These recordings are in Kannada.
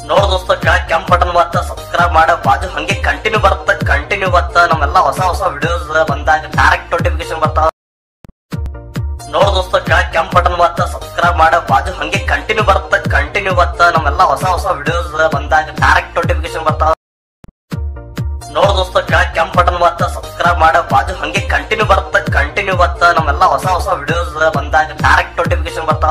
ನೋಡ್ ದೋಸ್ತ ಕೆಳಗ್ ಕೆಂಪ್ ಬಟನ್ ಬತ್ತ ಸಬ್ಸ್ಕ್ರೈಬ್ ಮಾಡ ಬಾಜು ಹಂಗೆ ಕಂಟಿನ್ಯೂ ಬರುತ್ತ ಕಂಟಿನ್ಯೂ ಬತ್ತ ನಮ್ಮೆಲ್ಲ ಹೊಸ ಹೊಸ ವಿಡಿಯೋಸ್ ಬಂದಾಗ ಡೈರೆಕ್ಟ್ ನೋಟಿಫಿಕೇಶನ್ ಬರ್ತಾವ ನೋಡ್ ದೋಸ್ತ ಕೆಳಗ್ ಕೆಂಪ್ ಬಟನ್ ಬತ್ತ ಸಬ್ಸ್ಕ್ರೈಬ್ ಮಾಡ ಬಾಜು ಹಂಗೆ ಕಂಟಿನ್ಯೂ ಬರುತ್ತ ಕಂಟಿನ್ಯೂ ಬತ್ತ ನಮ್ಮೆಲ್ಲ ಹೊಸ ಹೊಸ ವಿಡಿಯೋಸ್ ಬಂದಾಗ ಡೈರೆಕ್ಟ್ ನೋಟಿಫಿಕೇಶನ್ ಬರ್ತಾವ ನೋಡ್ ದೋಸ್ತ ಕೆಳಗ್ ಕೆಂಪ್ ಬಟನ್ ಬತ್ತ ಸಬ್ಸ್ಕ್ರೈಬ್ ಮಾಡ ಬಾಜು ಹಂಗೆ ಕಂಟಿನ್ಯೂ ಬರುತ್ತ ಕಂಟಿನ್ಯೂ ಬತ್ತ ನಮ್ಮೆಲ್ಲ ಹೊಸ ಹೊಸ ವಿಡಿಯೋಸ್ ಬಂದಾಗ ಡೈರೆಕ್ಟ್ ನೋಟಿಫಿಕೇಶನ್ ಬರ್ತಾವ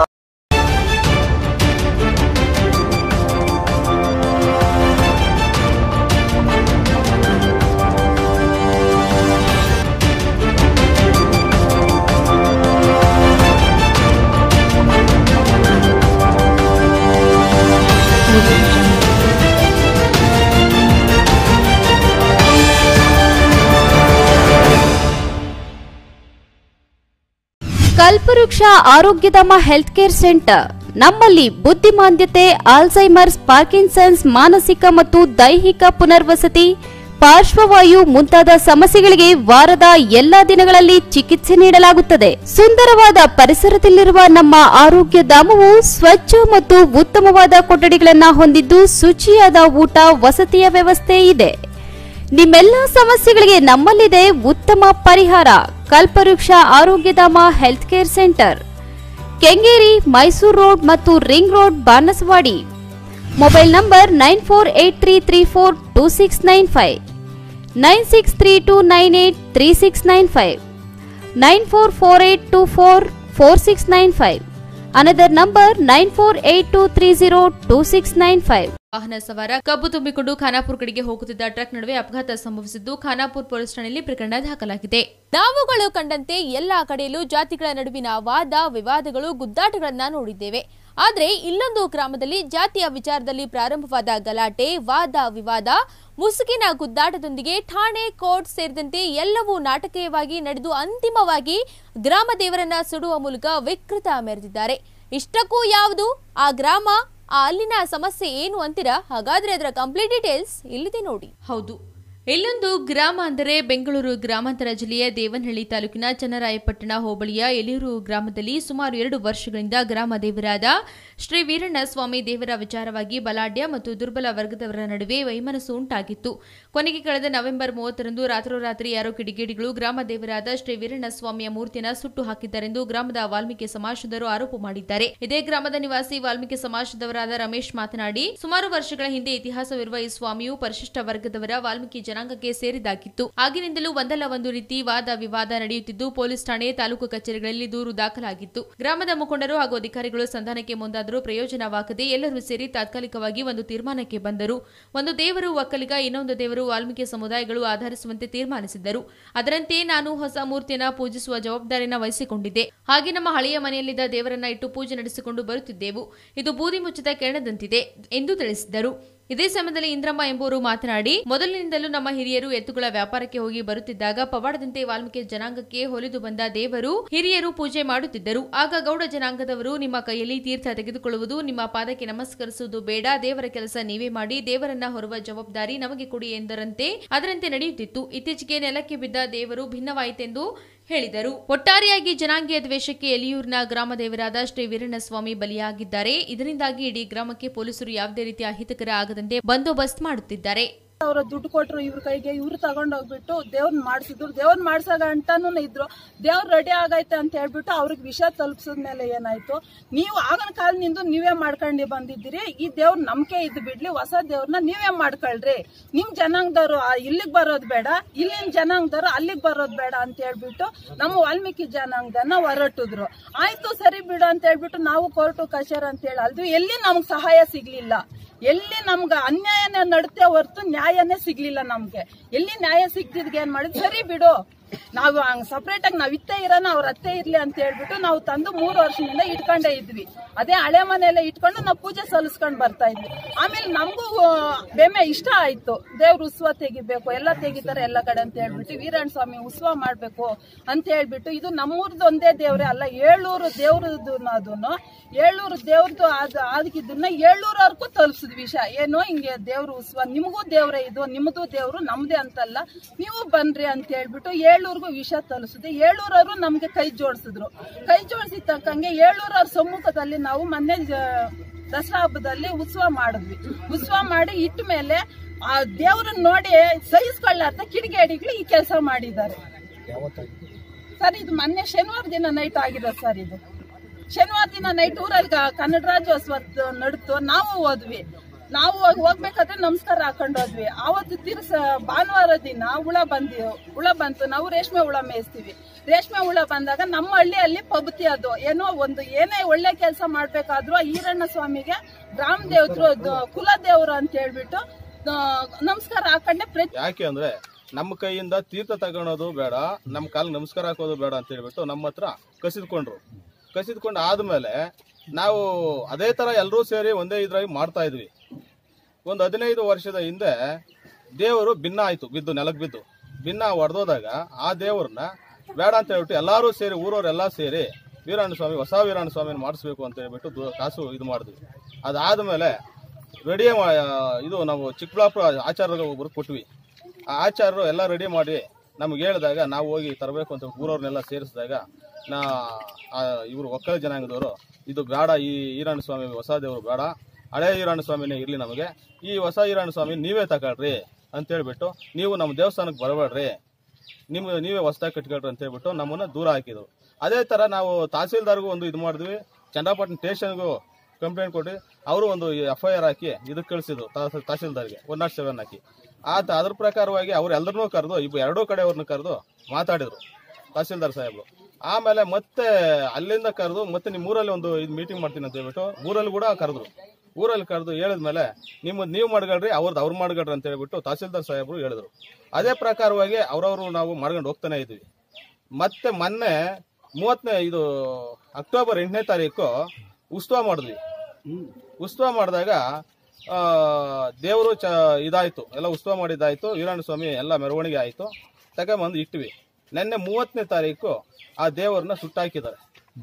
ಕಲ್ಪವೃಕ್ಷ ಆರೋಗ್ಯಧಾಮ ಹೆಲ್ತ್ ಕೇರ್ ಸೆಂಟರ್ ನಮ್ಮಲ್ಲಿ ಬುದ್ಧಿಮಾಂದ್ಯತೆ ಆಲ್ಝೈಮರ್ಸ್ ಪಾರ್ಕಿನ್ಸನ್ಸ್ ಮಾನಸಿಕ ಮತ್ತು ದೈಹಿಕ ಪುನರ್ವಸತಿ ಪಾರ್ಶ್ವವಾಯು ಮುಂತಾದ ಸಮಸ್ಯೆಗಳಿಗೆ ವಾರದ ಎಲ್ಲಾ ದಿನಗಳಲ್ಲಿ ಚಿಕಿತ್ಸೆ ನೀಡಲಾಗುತ್ತದೆ ಸುಂದರವಾದ ಪರಿಸರದಲ್ಲಿರುವ ನಮ್ಮ ಆರೋಗ್ಯ ಧಾಮವು ಸ್ವಚ್ಛ ಮತ್ತು ಉತ್ತಮವಾದ ಕೊಠಡಿಗಳನ್ನು ಹೊಂದಿದ್ದು ಶುಚಿಯಾದ ಊಟ ವಸತಿಯ ವ್ಯವಸ್ಥೆ ಇದೆ ನಿಮ್ಮೆಲ್ಲ ಸಮಸ್ಯೆಗಳಿಗೆ ನಮ್ಮಲ್ಲಿದೆ ಉತ್ತಮ ಪರಿಹಾರ Kalpavriksha Arogyadhama health care centre Kengeri Mysuru road ಮತ್ತು ring road Banaswadi mobile number nine four eight three three four two six nine five nine six three two nine eight three six nine five nine four four eight two four four six nine five another number nine four eight two three zero two six nine five ವಾಹನ ಸವಾರ ಕಬ್ಬು ತುಂಬಿಕೊಂಡು ಖಾನಾಪುರ ಕಡೆಗೆ ಹೋಗುತ್ತಿದ್ದ ಟ್ರಕ್ ನಡುವೆ ಅಪಘಾತ ಸಂಭವಿಸಿದ್ದು ಖಾನಾಪುರ ಪೊಲೀಸ್ ಠಾಣೆಯಲ್ಲಿ ಪ್ರಕರಣ ದಾಖಲಾಗಿದೆ ನಾವುಗಳು ಕಂಡಂತೆ ಎಲ್ಲಾ ಕಡೆಯಲ್ಲೂ ಜಾತಿಗಳ ನಡುವಿನ ವಾದ ವಿವಾದಗಳು ಗುದ್ದಾಟಗಳನ್ನ ನೋಡಿದ್ದೇವೆ ಆದ್ರೆ ಇಲ್ಲೊಂದು ಗ್ರಾಮದಲ್ಲಿ ಜಾತಿಯ ವಿಚಾರದಲ್ಲಿ ಪ್ರಾರಂಭವಾದ ಗಲಾಟೆ ವಾದ ವಿವಾದ ಮುಸುಕಿನ ಗುದ್ದಾಟದೊಂದಿಗೆ ಠಾಣೆ ಕೋರ್ಟ್ ಸೇರಿದಂತೆ ಎಲ್ಲವೂ ನಾಟಕೀಯವಾಗಿ ನಡೆದು ಅಂತಿಮವಾಗಿ ಗ್ರಾಮ ದೇವರನ್ನ ಸುಡುವ ಮೂಲಕ ವಿಕೃತ ಮೆರೆದಿದ್ದಾರೆ ಇಷ್ಟಕ್ಕೂ ಯಾವುದು ಆ ಗ್ರಾಮ ಆ ಅಲ್ಲಿನ ಸಮಸ್ಯೆ ಏನು ಅಂತೀರಾ ಹಾಗಾದ್ರೆ ಅದರ ಕಂಪ್ಲೀಟ್ ಡೀಟೇಲ್ಸ್ ಇಲ್ಲಿದೆ ನೋಡಿ ಹೌದು ಇಲ್ಲೊಂದು ಗ್ರಾಮ ಅಂದರೆ ಬೆಂಗಳೂರು ಗ್ರಾಮಾಂತರ ಜಿಲ್ಲೆಯ ದೇವನಹಳ್ಳಿ ತಾಲೂಕಿನ ಚನ್ನರಾಯಪಟ್ಟಣ ಹೋಬಳಿಯ ಎಲಿಯೂರು ಗ್ರಾಮದಲ್ಲಿ ಸುಮಾರು ಎರಡು ವರ್ಷಗಳಿಂದ ಗ್ರಾಮ ದೇವರಾದ ಶ್ರೀ ವೀರಣ್ಣ ಸ್ವಾಮಿ ದೇವರ ವಿಚಾರವಾಗಿ ಬಲಾಢ್ಯ ಮತ್ತು ದುರ್ಬಲ ವರ್ಗದವರ ನಡುವೆ ವೈಮನಸ್ಸು ಉಂಟಾಗಿತ್ತು ಕೊನೆಗೆ ಕಳೆದ ನವೆಂಬರ್ ಮೂವತ್ತರಂದು ರಾತ್ರೋರಾತ್ರಿ ಯಾರೋ ಕಿಡಿಗೇಡಿಗಳು ಗ್ರಾಮ ದೇವರಾದ ಶ್ರೀ ವೀರಣ್ಣ ಸ್ವಾಮಿಯ ಮೂರ್ತಿಯನ್ನು ಸುಟ್ಟು ಹಾಕಿದ್ದಾರೆಂದು ಗ್ರಾಮದ ವಾಲ್ಮೀಕಿ ಸಮಾಜದವರು ಆರೋಪ ಮಾಡಿದ್ದಾರೆ ಇದೇ ಗ್ರಾಮದ ನಿವಾಸಿ ವಾಲ್ಮೀಕಿ ಸಮಾಜದವರಾದ ರಮೇಶ್ ಮಾತನಾಡಿ ಸುಮಾರು ವರ್ಷಗಳ ಹಿಂದೆ ಇತಿಹಾಸವಿರುವ ಈ ಸ್ವಾಮಿಯು ಪರಿಶಿಷ್ಟ ವರ್ಗದವರ ವಾಲ್ಮೀಕಿ ಜನಾಂಗಕ್ಕೆ ಸೇರಿದಾಗಿತ್ತು ಆಗಿನಿಂದಲೂ ಒಂದಲ್ಲ ಒಂದು ರೀತಿ ವಾದ ವಿವಾದ ನಡೆಯುತ್ತಿದ್ದು ಪೊಲೀಸ್ ಠಾಣೆ ತಾಲೂಕು ಕಚೇರಿಗಳಲ್ಲಿ ದೂರು ದಾಖಲಾಗಿತ್ತು ಗ್ರಾಮದ ಮುಖಂಡರು ಹಾಗೂ ಅಧಿಕಾರಿಗಳು ಸಂಧಾನಕ್ಕೆ ಮುಂದಾದರೂ ಪ್ರಯೋಜನವಾಗದೆ ಎಲ್ಲರೂ ಸೇರಿ ತಾತ್ಕಾಲಿಕವಾಗಿ ಒಂದು ತೀರ್ಮಾನಕ್ಕೆ ಬಂದರು ಒಂದು ದೇವರು ಒಕ್ಕಲಿಗ ಇನ್ನೊಂದು ದೇವರು ವಾಲ್ಮೀಕಿ ಸಮುದಾಯಗಳು ಆಧರಿಸುವಂತೆ ತೀರ್ಮಾನಿಸಿದ್ದರು ಅದರಂತೆ ನಾನು ಹೊಸ ಮೂರ್ತಿಯನ್ನ ಪೂಜಿಸುವ ಜವಾಬ್ದಾರಿನ ವಹಿಸಿಕೊಂಡಿದ್ದೆ ಹಾಗೆ ನಮ್ಮ ಹಳೆಯ ಮನೆಯಲ್ಲಿದ್ದ ದೇವರನ್ನ ಇಟ್ಟು ಪೂಜೆ ನಡೆಸಿಕೊಂಡು ಬರುತ್ತಿದ್ದೆವು ಇದು ಬೂದಿ ಮುಚ್ಚಿದ ಕೆರಣದಂತಿದೆ ಎಂದು ತಿಳಿಸಿದ್ದರು ಇದೇ ಸಮಯದಲ್ಲಿ ಇಂದ್ರಮ್ಮ ಎಂಬುವರು ಮಾತನಾಡಿ ಮೊದಲಿನಿಂದಲೂ ನಮ್ಮ ಹಿರಿಯರು ಎತ್ತುಗಳ ವ್ಯಾಪಾರಕ್ಕೆ ಹೋಗಿ ಬರುತ್ತಿದ್ದಾಗ ಪವಾಡದಂತೆ ವಾಲ್ಮೀಕಿ ಜನಾಂಗಕ್ಕೆ ಹೊಲಿದು ಬಂದ ದೇವರು ಹಿರಿಯರು ಪೂಜೆ ಮಾಡುತ್ತಿದ್ದರು ಆಗ ಗೌಡ ಜನಾಂಗದವರು ನಿಮ್ಮ ಕೈಯಲ್ಲಿ ತೀರ್ಥ ತೆಗೆದುಕೊಳ್ಳುವುದು ನಿಮ್ಮ ಪಾದಕ್ಕೆ ನಮಸ್ಕರಿಸುವುದು ಬೇಡ ದೇವರ ಕೆಲಸ ನೀವೇ ಮಾಡಿ ದೇವರನ್ನ ಹೊರುವ ಜವಾಬ್ದಾರಿ ನಮಗೆ ಕೊಡಿ ಎಂದರಂತೆ ಅದರಂತೆ ನಡೆಯುತ್ತಿತ್ತು ಇತ್ತೀಚೆಗೆ ನೆಲಕ್ಕೆ ಬಿದ್ದ ದೇವರು ಭಿನ್ನವಾಯಿತೆಂದು ಹೇಳಿದರು ಒಟ್ಟಾರೆಯಾಗಿ ಜನಾಂಗೀಯ ದ್ವೇಷಕ್ಕೆ ಎಲಿಯೂರಿನ ಗ್ರಾಮ ದೇವರಾದ ಶ್ರೀ ವೀರಣ್ಣಸ್ವಾಮಿ ಬಲಿಯಾಗಿದ್ದಾರೆ ಇದರಿಂದಾಗಿ ಇಡೀ ಗ್ರಾಮಕ್ಕೆ ಪೊಲೀಸರು ಯಾವುದೇ ರೀತಿಯ ಅಹಿತಕರ ಆಗದಂತೆ ಬಂದೋಬಸ್ತ್ ಮಾಡುತ್ತಿದ್ದಾರೆ ಅವ್ರ ದುಡ್ಡು ಕೊಟ್ರು ಇವ್ರ ಕೈಗೆ ಇವ್ರು ತಗೊಂಡೋಗ್ಬಿಟ್ಟು ದೇವ್ರನ್ನ ಮಾಡಿಸಿದ್ರು ದೇವ್ರನ್ನ ಮಾಡ್ಸಾಗ ಅಂತಾನು ಇದ್ರು ದೇವ್ರ ರೆಡಿ ಆಗೈತೆ ಅಂತ ಹೇಳ್ಬಿಟ್ಟು ಅವ್ರಿಗೆ ವಿಷ ತಲುಪಿಸಿದ್ಮೇಲೆ ಏನಾಯ್ತು ನೀವು ಆಗಿನ ಕಾಲದಿಂದ ನೀವೇ ಮಾಡ್ಕೊಂಡು ಬಂದಿದ್ದೀರಿ ಈ ದೇವ್ರ ನಂಬಿಕೆ ಇದ್ದು ಬಿಡ್ಲಿ ಹೊಸ ದೇವ್ರನ್ನ ನೀವೇ ಮಾಡ್ಕೊಳ್ರಿ ನಿಮ್ ಜನಾಂಗದವ್ರು ಇಲ್ಲಿಗೆ ಬರೋದ್ ಬೇಡ ಇಲ್ಲಿನ ಜನಾಂಗದವ್ರು ಅಲ್ಲಿಗೆ ಬರೋದ್ ಬೇಡ ಅಂತ ಹೇಳ್ಬಿಟ್ಟು ನಮ್ಮ ವಾಲ್ಮೀಕಿ ಜನಾಂಗದನ್ನ ಹೊರಟಿದ್ರು ಆಯ್ತು ಸರಿ ಬಿಡು ಅಂತ ಹೇಳ್ಬಿಟ್ಟು ನಾವು ಕೋರ್ಟು ಕಚೇರಿ ಅಂತ ಹೇಳಿ ಅಲ್ದು ಎಲ್ಲಿ ನಮ್ಗೆ ಸಹಾಯ ಸಿಗ್ಲಿಲ್ಲ ಎಲ್ಲಿ ನಮ್ಗೆ ಅನ್ಯಾಯನೇ ನಡುತ್ತೆ ಹೊರತು ನ್ಯಾಯನೇ ಸಿಗ್ಲಿಲ್ಲ ನಮ್ಗೆ ಎಲ್ಲಿ ನ್ಯಾಯ ಸಿಗ್ತಿದ್ಗೆ ಏನ್ ಮಾಡಿದ್ ಸರಿ ಬಿಡು ನಾವು ಹಂಗ್ ಸಪ್ರೇಟ್ ಆಗಿ ನಾವ್ ಇತ್ತೇ ಇರೋಣ ಅವ್ರ ಅತ್ತೆ ಇರ್ಲಿ ಅಂತ ಹೇಳ್ಬಿಟ್ಟು ನಾವು ತಂದು ಮೂರು ವರ್ಷದಿಂದ ಇಟ್ಕೊಂಡೇ ಇದ್ವಿ ಅದೇ ಹಳೆ ಮನೆಯಲ್ಲ ಇಟ್ಕೊಂಡು ನಾವು ಪೂಜೆ ಸಲ್ಲಿಸ್ಕೊಂಡ್ ಬರ್ತಾ ಇದ್ವಿ ಆಮೇಲೆ ನಮಗೂ ಬೆಮೆ ಇಷ್ಟ ಆಯ್ತು ದೇವ್ರ ಉತ್ಸವ ತೆಗಿಬೇಕು ಎಲ್ಲ ತೆಗಿತಾರೆ ಎಲ್ಲ ಕಡೆ ಅಂತ ಹೇಳ್ಬಿಟ್ಟು ವೀರಣ್ಣ ಸ್ವಾಮಿ ಉತ್ಸವ ಮಾಡ್ಬೇಕು ಅಂತ ಹೇಳ್ಬಿಟ್ಟು ಇದು ನಮ್ಮೂರ್ದು ಒಂದೇ ದೇವ್ರೆ ಅಲ್ಲ ಏಳೂರು ದೇವ್ರದ್ದು ಅದನ್ನು ಏಳೂರು ದೇವ್ರದ್ದು ಅದು ಅದಕ್ಕಿದ್ದನ್ನ ಏಳೂರವರೆಗೂ ತಲುಪಿಸಿದ್ವಿ ವಿಷಯ ಏನೋ ಹಿಂಗೆ ದೇವ್ರ ಉತ್ಸವ ನಿಮಗೂ ದೇವ್ರೆ ಇದು ನಿಮ್ಮದು ದೇವ್ರು ನಮ್ದೇ ಅಂತಲ್ಲ ನೀವು ಬನ್ರಿ ಅಂತ ಹೇಳ್ಬಿಟ್ಟು ಏಳೂರ್ಗೂ ವಿಷಯ ತಲುಪಿಸಿದೆ ಏಳೂರವರು ನಮ್ಗೆ ಕೈ ಜೋಡಿಸಿದ್ರು ಕೈ ಜೋಡಿಸಿದ ತಕ್ಕಂಗೆ ಏಳೂರವ್ರ ಸಮ್ಮುಖದಲ್ಲಿ ನಾವು ಮೊನ್ನೆ ಜ- ದಸರಾ ಹಬ್ಬದಲ್ಲಿ ಉತ್ಸವ ಮಾಡಿದ್ವಿ ಉತ್ಸವ ಮಾಡಿ ಇಟ್ಟ ಮೇಲೆ ಆ ದೇವ್ರನ್ನ ನೋಡಿ ಸಹಿಸ್ಕೊಳ್ಳಾರ್ದ ಕಿಡಿಗೇಡಿಗಳು ಈ ಕೆಲಸ ಮಾಡಿದ್ದಾರೆ ಸರ್ ಇದು ಮೊನ್ನೆ ಶನಿವಾರ ದಿನ ನೈಟ್ ಆಗಿದೆ ಸರ್ ಇದು ಶನಿವಾರ ದಿನ ನೈಟ್ ಊರಲ್ಲಿ ಕ- ಕನ್ನಡ ರಾಜ್ಯೋತ್ಸವ ನಡ್ತು ನಾವು ಹೋದ್ವಿ ನಾವು ಹೋಗ್- ಹೋಗ್ಬೇಕಾದ್ರೆ ನಮಸ್ಕಾರ ಹಾಕೊಂಡು ಹೋದ್ವಿ ಆವತ್ತು ತಿರ್ಸ ಭಾನುವಾರ ದಿನ ಹುಳ ಬಂದಿ ಹುಳ ಬಂತು ನಾವು ರೇಷ್ಮೆ ಹುಳ ಮೇಯಿಸ್ತೀವಿ ರೇಷ್ಮೆ ಹುಳ ಬಂದಾಗ ನಮ್ಮ ಹಳ್ಳಿಯಲ್ಲಿ ಪಬತಿ ಅದು ಏನೋ ಒಂದು ಏನೇ ಒಳ್ಳೆ ಕೆಲಸ ಮಾಡ್ಬೇಕಾದ್ರೂ ಆ ಈರಣ್ಣ ಸ್ವಾಮಿಗೆ ಗ್ರಾಮ ದೇವತರು ಕುಲ ದೇವರು ಅಂತ ಹೇಳ್ಬಿಟ್ಟು ಆ, ನಮಸ್ಕಾರ ಹಾಕೊಂಡೆ ಪ್ರತಿ ಯಾಕೆ ಅಂದ್ರೆ ನಮ್ಮ ಕೈಯಿಂದ ತೀರ್ಥ ತಗೊಳೋದು ಬೇಡ ನಮ್ಮ ಕಾಲ್ ನಮಸ್ಕಾರ ಹಾಕೋದು ಬೇಡ ಅಂತ ಹೇಳ್ಬಿಟ್ಟು ನಮ್ಮ ಹತ್ರ ಕಸಿದ್ಕೊಂಡ್ರು ಕಸಿದ್ಕೊಂಡು ಆದ್ಮೇಲೆ ನಾವು ಅದೇ ತರ ಎಲ್ಲರೂ ಸೇರಿ ಒಂದೇ ಇದ್ರಾಗಿ ಮಾಡ್ತಾ ಇದ್ವಿ ಒಂದು ಹದಿನೈದು ವರ್ಷದ ಹಿಂದೆ ದೇವರು ಭಿನ್ನ ಆಯ್ತು ಬಿದ್ದು ನೆಲಕ್ಕೆ ಬಿದ್ದು ಭಿನ್ನ ಹೊಡೆದೋದಾಗ ಆ ದೇವ್ರನ್ನ ಬೇಡ ಅಂತ ಹೇಳ್ಬಿಟ್ಟು ಎಲ್ಲರೂ ಸೇರಿ ಊರವರೆಲ್ಲ ಸೇರಿ ವೀರಣ್ಣ ಸ್ವಾಮಿ ಹೊಸ ವೀರಣ್ಣ ಸ್ವಾಮಿನ ಮಾಡಿಸ್ಬೇಕು ಅಂತ ಹೇಳ್ಬಿಟ್ಟು ದು- ಕಾಸು ಇದು ಮಾಡಿದ್ವಿ ಅದಾದ್ಮೇಲೆ ರೆಡಿ ಇದು ನಾವು ಚಿಕ್ಕಬಳ್ಳಾಪುರ ಆಚಾರ್ಯ ಒಬ್ರು ಕೊಟ್ವಿ ಆ ಆಚಾರ್ಯರು ಎಲ್ಲ ರೆಡಿ ಮಾಡಿ ನಮ್ಗೆ ಹೇಳಿದಾಗ ನಾವು ಹೋಗಿ ತರಬೇಕು ಅಂತ ಊರವ್ರನ್ನೆಲ್ಲ ಸೇರಿಸಿದಾಗ ನಾ ಇವರು ಒಕ್ಕಲ ಜನಾಂಗದವರು ಇದು ಬೇಡ ಈ ಈರಣ್ಣ ಸ್ವಾಮಿ ಹೊಸ ದೇವರು ಬೇಡ ಹಳೆ ಈರಣ್ಣ ಸ್ವಾಮಿನೇ ಇರಲಿ ನಮಗೆ ಈ ಹೊಸ ಈರಣ್ಣ ಸ್ವಾಮಿ ನೀವೇ ತಗೊಳ್ರಿ ಅಂತ ಹೇಳ್ಬಿಟ್ಟು ನೀವು ನಮ್ಮ ದೇವಸ್ಥಾನಕ್ಕೆ ಬರಬೇಡ್ರಿ ನಿಮ್ಗೆ ನೀವೇ ಹೊಸದಾಗಿ ಕಟ್ಕೊಳ್ರಿ ಅಂತ ಹೇಳ್ಬಿಟ್ಟು ನಮ್ಮನ್ನ ದೂರ ಹಾಕಿದ್ರು ಅದೇ ತರ ನಾವು ತಹಸೀಲ್ದಾರ್ಗೂ ಒಂದು ಇದು ಮಾಡಿದ್ವಿ ಚನ್ನಪಟ್ಟಣ ಸ್ಟೇಷನ್ಗೂ ಕಂಪ್ಲೇಂಟ್ ಕೊಟ್ಟು ಅವರು ಒಂದು ಎಫ್ ಐ ಆರ್ ಹಾಕಿ ಇದಕ್ಕೆ ಕಳಿಸಿದ್ರು ತಹಸೀಲ್ದಾರ್ಗೆ ಒನ್ ನಾಟ್ ಸೆವೆನ್ ಹಾಕಿ ಆತ ಅದ್ರ ಪ್ರಕಾರವಾಗಿ ಅವ್ರು ಎಲ್ಲರನ್ನೂ ಕರೆದು ಇಬ್ಬರು ಎರಡೂ ಕಡೆಯವ್ರನ್ನ ಕರೆದು ಮಾತಾಡಿದ್ರು ತಹಸೀಲ್ದಾರ್ ಸಾಹೇಬ್ರು ಆಮೇಲೆ ಮತ್ತೆ ಅಲ್ಲಿಂದ ಕರೆದು ಮತ್ತೆ ನಿಮ್ಮ ಊರಲ್ಲಿ ಒಂದು ಇದು ಮೀಟಿಂಗ್ ಮಾಡ್ತೀನಿ ಅಂತ ಹೇಳ್ಬಿಟ್ಟು ಊರಲ್ಲಿ ಕೂಡ ಕರೆದ್ರು ಊರಲ್ಲಿ ಕರೆದು ಹೇಳಿದ್ಮೇಲೆ ನಿಮ್ಮದು ನೀವು ಮಾಡ್ಕೊಳ್ರಿ ಅವ್ರದ್ದು ಅವ್ರು ಮಾಡ್ಕೊಳ್ರಿ ಅಂತ ಹೇಳ್ಬಿಟ್ಟು ತಹಸೀಲ್ದಾರ್ ಸಾಹೇಬ್ರು ಹೇಳಿದ್ರು ಅದೇ ಪ್ರಕಾರವಾಗಿ ಅವ್ರವ್ರು ನಾವು ಮಾಡ್ಕೊಂಡು ಹೋಗ್ತಾನೆ ಇದ್ವಿ ಮತ್ತೆ ಮೊನ್ನೆ ಮೂವತ್ತನೇ ಇದು ಅಕ್ಟೋಬರ್ ಎಂಟನೇ ತಾರೀಕು ಉತ್ಸವ ಮಾಡಿದ್ವಿ ಉತ್ಸವ ಮಾಡಿದಾಗ ಆ, ದೇವರು ಚ ಇದಾಯ್ತು ಎಲ್ಲ ಉತ್ಸವ ಮಾಡಿದ್ದಾಯ್ತು ವೀರಣ್ಣ ಸ್ವಾಮಿ ಎಲ್ಲ ಮೆರವಣಿಗೆ ಆಯ್ತು ತಗೊಂಬಂದು ಇಟ್ವಿ ನಿನ್ನೆ ಮೂವತ್ತನೇ ತಾರೀಕು ಆ ದೇವರನ್ನ ಸುಟ್ಟಾಕಿದ್ದಾರೆ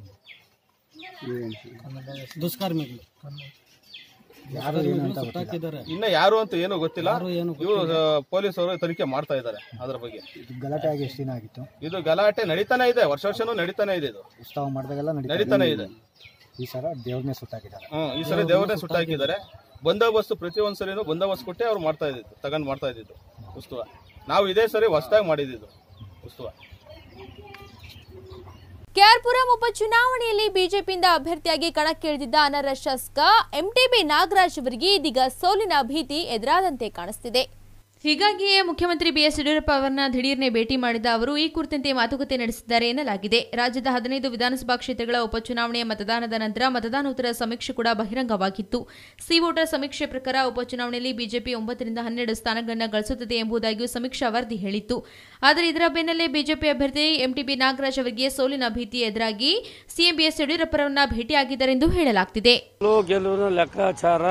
ದುಷ್ಕರ್ಮಿಗಳು ಯಾರು ಏನು ಅಂತ ಗೊತ್ತಿಲ್ಲ. ಇನ್ನ ಯಾರು ಅಂತ ಏನೂ ಗೊತ್ತಿಲ್ಲ ಯಾರು ಏನು ಇವರು ಪೊಲೀಸ್ ಅವರು ತನಿಖೆ ಮಾಡ್ತಾ ಇದ್ದಾರೆ ಅದ್ರ ಬಗ್ಗೆ ಇದು ಗಲಾಟೆ ಆಗಿ ಎಷ್ಟು ದಿನ ಆಗಿತ್ತು ಇದು ಗಲಾಟೆ ನಡೀತಾನೆ ಇದೆ ವರ್ಷ ವರ್ಷನೂ ನಡೀತಾನೆ ಇದೆ ಇದು ಉತ್ಸವ ಮಾಡಿದಾಗೆಲ್ಲ ನಡೀತಾ ನಡೀತಾನೆ ಇದೆ ಈ ಸಲ ದೇವ್ರನ್ನೇ ಸುಟ್ಟಾಕಿದ್ದಾರೆ ಹ್ಮ್ ಈ ಸರಿ ದೇವರನ್ನೇ ಸುಟ್ಟಾಕಿದ್ದಾರೆ ಬಂದೋಬಸ್ತ್ ಪ್ರತಿಯೊಂದ್ ಸರಿನೂ ಬಂದೋಬಸ್ತ್ ಕೊಟ್ಟೆ ಅವ್ರು ಮಾಡ್ತಾ ಇದ್ದಿದ್ದು ತಗೊಂಡ್ ಮಾಡ್ತಾ ಇದ್ದಿದ್ದು ಉತ್ಸವ ನಾವು ಇದೇ ಸರಿ ಹೊಸದಾಗಿ ಮಾಡಿದ್ದು ಉತ್ಸವ ಕೆಆರ್ಪುರಂ ಉಪಚುನಾವಣೆಯಲ್ಲಿ ಬಿಜೆಪಿಯಿಂದ ಅಭ್ಯರ್ಥಿಯಾಗಿ ಕಣಕ್ಕಿಳಿದಿದ್ದ ಅನರ್ಹ ಶಾಸಕ ಎಂಟಿಬಿ ನಾಗರಾಜ್ ಅವರಿಗೆ ಇದೀಗ ಸೋಲಿನ ಭೀತಿ ಎದುರಾದಂತೆ ಕಾಣಿಸ್ತಿದೆ ಹೀಗಾಗಿಯೇ ಮುಖ್ಯಮಂತ್ರಿ ಬಿಎಸ್ ಯಡಿಯೂರಪ್ಪ ಅವರನ್ನ ದಿಢೀರ್ನೆ ಭೇಟಿ ಮಾಡಿದ ಅವರು ಈ ಕುರಿತಂತೆ ಮಾತುಕತೆ ನಡೆಸಿದ್ದಾರೆ ಎನ್ನಲಾಗಿದೆ ರಾಜ್ಯದ ಹದಿನೈದು ವಿಧಾನಸಭಾ ಕ್ಷೇತ್ರಗಳ ಉಪಚುನಾವಣೆಯ ಮತದಾನದ ನಂತರ ಮತದಾನೋತ್ತರ ಸಮೀಕ್ಷೆ ಕೂಡ ಬಹಿರಂಗವಾಗಿತ್ತು ಸಿ ವೋಟರ್ ಸಮೀಕ್ಷೆ ಪ್ರಕಾರ ಉಪಚುನಾವಣೆಯಲ್ಲಿ ಬಿಜೆಪಿ ಒಂಬತ್ತರಿಂದ ಹನ್ನೆರಡು ಸ್ಥಾನಗಳನ್ನು ಗಳಿಸುತ್ತದೆ ಎಂಬುದಾಗಿಯೂ ಸಮೀಕ್ಷಾ ವರದಿ ಹೇಳಿತ್ತು ಆದರೆ ಇದರ ಬೆನ್ನಲ್ಲೇ ಬಿಜೆಪಿ ಅಭ್ಯರ್ಥಿ ಎಂಟಿಬಿ ನಾಗರಾಜ್ ಅವರಿಗೆ ಸೋಲಿನ ಭೀತಿ ಎದುರಾಗಿ ಸಿಎಂ ಬಿಎಸ್ ಯಡಿಯೂರಪ್ಪರನ್ನ ಭೇಟಿಯಾಗಿದ್ದಾರೆಂದು ಹೇಳಲಾಗ್ತಿದೆ ಗೆಲುವು ಗೆಲುವಿನ ಲೆಕ್ಕಾಚಾರ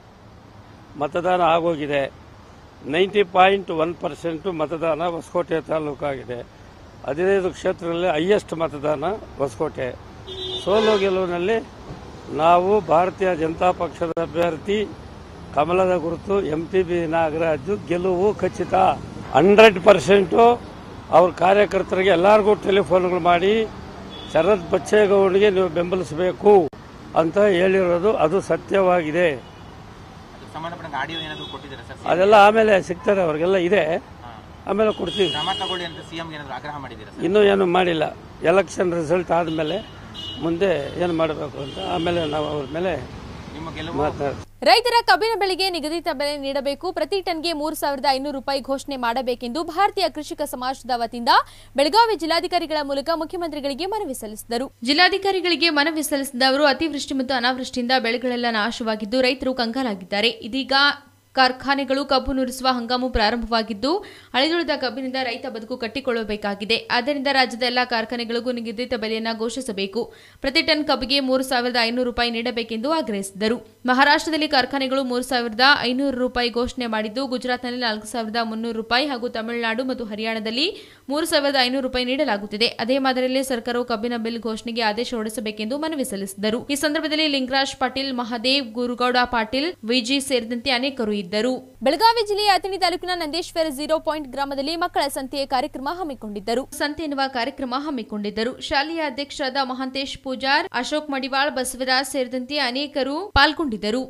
ಮತದಾನ ಆಗೋಗಿದೆ ನೈಂಟಿ ಪಾಯಿಂಟ್ ಒನ್ ಪರ್ಸೆಂಟು ಮತದಾನ ಹೊಸಕೋಟೆ ತಾಲೂಕಾಗಿದೆ ಹದಿನೈದು ಕ್ಷೇತ್ರಗಳಲ್ಲಿ ಹೈಯೆಸ್ಟ್ ಮತದಾನ ಹೊಸಕೋಟೆ ಸೋಲು ಗೆಲುವಿನಲ್ಲಿ ನಾವು ಭಾರತೀಯ ಜನತಾ ಪಕ್ಷದ ಅಭ್ಯರ್ಥಿ ಕಮಲದ ಗುರುತು ಎಂ ಟಿ ಬಿ ನಾಗರಾಜು ಗೆಲುವು ಖಚಿತ ಹಂಡ್ರೆಡ್ ಪರ್ಸೆಂಟು ಅವ್ರ ಕಾರ್ಯಕರ್ತರಿಗೆ ಎಲ್ಲರಿಗೂ ಟೆಲಿಫೋನ್ಗಳು ಮಾಡಿ ಶರತ್ ಬಚ್ಚೇಗೌಡರಿಗೆ ನೀವು ಬೆಂಬಲಿಸಬೇಕು ಅಂತ ಹೇಳಿರೋದು ಅದು ಸತ್ಯವಾಗಿದೆ ಸಂಬಂಧಪಟ್ಟ ಆಡಿಯೋ ಏನಾದ್ರು ಕೊಟ್ಟಿದ್ದೀರಾ ಸರ್ ಅದೆಲ್ಲ ಆಮೇಲೆ ಸಿಗ್ತಾರೆ ಅವ್ರಿಗೆಲ್ಲ ಇದೆ ಆಮೇಲೆ ಕೊಡ್ತೀವಿ ಕ್ರಮ ತಗೊಳ್ಳಿ ಅಂತ ಸಿಎಂ ಏನಾದ್ರು ಆಗ್ರಹ ಮಾಡಿದ್ದೀರಾ ಸರ್ ಇನ್ನೂ ಏನು ಮಾಡಿಲ್ಲ ಎಲೆಕ್ಷನ್ ರಿಸಲ್ಟ್ ಆದಮೇಲೆ ಮುಂದೆ ಏನು ಮಾಡಬೇಕು ಅಂತ ಆಮೇಲೆ ನಾವು ಅವ್ರ ಮೇಲೆ ನಿಮ್ಮ ಗೆಲುವು ಮಾತನಾಡ್ತೀವಿ ರೈತರ ಕಬ್ಬಿನ ಬೆಳೆಗೆ ನಿಗದಿತ ಬೆಲೆ ನೀಡಬೇಕು ಪ್ರತಿ ಟನ್ಗೆ ಮೂರು ಸಾವಿರದ ಐನೂರು ರೂಪಾಯಿ ಘೋಷಣೆ ಮಾಡಬೇಕೆಂದು ಭಾರತೀಯ ಕೃಷಿಕ ಸಮಾಜದ ವತಿಯಿಂದ ಬೆಳಗಾವಿ ಜಿಲ್ಲಾಧಿಕಾರಿಗಳ ಮೂಲಕ ಮುಖ್ಯಮಂತ್ರಿಗಳಿಗೆ ಮನವಿ ಸಲ್ಲಿಸಿದರು ಜಿಲ್ಲಾಧಿಕಾರಿಗಳಿಗೆ ಮನವಿ ಸಲ್ಲಿಸಿದ ಅವರು ಅತಿವೃಷ್ಟಿ ಮತ್ತು ಅನಾವೃಷ್ಟಿಯಿಂದ ಬೆಳೆಗಳೆಲ್ಲ ನಾಶವಾಗಿದ್ದು ರೈತರು ಕಂಗಾಲಾಗಿದ್ದಾರೆ ಇದೀಗ ಕಾರ್ಖಾನೆಗಳು ಕಬ್ಬು ನುರಿಸುವ ಹಂಗಾಮು ಪ್ರಾರಂಭವಾಗಿದ್ದು ಅಳಿದುಳಿದ ಕಬ್ಬಿನಿಂದ ರೈತ ಬದುಕು ಕಟ್ಟಿಕೊಳ್ಳಬೇಕಾಗಿದೆ ಆದ್ದರಿಂದ ರಾಜ್ಯದ ಎಲ್ಲಾ ಕಾರ್ಖಾನೆಗಳಿಗೂ ನಿಗದಿತ ಬೆಲೆಯನ್ನು ಘೋಷಿಸಬೇಕು ಪ್ರತಿ ಟನ್ ಕಬ್ಬಿಗೆ ಮೂರು ಸಾವಿರದ ಐನೂರು ರೂಪಾಯಿ ನೀಡಬೇಕೆಂದು ಆಗ್ರಹಿಸಿದರು ಮಹಾರಾಷ್ಟ್ರದಲ್ಲಿ ಕಾರ್ಖಾನೆಗಳು ಮೂರು ಸಾವಿರದ ಐನೂರು ರೂಪಾಯಿ ಘೋಷಣೆ ಮಾಡಿದ್ದು ಗುಜರಾತ್ನಲ್ಲಿ ನಾಲ್ಕು ಸಾವಿರದ ಮುನ್ನೂರು ರೂಪಾಯಿ ಹಾಗೂ ತಮಿಳುನಾಡು ಮತ್ತು ಹರಿಯಾಣದಲ್ಲಿ ಮೂರು ಸಾವಿರದ ಐನೂರು ರೂಪಾಯಿ ನೀಡಲಾಗುತ್ತಿದೆ ಅದೇ ಮಾದರಿಯಲ್ಲಿ ಸರ್ಕಾರವು ಕಬ್ಬಿನ ಬಿಲ್ ಘೋಷಣೆಗೆ ಆದೇಶ ಹೊರಡಿಸಬೇಕೆಂದು ಮನವಿ ಸಲ್ಲಿಸಿದರು ಈ ಸಂದರ್ಭದಲ್ಲಿ ಲಿಂಗರಾಜ್ ಪಾಟೀಲ್ ಮಹಾದೇವ್ ಗುರುಗೌಡ ಪಾಟೀಲ್ ವಿಜಿ ಸೇರಿದಂತೆ ಅನೇಕರು ಇದ್ದರು ಬೆಳಗಾವಿ ಜಿಲ್ಲೆಯ ಅಥಣಿ ತಾಲೂಕಿನ ನಂದೇಶ್ವರ ಝೀರೋ ಪಾಯಿಂಟ್ ಗ್ರಾಮದಲ್ಲಿ ಮಕ್ಕಳ ಸಂತೆಯ ಕಾರ್ಯಕ್ರಮ ಹಮ್ಮಿಕೊಂಡಿದ್ದರು ಸಂತೆ ಎನ್ನುವ ಕಾರ್ಯಕ್ರಮ ಹಮ್ಮಿಕೊಂಡಿದ್ದರು ಶಾಲೆಯ ಅಧ್ಯಕ್ಷರಾದ ಮಹಾಂತೇಶ್ ಪೂಜಾರ್ ಅಶೋಕ್ ಮಡಿವಾಳ್ ಬಸವರಾಜ್ ಸೇರಿದಂತೆ ಅನೇಕರು ಪಾಲ್ಗೊಂಡಿದ್ದರು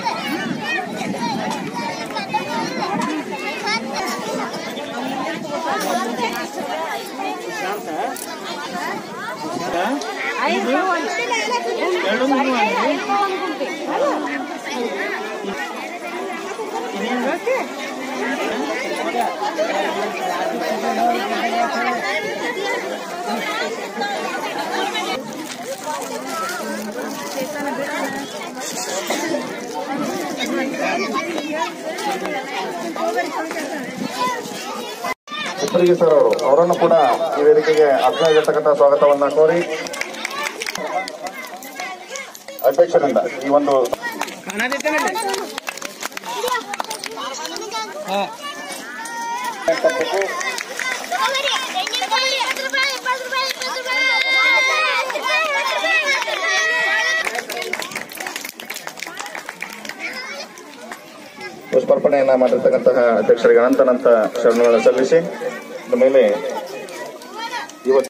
ಉಪ್ಪರಿಗೆ ಸರ್ ಅವರು ಅವರನ್ನು ಕೂಡ ಈ ವೇದಿಕೆಗೆ ಆತ್ಮೀಯತಕ್ಕಂಥ ಸ್ವಾಗತವನ್ನ ಕೋರಿ ಅಧ್ಯಕ್ಷರಿಂದ ಈ ಒಂದು ಪುಷ್ಪಾರ್ಪಣೆಯನ್ನ ಮಾಡಿರ್ತಕ್ಕಂತಹ ಅಧ್ಯಕ್ಷರಿಗೆ ಅನಂತನಂತ ಶರಣಗಳನ್ನು ಸಲ್ಲಿಸಿ ಇದ್ರ ಮೇಲೆ ಇವತ್ತು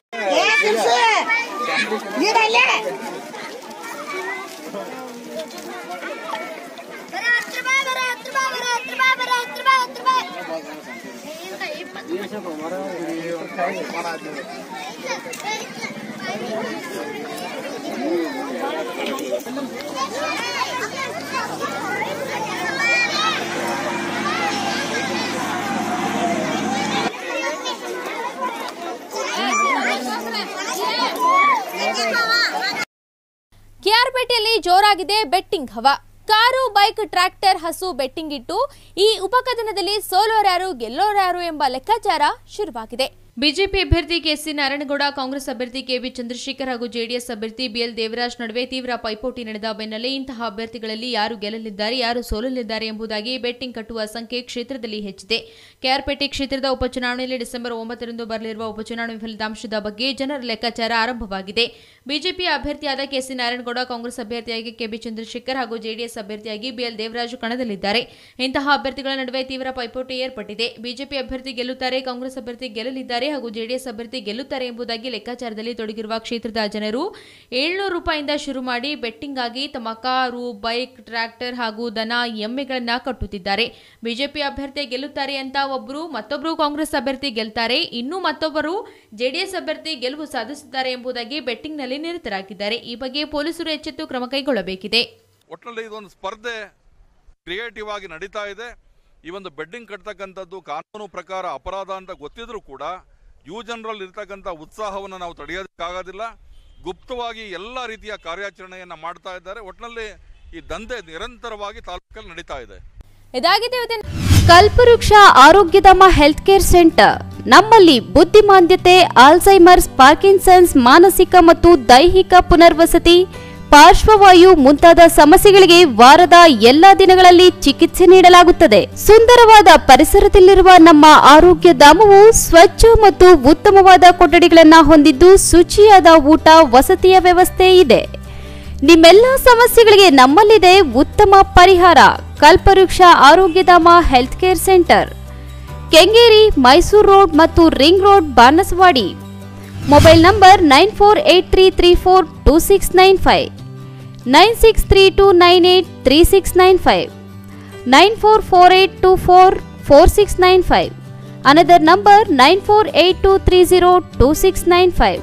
ಕೆಆರ್ಪೇಟೆಯಲ್ಲಿ ಜೋರಾಗಿದೆ ಬೆಟ್ಟಿಂಗ್ ಹವಾ ಕಾರು ಬೈಕ್ ಟ್ರ್ಯಾಕ್ಟರ್ ಹಸು ಬೆಟ್ಟಿಂಗ್ ಇಟ್ಟು ಈ ಉಪಕಥನದಲ್ಲಿ ಸೋಲೋರ್ಯಾರು ಗೆಲ್ಲೋರ್ಯಾರು ಎಂಬ ಲೆಕ್ಕಾಚಾರ ಶುರುವಾಗಿದೆ ಬಿಜೆಪಿ ಅಭ್ಯರ್ಥಿ ಕೆಸಿ ನಾರಾಯಣಗೌಡ ಕಾಂಗ್ರೆಸ್ ಅಭ್ಯರ್ಥಿ ಕೆವಿ ಚಂದ್ರಶೇಖರ್ ಹಾಗೂ ಜೆಡಿಎಸ್ ಅಭ್ಯರ್ಥಿ ಬಿಎಲ್ ದೇವರಾಜ್ ನಡುವೆ ತೀವ್ರ ಪೈಪೋಟಿ ನಡೆದ ಬೆನ್ನಲ್ಲೇ ಇಂತಹ ಅಭ್ಯರ್ಥಿಗಳಲ್ಲಿ ಯಾರು ಗೆಲ್ಲಲಿದ್ದಾರೆ ಯಾರು ಸೋಲಲಿದ್ದಾರೆ ಎಂಬುದಾಗಿ ಬೆಟ್ಟಿಂಗ್ ಕಟ್ಟುವ ಸಂಖ್ಯೆ ಕ್ಷೇತ್ರದಲ್ಲಿ ಹೆಚ್ಚಿದೆ ಕೆಆರ್ಪೇಟೆ ಕ್ಷೇತ್ರದ ಉಪಚುನಾವಣೆಯಲ್ಲಿ ಡಿಸೆಂಬರ್ ಒಂಬತ್ತರಂದು ಬರಲಿರುವ ಉಪಚುನಾವಣೆ ಫಲಿತಾಂಶದ ಬಗ್ಗೆ ಜನರ ಲೆಕ್ಕಾಚಾರ ಆರಂಭವಾಗಿದೆ ಬಿಜೆಪಿ ಅಭ್ಯರ್ಥಿಯಾದ ಕೆಸಿ ನಾರಾಯಣಗೌಡ ಕಾಂಗ್ರೆಸ್ ಅಭ್ಯರ್ಥಿಯಾಗಿ ಕೆಬಿ ಚಂದ್ರಶೇಖರ್ ಹಾಗೂ ಜೆಡಿಎಸ್ ಅಭ್ಯರ್ಥಿಯಾಗಿ ಬಿಎಲ್ ದೇವರಾಜು ಕಣದಲ್ಲಿದ್ದಾರೆ ಇಂತಹ ಅಭ್ಯರ್ಥಿಗಳ ನಡುವೆ ತೀವ್ರ ಪೈಪೋಟಿ ಏರ್ಪಟ್ಟಿದೆ ಬಿಜೆಪಿ ಅಭ್ಯರ್ಥಿ ಗೆಲ್ಲುತ್ತಾರೆ ಕಾಂಗ್ರೆಸ್ ಅಭ್ಯರ್ಥಿ ಗೆಲ್ಲಲಿದ್ದಾರೆ ಹಾಗೂ ಜೆಡಿಎಸ್ ಅಭ್ಯರ್ಥಿ ಗೆಲ್ಲುತ್ತಾರೆ ಎಂಬುದಾಗಿ ಲೆಕ್ಕಾಚಾರದಲ್ಲಿ ತೊಡಗಿರುವ ಕ್ಷೇತ್ರದ ಜನರು ಏಳ್ನೂರು ರೂಪಾಯಿಂದ ಶುರು ಮಾಡಿ ಬೆಟ್ಟಿಂಗ್ ಆಗಿ ತಮ್ಮ ಕಾರು ಬೈಕ್ ಟ್ರ್ಯಾಕ್ಟರ್ ಹಾಗೂ ದನ ಎಮ್ಮೆಗಳನ್ನ ಕಟ್ಟುತ್ತಿದ್ದಾರೆ ಬಿಜೆಪಿ ಅಭ್ಯರ್ಥಿ ಗೆಲ್ಲುತ್ತಾರೆ ಅಂತ ಒಬ್ಬರು ಮತ್ತೊಬ್ಬರು ಕಾಂಗ್ರೆಸ್ ಅಭ್ಯರ್ಥಿ ಗೆಲ್ತಾರೆ ಇನ್ನು ಮತ್ತೊಬ್ಬರು ಜೆಡಿಎಸ್ ಅಭ್ಯರ್ಥಿ ಗೆಲುವು ಸಾಧಿಸುತ್ತಾರೆ ಎಂಬುದಾಗಿ ಬೆಟ್ಟಿಂಗ್ನಲ್ಲಿ ನಿರತರಾಗಿದ್ದಾರೆ ಈ ಬಗ್ಗೆ ಪೊಲೀಸರು ಎಚ್ಚೆತ್ತು ಕ್ರಮ ಕೈಗೊಳ್ಳಬೇಕಿದೆ ಒಟ್ಟಿನಲ್ಲಿ ಇದೊಂದು ಸ್ಪರ್ಧೆ ಕ್ರಿಯೇಟಿವ್ ಆಗಿ ನಡೀತಾ ಇದೆ ಈ ಒಂದು ಬೆಡ್ಡಿಂಗ್ ಕಟ್ತಕ್ಕಂಥದ್ದು ಕಾನೂನು ಪ್ರಕಾರ ಅಪರಾಧ ಅಂತ ಗೊತ್ತಿದ್ರೂ ಕೂಡ ಯುವ ಜನರಲ್ಲಿ ಇರ್ತಕ್ಕಂಥ ಉತ್ಸಾಹವನ್ನು ನಾವು ತಡೆಯೋದಕ್ಕಾಗೋದಿಲ್ಲ ಗುಪ್ತವಾಗಿ ಎಲ್ಲ ರೀತಿಯ ಕಾರ್ಯಾಚರಣೆಯನ್ನು ಮಾಡ್ತಾ ಇದ್ದಾರೆ ಒಟ್ಟಿನಲ್ಲಿ ಈ ದಂಧೆ ನಿರಂತರವಾಗಿ ತಾಲೂಕಲ್ಲಿ ನಡೀತಾ ಇದೆ ಇದಾಗಿದೆ ಇವತ್ತಿನ ಕಲ್ಪವೃಕ್ಷ ಆರೋಗ್ಯಧಾಮ ಹೆಲ್ತ್ ಕೇರ್ ಸೆಂಟರ್ ನಮ್ಮಲ್ಲಿ ಬುದ್ಧಿಮಾಂದ್ಯತೆ ಆಲ್ಝೈಮರ್ಸ್ ಪಾರ್ಕಿನ್ಸನ್ಸ್ ಮಾನಸಿಕ ಮತ್ತು ದೈಹಿಕ ಪುನರ್ವಸತಿ ಪಾರ್ಶ್ವವಾಯು ಮುಂತಾದ ಸಮಸ್ಯೆಗಳಿಗೆ ವಾರದ ಎಲ್ಲಾ ದಿನಗಳಲ್ಲಿ ಚಿಕಿತ್ಸೆ ನೀಡಲಾಗುತ್ತದೆ ಸುಂದರವಾದ ಪರಿಸರದಲ್ಲಿರುವ ನಮ್ಮ ಆರೋಗ್ಯ ಧಾಮವು ಸ್ವಚ್ಛ ಮತ್ತು ಉತ್ತಮವಾದ ಕೊಠಡಿಗಳನ್ನು ಹೊಂದಿದ್ದು ಶುಚಿಯಾದ ಊಟ ವಸತಿಯ ವ್ಯವಸ್ಥೆ ಇದೆ ನಿಮ್ಮೆಲ್ಲ ಸಮಸ್ಯೆಗಳಿಗೆ ನಮ್ಮಲ್ಲಿದೆ ಉತ್ತಮ ಪರಿಹಾರ Kalpavriksha Arogyadhama health care centre Kengeri Mysuru road ಮತ್ತು ring road Banaswadi mobile number nine four eight three three four two six nine five nine six three two nine eight three six nine five nine four four eight two four four six nine five another number nine four eight two three zero two six nine five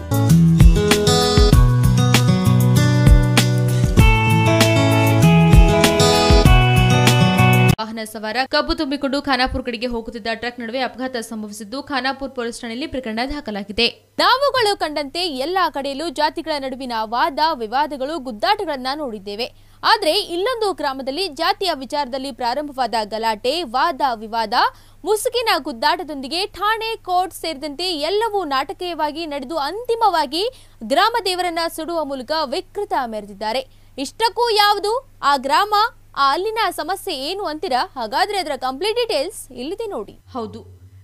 ವಾಹನ ಸವಾರ ಕಬ್ಬು ತುಂಬಿಕೊಂಡು ಖಾನಾಪುರ ಕಡೆಗೆ ಹೋಗುತ್ತಿದ್ದ ಟ್ರಕ್ ನಡುವೆ ಅಪಘಾತ ಸಂಭವಿಸಿದ್ದು ಖಾನಾಪುರ ಪೊಲೀಸ್ ಠಾಣೆಯಲ್ಲಿ ಪ್ರಕರಣ ದಾಖಲಾಗಿದೆ ನಾವುಗಳು ಕಂಡಂತೆ ಎಲ್ಲಾ ಕಡೆಯಲ್ಲೂ ಜಾತಿಗಳ ನಡುವಿನ ವಾದ ವಿವಾದಗಳು ಗುದ್ದಾಟಗಳನ್ನ ನೋಡಿದ್ದೇವೆ ಆದ್ರೆ ಇಲ್ಲೊಂದು ಗ್ರಾಮದಲ್ಲಿ ಜಾತಿಯ ವಿಚಾರದಲ್ಲಿ ಪ್ರಾರಂಭವಾದ ಗಲಾಟೆ ವಾದ ವಿವಾದ ಮುಸುಕಿನ ಗುದ್ದಾಟದೊಂದಿಗೆ ಠಾಣೆ ಕೋರ್ಟ್ ಸೇರಿದಂತೆ ಎಲ್ಲವೂ ನಾಟಕೀಯವಾಗಿ ನಡೆದು ಅಂತಿಮವಾಗಿ ಗ್ರಾಮ ದೇವರನ್ನ ಸುಡುವ ಮೂಲಕ ವಿಕೃತ ಮೆರೆದಿದ್ದಾರೆ ಇಷ್ಟಕ್ಕೂ ಯಾವುದು ಆ ಗ್ರಾಮ ಆ ಅಲ್ಲಿನ ಸಮಸ್ಯೆ ಏನು ಅಂತೀರಾ ಹಾಗಾದ್ರೆ ಅದರ ಕಂಪ್ಲೀಟ್ ಡೀಟೇಲ್ಸ್ ಇಲ್ಲಿದೆ ನೋಡಿ ಹೌದು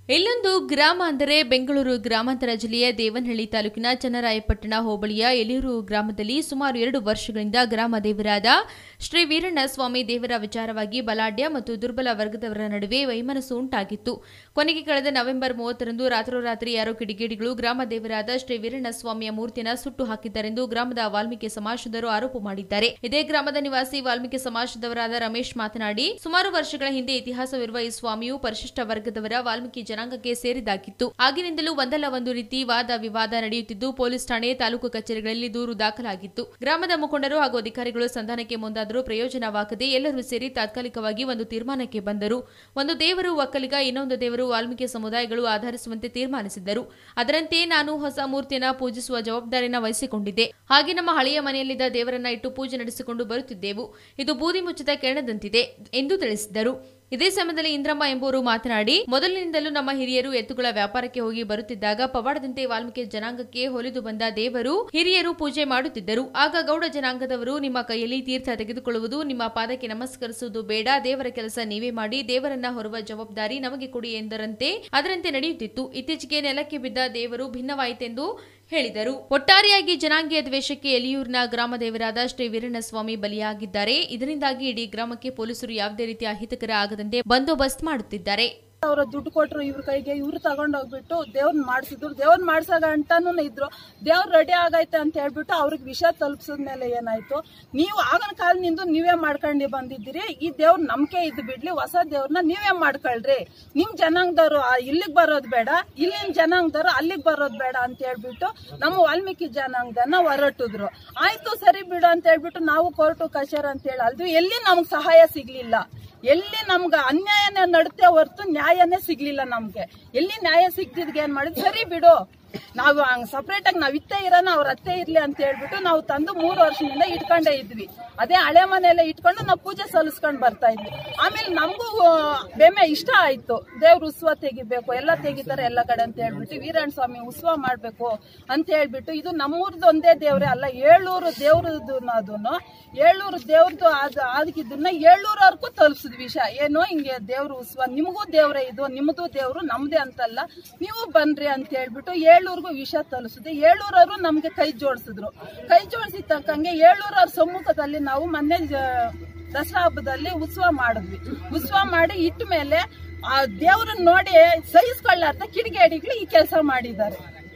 ಇಲ್ಲೊಂದು ಗ್ರಾಮ ಅಂದರೆ ಬೆಂಗಳೂರು ಗ್ರಾಮಾಂತರ ಜಿಲ್ಲೆಯ ದೇವನಹಳ್ಳಿ ತಾಲೂಕಿನ ಚನ್ನರಾಯಪಟ್ಟಣ ಹೋಬಳಿಯ ಎಲಿಯೂರು ಗ್ರಾಮದಲ್ಲಿ ಸುಮಾರು ಎರಡು ವರ್ಷಗಳಿಂದ ಗ್ರಾಮ ದೇವರಾದ ಶ್ರೀ ವೀರಣ್ಣ ಸ್ವಾಮಿ ದೇವರ ವಿಚಾರವಾಗಿ ಬಲಾಢ್ಯ ಮತ್ತು ದುರ್ಬಲ ವರ್ಗದವರ ನಡುವೆ ವೈಮನಸ್ಸು ಉಂಟಾಗಿತ್ತು ಕೊನೆಗೆ ಕಳೆದ ನವೆಂಬರ್ ಮೂವತ್ತರಂದು ರಾತ್ರೋರಾತ್ರಿ ಯಾರೋ ಕಿಡಿಗೇಡಿಗಳು ಗ್ರಾಮ ದೇವರಾದ ಶ್ರೀ ವೀರಣ್ಣ ಸ್ವಾಮಿಯ ಮೂರ್ತಿಯನ್ನು ಸುಟ್ಟು ಹಾಕಿದ್ದಾರೆಂದು ಗ್ರಾಮದ ವಾಲ್ಮೀಕಿ ಸಮಾಜದವರು ಆರೋಪ ಮಾಡಿದ್ದಾರೆ ಇದೇ ಗ್ರಾಮದ ನಿವಾಸಿ ವಾಲ್ಮೀಕಿ ಸಮಾಜದವರಾದ ರಮೇಶ್ ಮಾತನಾಡಿ ಸುಮಾರು ವರ್ಷಗಳ ಹಿಂದೆ ಇತಿಹಾಸವಿರುವ ಈ ಸ್ವಾಮಿಯು ಪರಿಶಿಷ್ಟ ವರ್ಗದವರ ವಾಲ್ಮೀಕಿ ಜನಾಂಗಕ್ಕೆ ಸೇರಿದಾಗಿತ್ತು ಆಗಿನಿಂದಲೂ ಒಂದಲ್ಲ ಒಂದು ರೀತಿ ವಾದ ವಿವಾದ ನಡೆಯುತ್ತಿದ್ದು ಪೊಲೀಸ್ ಠಾಣೆ ತಾಲೂಕು ಕಚೇರಿಗಳಲ್ಲಿ ದೂರು ದಾಖಲಾಗಿತ್ತು ಗ್ರಾಮದ ಮುಖಂಡರು ಹಾಗೂ ಅಧಿಕಾರಿಗಳು ಸಂಧಾನಕ್ಕೆ ಮುಂದಾದರೂ ಪ್ರಯೋಜನವಾಗದೆ ಎಲ್ಲರೂ ಸೇರಿ ತಾತ್ಕಾಲಿಕವಾಗಿ ಒಂದು ತೀರ್ಮಾನಕ್ಕೆ ಬಂದರು ಒಂದು ದೇವರು ಒಕ್ಕಲಿಗ ಇನ್ನೊಂದು ದೇವರು ವಾಲ್ಮೀಕಿ ಸಮುದಾಯಗಳು ಆಧರಿಸುವಂತೆ ತೀರ್ಮಾನಿಸಿದ್ದರು ಅದರಂತೆ ನಾನು ಹೊಸ ಮೂರ್ತಿಯನ್ನ ಪೂಜಿಸುವ ಜವಾಬ್ದಾರಿಯನ್ನ ವಹಿಸಿಕೊಂಡಿದ್ದೆ ಹಾಗೆ ನಮ್ಮ ಹಳೆಯ ಮನೆಯಲ್ಲಿದ್ದ ದೇವರನ್ನ ಇಟ್ಟು ಪೂಜೆ ನಡೆಸಿಕೊಂಡು ಬರುತ್ತಿದ್ದೆವು ಇದು ಬೂದಿ ಮುಚ್ಚಿದ ಕೆರಣದಂತಿದೆ ಎಂದು ತಿಳಿಸಿದ್ದರು ಇದೇ ಸಮಯದಲ್ಲಿ ಇಂದ್ರಮ್ಮ ಎಂಬುವರು ಮಾತನಾಡಿ ಮೊದಲಿನಿಂದಲೂ ನಮ್ಮ ಹಿರಿಯರು ಎತ್ತುಗಳ ವ್ಯಾಪಾರಕ್ಕೆ ಹೋಗಿ ಬರುತ್ತಿದ್ದಾಗ ಪವಾಡದಂತೆ ವಾಲ್ಮೀಕಿ ಜನಾಂಗಕ್ಕೆ ಹೊಲಿದು ಬಂದ ದೇವರು ಹಿರಿಯರು ಪೂಜೆ ಮಾಡುತ್ತಿದ್ದರು ಆಗ ಗೌಡ ಜನಾಂಗದವರು ನಿಮ್ಮ ಕೈಯಲ್ಲಿ ತೀರ್ಥ ತೆಗೆದುಕೊಳ್ಳುವುದು ನಿಮ್ಮ ಪಾದಕ್ಕೆ ನಮಸ್ಕರಿಸುವುದು ಬೇಡ ದೇವರ ಕೆಲಸ ನೀವೇ ಮಾಡಿ ದೇವರನ್ನ ಹೊರುವ ಜವಾಬ್ದಾರಿ ನಮಗೆ ಕೊಡಿ ಎಂದರಂತೆ ಅದರಂತೆ ನಡೆಯುತ್ತಿತ್ತು ಇತ್ತೀಚೆಗೆ ನೆಲಕ್ಕೆ ಬಿದ್ದ ದೇವರು ಭಿನ್ನವಾಯಿತೆಂದು ಹೇಳಿದರು ಒಟ್ಟಾರೆಯಾಗಿ ಜನಾಂಗೀಯ ದ್ವೇಷಕ್ಕೆ ಎಲಿಯೂರಿನ ಗ್ರಾಮ ದೇವರಾದ ಶ್ರೀ ವೀರಣ್ಣಸ್ವಾಮಿ ಬಲಿಯಾಗಿದ್ದಾರೆ ಇದರಿಂದಾಗಿ ಇಡೀ ಗ್ರಾಮಕ್ಕೆ ಪೊಲೀಸರು ಯಾವುದೇ ರೀತಿಯ ಅಹಿತಕರ ಆಗದಂತೆ ಬಂದೋಬಸ್ತ್ ಮಾಡುತ್ತಿದ್ದಾರೆ ಅವ್ರ ದುಡ್ಡು ಕೊಟ್ರು ಇವ್ರ ಕೈಗೆ ಇವ್ರು ತಗೊಂಡೋಗ್ಬಿಟ್ಟು ದೇವ್ರನ್ನ ಮಾಡಿಸಿದ್ರು ದೇವ್ರನ್ನ ಮಾಡ್ಸಾಗ ಅಂತಾನು ಇದ್ರು ದೇವ್ರ ರೆಡಿ ಆಗೈತೆ ಅಂತ ಹೇಳ್ಬಿಟ್ಟು ಅವ್ರಿಗೆ ವಿಷಯ ತಲುಪಿಸಿದ್ಮೇಲೆ ಏನಾಯ್ತು ನೀವು ಆಗಿನ ಕಾಲದಿಂದ ನೀವೇ ಮಾಡ್ಕೊಂಡು ಬಂದಿದ್ದೀರಿ ಈ ದೇವ್ರ ನಂಬಿಕೆ ಇದ್ದು ಬಿಡ್ಲಿ ಹೊಸ ದೇವ್ರನ್ನ ನೀವೇ ಮಾಡ್ಕೊಳ್ರಿ ನಿಮ್ ಜನಾಂಗದವ್ರು ಇಲ್ಲಿಗೆ ಬರೋದು ಬೇಡ ಇಲ್ಲಿನ ಜನಾಂಗದವ್ರು ಅಲ್ಲಿಗೆ ಬರೋದು ಬೇಡ ಅಂತ ಹೇಳ್ಬಿಟ್ಟು ನಮ್ಮ ವಾಲ್ಮೀಕಿ ಜನಾಂಗದನ್ನ ಹೊರಟಿದ್ರು ಆಯ್ತು ಸರಿ ಬಿಡು ಅಂತ ಹೇಳ್ಬಿಟ್ಟು ನಾವು ಕೋರ್ಟು ಕಚೇರಿ ಅಂತ ಹೇಳಿ ಅಲ್ದ್ವಿ ಎಲ್ಲಿ ನಮ್ಗೆ ಸಹಾಯ ಸಿಗ್ಲಿಲ್ಲ ಎಲ್ಲಿ ನಮ್ಗೆ ಅನ್ಯಾಯನೇ ನಡುತ್ತೆ ಹೊರತು ನ್ಯಾಯನೇ ಸಿಗ್ಲಿಲ್ಲ ನಮ್ಗೆ ಎಲ್ಲಿ ನ್ಯಾಯ ಸಿಗ್ತಿದ್ಗೆ ಏನ್ ಮಾಡಿದ್ ಸರಿ ಬಿಡು ನಾವು ಹಂಗ್ ಸಪ್ರೇಟ್ ಆಗಿ ನಾವ್ ಇತ್ತೇ ಇರೋಣ ಅವ್ರ ಅತ್ತೆ ಇರ್ಲಿ ಅಂತ ಹೇಳ್ಬಿಟ್ಟು ನಾವು ತಂದು ಮೂರು ವರ್ಷದಿಂದ ಇಟ್ಕೊಂಡೇ ಇದ್ವಿ ಅದೇ ಹಳೆ ಮನೆಯಲ್ಲೇ ಇಟ್ಕೊಂಡು ನಾವು ಪೂಜೆ ಸಲ್ಲಿಸ್ಕೊಂಡ್ ಬರ್ತಾ ಇದ್ವಿ ಆಮೇಲೆ ನಮಗೂ ಬೆಮೆ ಇಷ್ಟ ಆಯ್ತು ದೇವ್ರ ಉತ್ಸವ ತೆಗಿಬೇಕು ಎಲ್ಲ ತೆಗಿತಾರೆ ಎಲ್ಲ ಕಡೆ ಅಂತ ಹೇಳ್ಬಿಟ್ಟು ವೀರಣ್ಣ ಸ್ವಾಮಿ ಉತ್ಸವ ಮಾಡ್ಬೇಕು ಅಂತ ಹೇಳ್ಬಿಟ್ಟು ಇದು ನಮ್ಮೂರ್ದು ಒಂದೇ ದೇವ್ರೆ ಅಲ್ಲ ಏಳೂರು ದೇವ್ರದ್ದು ಅದನ್ನು ಏಳೂರು ದೇವ್ರದ್ದು ಆದ ಆಗಿದ್ದನ್ನ ಏಳೂರವರೆಗೂ ತಲುಪಿಸಿದ್ವಿ ವಿಷಯ ಏನು ಹಿಂಗೆ ದೇವ್ರ ಉತ್ಸವ ನಿಮಗೂ ದೇವ್ರೆ ಇದು ನಿಮ್ದು ದೇವ್ರು ನಮ್ದೇ ಅಂತಲ್ಲ ನೀವು ಬನ್ರಿ ಅಂತ ಹೇಳ್ಬಿಟ್ಟು ಏಳೂರ್ಗೂ ವಿಷಯ ತಲುಪಿಸಿದ್ವಿ ಏಳೂರವರು ನಮ್ಗೆ ಕೈ ಜೋಡಿಸಿದ್ರು ಕೈ ಜೋಡಿಸಿದ ತಕ್ಕಂಗೆ ಏಳೂರವ್ರ ಸಮ್ಮುಖದಲ್ಲಿ ನಾವು ಮೊನ್ನೆ ಜ- ದಸರಾ ಹಬ್ಬದಲ್ಲಿ ಉತ್ಸವ ಮಾಡಿದ್ವಿ ಉತ್ಸವ ಮಾಡಿ ಇಟ್ಟ ಮೇಲೆ ಆ ದೇವ್ರನ್ನ ನೋಡಿ ಸಹಿಸ್ಕೊಳ್ಳಾರ್ದ ಕಿಡಿಗೇಡಿಗಳು ಈ ಕೆಲಸ ಮಾಡಿದ್ದಾರೆ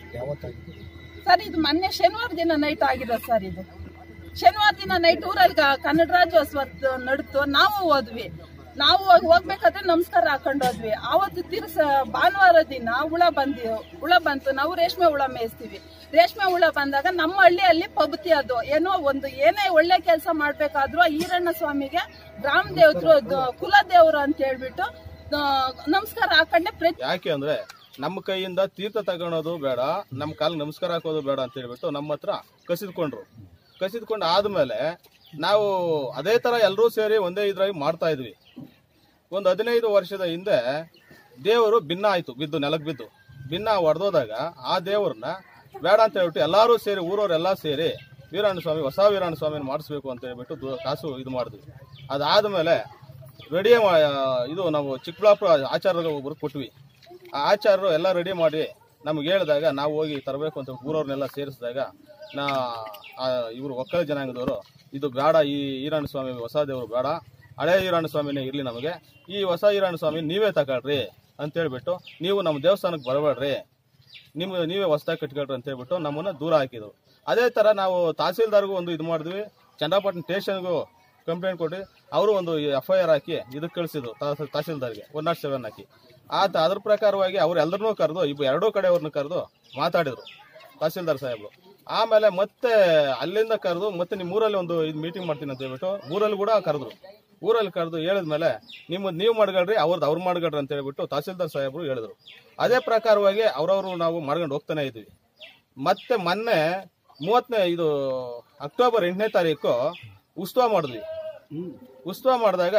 ಸರ್ ಇದು ಮೊನ್ನೆ ಶನಿವಾರ ದಿನ ನೈಟ್ ಆಗಿದೆ ಸರ್ ಇದು ಶನಿವಾರ ದಿನ ನೈಟ್ ಊರಲ್ಲಿ ಗ- ಕನ್ನಡ ರಾಜ್ಯೋತ್ಸವ ನಡ್ತು ನಾವು ಹೋದ್ವಿ ನಾವು ಹೋಗ್- ಹೋಗ್ಬೇಕಾದ್ರೆ ನಮಸ್ಕಾರ ಹಾಕೊಂಡು ಹೋದ್ವಿ ಆವತ್ತು ತಿರ್ಸ ಭಾನುವಾರ ದಿನ ಹುಳ ಬಂದಿ ಹುಳ ಬಂತು ನಾವು ರೇಷ್ಮೆ ಹುಳ ಮೇಯಿಸ್ತೀವಿ ರೇಷ್ಮೆ ಹುಳ ಬಂದಾಗ ನಮ್ಮ ಹಳ್ಳಿಯಲ್ಲಿ ಪಬ್ತಿ ಅದು ಏನೋ ಒಂದು ಏನೇ ಒಳ್ಳೆ ಕೆಲಸ ಮಾಡ್ಬೇಕಾದ್ರೂ ಆ ಈರಣ್ಣ ಸ್ವಾಮಿಗೆ ಗ್ರಾಮ ದೇವದ್ರು ಕುಲ ದೇವ್ರು ಅಂತ ಹೇಳ್ಬಿಟ್ಟು ಆ, ನಮಸ್ಕಾರ ಹಾಕೊಂಡೆ ಪ್ರತಿ ಯಾಕೆ ಅಂದ್ರೆ ನಮ್ಮ ಕೈಯಿಂದ ತೀರ್ಥ ತಗೊಳೋದು ಬೇಡ ನಮ್ಮ ಕಾಲಿಗೆ ನಮಸ್ಕಾರ ಹಾಕೋದು ಬೇಡ ಅಂತ ಹೇಳ್ಬಿಟ್ಟು ನಮ್ಮ ಹತ್ರ ಕಸಿದ್ಕೊಂಡ್ರು ಕಸಿದ್ಕೊಂಡು ಆದ್ಮೇಲೆ ನಾವು ಅದೇ ತರ ಎಲ್ಲರೂ ಸೇರಿ ಒಂದೇ ಇದ್ರಾಗಿ ಮಾಡ್ತಾ ಇದ್ವಿ ಒಂದು ಹದಿನೈದು ವರ್ಷದ ಹಿಂದೆ ದೇವರು ಭಿನ್ನ ಆಯ್ತು ಬಿದ್ದು ನೆಲಕ್ಕೆ ಬಿದ್ದು ಭಿನ್ನ ಹೊಡೆದೋದಾಗ ಆ ದೇವ್ರನ್ನ ಬೇಡ ಅಂತ ಹೇಳ್ಬಿಟ್ಟು ಎಲ್ಲರೂ ಸೇರಿ ಊರವರೆಲ್ಲ ಸೇರಿ ವೀರಣ್ಣ ಸ್ವಾಮಿ ಹೊಸ ವೀರಣ್ಣ ಸ್ವಾಮಿನ ಮಾಡಿಸ್ಬೇಕು ಅಂತ ಹೇಳ್ಬಿಟ್ಟು ದು- ಕಾಸು ಇದು ಮಾಡಿದ್ವಿ ಅದಾದ್ಮೇಲೆ ರೆಡಿ ಇದು ನಾವು ಚಿಕ್ಕಬಳ್ಳಾಪುರ ಆಚಾರ್ಯ ಒಬ್ರು ಕೊಟ್ವಿ ಆ ಆಚಾರ್ಯರು ಎಲ್ಲ ರೆಡಿ ಮಾಡಿ ನಮ್ಗೆ ಹೇಳಿದಾಗ ನಾವು ಹೋಗಿ ತರಬೇಕು ಅಂತ ಊರವ್ರನ್ನೆಲ್ಲ ಸೇರಿಸಿದಾಗ ನಾ ಇವರು ಒಕ್ಕಲ ಜನಾಂಗದವರು ಇದು ಬೇಡ ಈ ಈರಣ್ಣ ಸ್ವಾಮಿ ಹೊಸ ದೇವರು ಬೇಡ ಹಳೆ ಈರಣ್ಣ ಸ್ವಾಮಿನೇ ಇರಲಿ ನಮಗೆ ಈ ಹೊಸ ಈರಣ್ಣ ಸ್ವಾಮಿ ನೀವೇ ತಗೊಳ್ರಿ ಅಂತ ಹೇಳ್ಬಿಟ್ಟು ನೀವು ನಮ್ಮ ದೇವಸ್ಥಾನಕ್ಕೆ ಬರಬೇಡ್ರಿ ನಿಮ್ಮ ನೀವೇ ಹೊಸದಾಗಿ ಕಟ್ಕೊಳ್ರಿ ಅಂತ ಹೇಳ್ಬಿಟ್ಟು ನಮ್ಮನ್ನ ದೂರ ಹಾಕಿದ್ರು ಅದೇ ತರ ನಾವು ತಹಸೀಲ್ದಾರ್ಗೂ ಒಂದು ಇದು ಮಾಡಿದ್ವಿ ಚನ್ನಪಟ್ಟಣ ಸ್ಟೇಷನ್ಗೂ ಕಂಪ್ಲೇಂಟ್ ಕೊಟ್ಟು ಅವರು ಒಂದು ಎಫ್ ಐ ಆರ್ ಹಾಕಿ ಇದಕ್ಕೆ ಕಳಿಸಿದ್ರು ತಹಸ- ತಹಸೀಲ್ದಾರ್ಗೆ ಒನ್ ನಾಟ್ ಸೆವೆನ್ ಹಾಕಿ ಆತ ಅದ್ರ ಪ್ರಕಾರವಾಗಿ ಅವ್ರು ಎಲ್ಲರನ್ನೂ ಕರೆದು ಇಬ್ಬ ಎರಡೂ ಕಡೆಯವ್ರನ್ನ ಕರೆದು ಮಾತಾಡಿದ್ರು ತಹಸೀಲ್ದಾರ್ ಸಾಹೇಬ್ರು ಆಮೇಲೆ ಮತ್ತೆ ಅಲ್ಲಿಂದ ಕರೆದು ಮತ್ತೆ ನಿಮ್ಮ ಊರಲ್ಲಿ ಒಂದು ಇದು ಮೀಟಿಂಗ್ ಮಾಡ್ತೀನಿ ಅಂತ ಹೇಳ್ಬಿಟ್ಟು ಊರಲ್ಲಿ ಕೂಡ ಕರೆದ್ರು ಊರಲ್ಲಿ ಕರೆದು ಹೇಳಿದ್ಮೇಲೆ ನಿಮ್ಮದು ನೀವು ಮಾಡ್ಕೊಳ್ರಿ ಅವ್ರದ್ದು ಅವ್ರು ಮಾಡ್ಕೊಳ್ರಿ ಅಂತ ಹೇಳ್ಬಿಟ್ಟು ತಹಸೀಲ್ದಾರ್ ಸಾಹೇಬ್ರು ಹೇಳಿದ್ರು ಅದೇ ಪ್ರಕಾರವಾಗಿ ಅವ್ರವ್ರು ನಾವು ಮಾಡ್ಕೊಂಡು ಹೋಗ್ತಾನೆ ಇದ್ವಿ ಮತ್ತೆ ಮೊನ್ನೆ ಮೂವತ್ತನೇ ಇದು ಅಕ್ಟೋಬರ್ ಎಂಟನೇ ತಾರೀಕು ಉತ್ಸವ ಮಾಡಿದ್ವಿ ಉತ್ಸವ ಮಾಡಿದಾಗ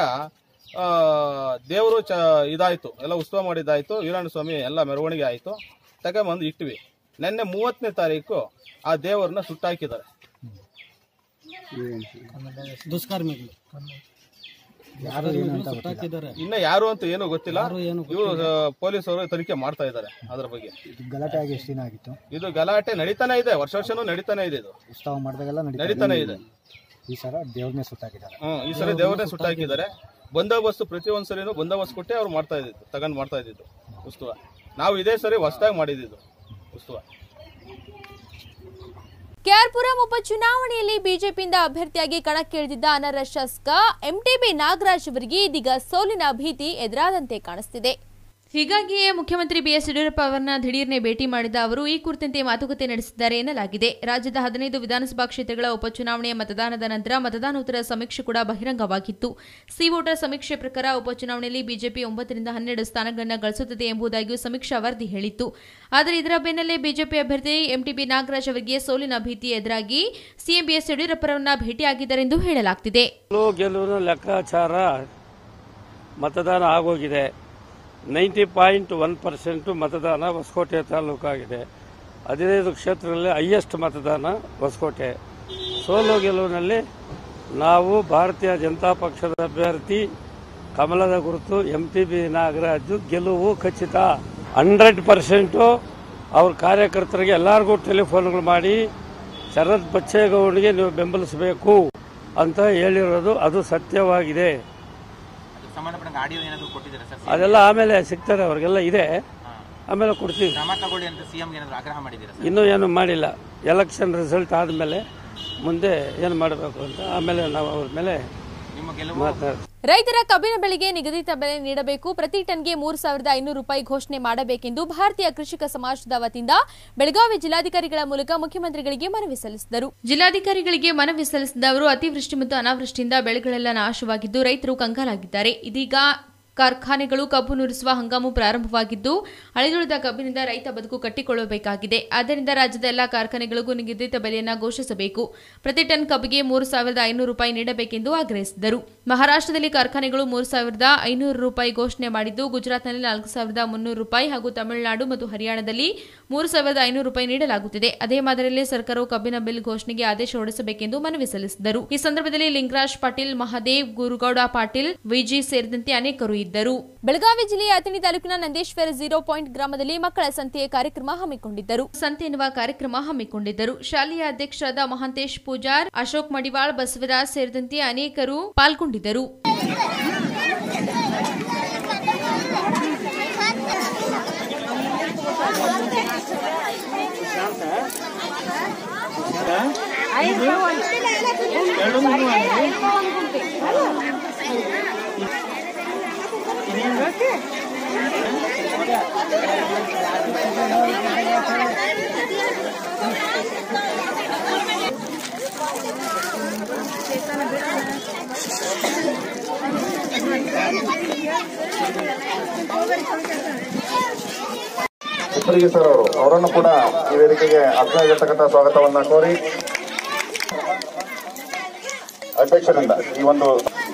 ದೇವರು ಚ ಇದಾಯ್ತು ಎಲ್ಲ ಉತ್ಸವ ಮಾಡಿದ್ದಾಯ್ತು ವೀರಣ್ಣ ಸ್ವಾಮಿ ಎಲ್ಲ ಮೆರವಣಿಗೆ ಆಯ್ತು ತಗೊಂಬಂದು ಇಟ್ವಿ ನಿನ್ನೆ ಮೂವತ್ತನೇ ತಾರೀಕು ಆ ದೇವರನ್ನ ಸುಟ್ಟಾಕಿದ್ದಾರೆ ದುಷ್ಕರ್ಮಿಗಳು ಯಾರು ಏನು ಅಂತ ಗೊತ್ತಿಲ್ಲ ಇನ್ನ ಯಾರು ಅಂತ ಏನು ಗೊತ್ತಿಲ್ಲ ಇವರು ಪೊಲೀಸರು ತನಿಖೆ ಮಾಡ್ತಾ ಇದ್ದಾರೆ ಅದ್ರ ಬಗ್ಗೆ ಇದು ಗಲಾಟೆ ಆಗಿ ಎಷ್ಟು ದಿನ ಆಗಿತ್ತು ಇದು ಗಲಾಟೆ ನಡೀತಾನೆ ಇದೆ ವರ್ಷ ವರ್ಷನೂ ನಡೀತಾನೆ ಇದೆ ಇದು ಉತ್ಸವ ಮಾಡಿದಾಗೆಲ್ಲ ನಡೀತಾನೆ ಇದೆ ಈ ಸಲ ದೇವ್ರನ್ನೇ ಸುತ್ತಾಕಿದ್ದಾರೆ ಹ್ಮ್ ಈ ಸರಿ ದೇವರನ್ನೇ ಸುಟ್ಟಾಕಿದ್ದಾರೆ ಬಂದೋಬಸ್ತ್ ಪ್ರತಿಯೊಂದ್ ಸರಿನೂ ಬಂದೋಬಸ್ತ್ ಕೊಟ್ಟೆ ಅವ್ರು ಮಾಡ್ತಾ ಇದ್ದಿದ್ದು ತಗೊಂಡ್ ಮಾಡ್ತಾ ಇದ್ದಿದ್ದು ಉತ್ಸವ ನಾವು ಇದೇ ಸರಿ ಹೊಸದಾಗಿ ಮಾಡಿದ್ದು ಉತ್ಸವ ಕೆಆರ್ಪುರಂ ಉಪಚುನಾವಣೆಯಲ್ಲಿ ಬಿಜೆಪಿಯಿಂದ ಅಭ್ಯರ್ಥಿಯಾಗಿ ಕಣಕ್ಕಿಳಿದಿದ್ದ ಅನರ್ಹ ಶಾಸಕ ಎಂಟಿಬಿ ನಾಗರಾಜ್ ಅವರಿಗೆ ಇದೀಗ ಸೋಲಿನ ಭೀತಿ ಎದುರಾದಂತೆ ಕಾಣಿಸ್ತಿದೆ ಹೀಗಾಗಿಯೇ ಮುಖ್ಯಮಂತ್ರಿ ಬಿಎಸ್ ಯಡಿಯೂರಪ್ಪ ಅವರನ್ನ ದಿಢೀರ್ನೆ ಭೇಟಿ ಮಾಡಿದ ಅವರು ಈ ಕುರಿತಂತೆ ಮಾತುಕತೆ ನಡೆಸಿದ್ದಾರೆ ಎನ್ನಲಾಗಿದೆ ರಾಜ್ಯದ ಹದಿನೈದು ವಿಧಾನಸಭಾ ಕ್ಷೇತ್ರಗಳ ಉಪಚುನಾವಣೆಯ ಮತದಾನದ ನಂತರ ಮತದಾನೋತ್ತರ ಸಮೀಕ್ಷೆ ಕೂಡ ಬಹಿರಂಗವಾಗಿತ್ತು ಸಿ ವೋಟರ್ ಸಮೀಕ್ಷೆ ಪ್ರಕಾರ ಉಪಚುನಾವಣೆಯಲ್ಲಿ ಬಿಜೆಪಿ ಒಂಬತ್ತರಿಂದ ಹನ್ನೆರಡು ಸ್ಥಾನಗಳನ್ನು ಗಳಿಸುತ್ತದೆ ಎಂಬುದಾಗಿಯೂ ಸಮೀಕ್ಷಾ ವರದಿ ಹೇಳಿತ್ತು ಆದರೆ ಇದರ ಬೆನ್ನಲ್ಲೇ ಬಿಜೆಪಿ ಅಭ್ಯರ್ಥಿ ಎಂಟಿಬಿ ನಾಗರಾಜ್ ಅವರಿಗೆ ಸೋಲಿನ ಭೀತಿ ಎದುರಾಗಿ ಸಿಎಂ ಬಿಎಸ್ ಯಡಿಯೂರಪ್ಪರನ್ನ ಭೇಟಿಯಾಗಿದ್ದಾರೆಂದು ಹೇಳಲಾಗ್ತಿದೆ ಗೆಲುವು ಗೆಲುವಿನ ಲೆಕ್ಕಾಚಾರ ಮತದಾನ ಆಗೋಗಿದೆ ನೈಂಟಿ ಪಾಯಿಂಟ್ ಒನ್ ಪರ್ಸೆಂಟು ಮತದಾನ ಹೊಸಕೋಟೆ ತಾಲೂಕಾಗಿದೆ ಹದಿನೈದು ಕ್ಷೇತ್ರದಲ್ಲಿ ಹೈಯೆಸ್ಟ್ ಮತದಾನ ಹೊಸಕೋಟೆ ಸೋಲು ಗೆಲುವಿನಲ್ಲಿ ನಾವು ಭಾರತೀಯ ಜನತಾ ಪಕ್ಷದ ಅಭ್ಯರ್ಥಿ ಕಮಲದ ಗುರುತು ಎಂ ಟಿ ಬಿ ನಾಗರಾಜು ಗೆಲುವು ಖಚಿತ ಹಂಡ್ರೆಡ್ ಪರ್ಸೆಂಟು ಅವ್ರ ಕಾರ್ಯಕರ್ತರಿಗೆ ಎಲ್ಲರಿಗೂ ಟೆಲಿಫೋನ್ಗಳು ಮಾಡಿ ಶರತ್ ಬಚ್ಚೇಗೌಡರಿಗೆ ನೀವು ಬೆಂಬಲಿಸಬೇಕು ಅಂತ ಹೇಳಿರೋದು ಅದು ಸತ್ಯವಾಗಿದೆ ಅದಕ್ಕೆ ಸಂಬಂಧಪಟ್ಟ ಆಡಿಯೋ ಏನಾದ್ರು ಕೊಟ್ಟಿದ್ದೀರಾ ಸರ್ ಅದೆಲ್ಲ ಆಮೇಲೆ ಸಿಗ್ತದೆ ಅವ್ರಿಗೆಲ್ಲ ಇದೆ ಆಮೇಲೆ ಕೊಡ್ತೀವಿ ಕ್ರಮ ತಗೊಳ್ಳಿ ಅಂತ ಸಿಎಂ ಏನಾದ್ರು ಆಗ್ರಹ ಮಾಡಿದ್ದೀರಾ ಸರ್ ಇನ್ನೂ ಏನು ಮಾಡಿಲ್ಲ ಎಲೆಕ್ಷನ್ ರಿಸಲ್ಟ್ ಆದಮೇಲೆ ಮುಂದೆ ಏನು ಮಾಡಬೇಕು ಅಂತ ಆಮೇಲೆ ನಾವು ಅವ್ರ ಮೇಲೆ ನಿಮ್ಮ ಗೆಲುವು ಮಾತಾಡ್ತೀವಿ ರೈತರ ಕಬ್ಬಿನ ಬೆಳೆಗೆ ನಿಗದಿತ ಬೆಲೆ ನೀಡಬೇಕು ಪ್ರತಿ ಟನ್ಗೆ ಮೂರು ಸಾವಿರದ ಐನೂರು ರೂಪಾಯಿ ಘೋಷಣೆ ಮಾಡಬೇಕೆಂದು ಭಾರತೀಯ ಕೃಷಿಕ ಸಮಾಜದ ವತಿಯಿಂದ ಬೆಳಗಾವಿ ಜಿಲ್ಲಾಧಿಕಾರಿಗಳ ಮೂಲಕ ಮುಖ್ಯಮಂತ್ರಿಗಳಿಗೆ ಮನವಿ ಸಲ್ಲಿಸಿದರು ಜಿಲ್ಲಾಧಿಕಾರಿಗಳಿಗೆ ಮನವಿ ಸಲ್ಲಿಸಿದ ಅವರು ಅತಿವೃಷ್ಟಿ ಮತ್ತು ಅನಾವೃಷ್ಟಿಯಿಂದ ಬೆಳೆಗಳೆಲ್ಲ ನಾಶವಾಗಿದ್ದು ರೈತರು ಕಂಗಾಲಾಗಿದ್ದಾರೆ ಇದೀಗ ಕಾರ್ಖಾನೆಗಳು ಕಬ್ಬು ನುರಿಸುವ ಹಂಗಾಮು ಪ್ರಾರಂಭವಾಗಿದ್ದು ಅಳಿದುಳಿದ ಕಬ್ಬಿನಿಂದ ರೈತ ಬದುಕು ಕಟ್ಟಿಕೊಳ್ಳಬೇಕಾಗಿದೆ ಆದ್ದರಿಂದ ರಾಜ್ಯದ ಎಲ್ಲಾ ಕಾರ್ಖಾನೆಗಳಿಗೂ ನಿಗದಿತ ಬೆಲೆಯನ್ನು ಘೋಷಿಸಬೇಕು ಪ್ರತಿ ಟನ್ ಕಬ್ಬಿಗೆ ಮೂರು ಸಾವಿರದ ಐನೂರು ರೂಪಾಯಿ ನೀಡಬೇಕೆಂದು ಆಗ್ರಹಿಸಿದರು ಮಹಾರಾಷ್ಟ್ರದಲ್ಲಿ ಕಾರ್ಖಾನೆಗಳು ಮೂರು ಸಾವಿರದ ಐನೂರು ರೂಪಾಯಿ ಘೋಷಣೆ ಮಾಡಿದ್ದು ಗುಜರಾತ್ನಲ್ಲಿ ನಾಲ್ಕು ಸಾವಿರದ ಮುನ್ನೂರು ರೂಪಾಯಿ ಹಾಗೂ ತಮಿಳುನಾಡು ಮತ್ತು ಹರಿಯಾಣದಲ್ಲಿ ಮೂರು ಸಾವಿರದ ಐನೂರು ರೂಪಾಯಿ ನೀಡಲಾಗುತ್ತಿದೆ ಅದೇ ಮಾದರಿಯಲ್ಲಿ ಸರ್ಕಾರವು ಕಬ್ಬಿನ ಬಿಲ್ ಘೋಷಣೆಗೆ ಆದೇಶ ಹೊರಡಿಸಬೇಕೆಂದು ಮನವಿ ಸಲ್ಲಿಸಿದರು ಈ ಸಂದರ್ಭದಲ್ಲಿ ಲಿಂಗರಾಜ್ ಪಾಟೀಲ್ ಮಹಾದೇವ್ ಗುರುಗೌಡ ಪಾಟೀಲ್ ವಿಜಿ ಸೇರಿದಂತೆ ಅನೇಕರು ಇದ್ದರು ಬೆಳಗಾವಿ ಜಿಲ್ಲೆಯ ಅಥಣಿ ತಾಲೂಕಿನ ನಂದೇಶ್ವರ ಜೀರೋ ಪಾಯಿಂಟ್ ಗ್ರಾಮದಲ್ಲಿ ಮಕ್ಕಳ ಸಂತೆಯ ಕಾರ್ಯಕ್ರಮ ಹಮ್ಮಿಕೊಂಡಿದ್ದರು ಸಂತೆ ಎನ್ನುವ ಕಾರ್ಯಕ್ರಮ ಹಮ್ಮಿಕೊಂಡಿದ್ದರು ಶಾಲೆಯ ಅಧ್ಯಕ್ಷರಾದ ಮಹಾಂತೇಶ್ ಪೂಜಾರ್ ಅಶೋಕ್ ಮಡಿವಾಳ್ ಬಸವರಾಜ್ ಸೇರಿದಂತೆ ಅನೇಕರು ಪಾಲ್ಗೊಂಡಿದ್ದರು ಇಬ್ಬರಿಗೆ ಸರ್ ಅವರು ಅವರನ್ನು ಕೂಡ ಈ ವೇದಿಕೆಗೆ ಆತ್ಮೀಯತಕ್ಕಂಥ ಸ್ವಾಗತವನ್ನ ಕೋರಿ ಅಧ್ಯಕ್ಷರಿಂದ ಈ ಒಂದು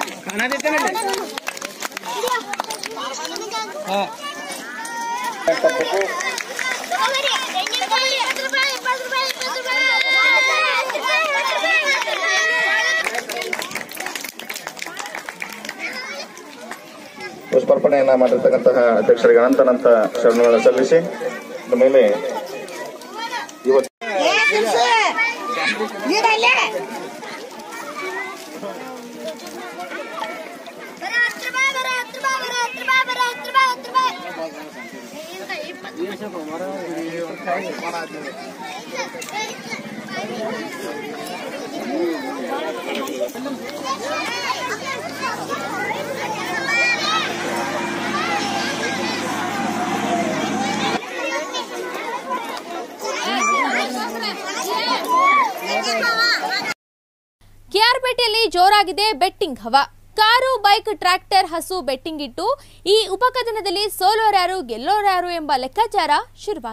ಪುಷ್ಪಾರ್ಪಣೆಯನ್ನ ಮಾಡಿರ್ತಕ್ಕಂತಹ ಅಧ್ಯಕ್ಷರಿಗೆ ಅನಂತನಂತ ಶರಣಗಳನ್ನು ಸಲ್ಲಿಸಿ ಇದ್ರ ಮೇಲೆ ಇವತ್ತು ಕೆಆರ್ಪೇಟೆಯಲ್ಲಿ ಜೋರಾಗಿದೆ ಬೆಟ್ಟಿಂಗ್ ಹವಾ ಕಾರು ಬೈಕ್ ಟ್ರ್ಯಾಕ್ಟರ್ ಹಸು ಬೆಟ್ಟಿಂಗ್ ಇಟ್ಟು ಈ ಉಪಕಥನದಲ್ಲಿ ಸೋಲೋರ್ಯಾರು ಗೆಲ್ಲೋರ್ಯಾರು ಎಂಬ ಲೆಕ್ಕಾಚಾರ ಶುರುವಾಗಿದೆ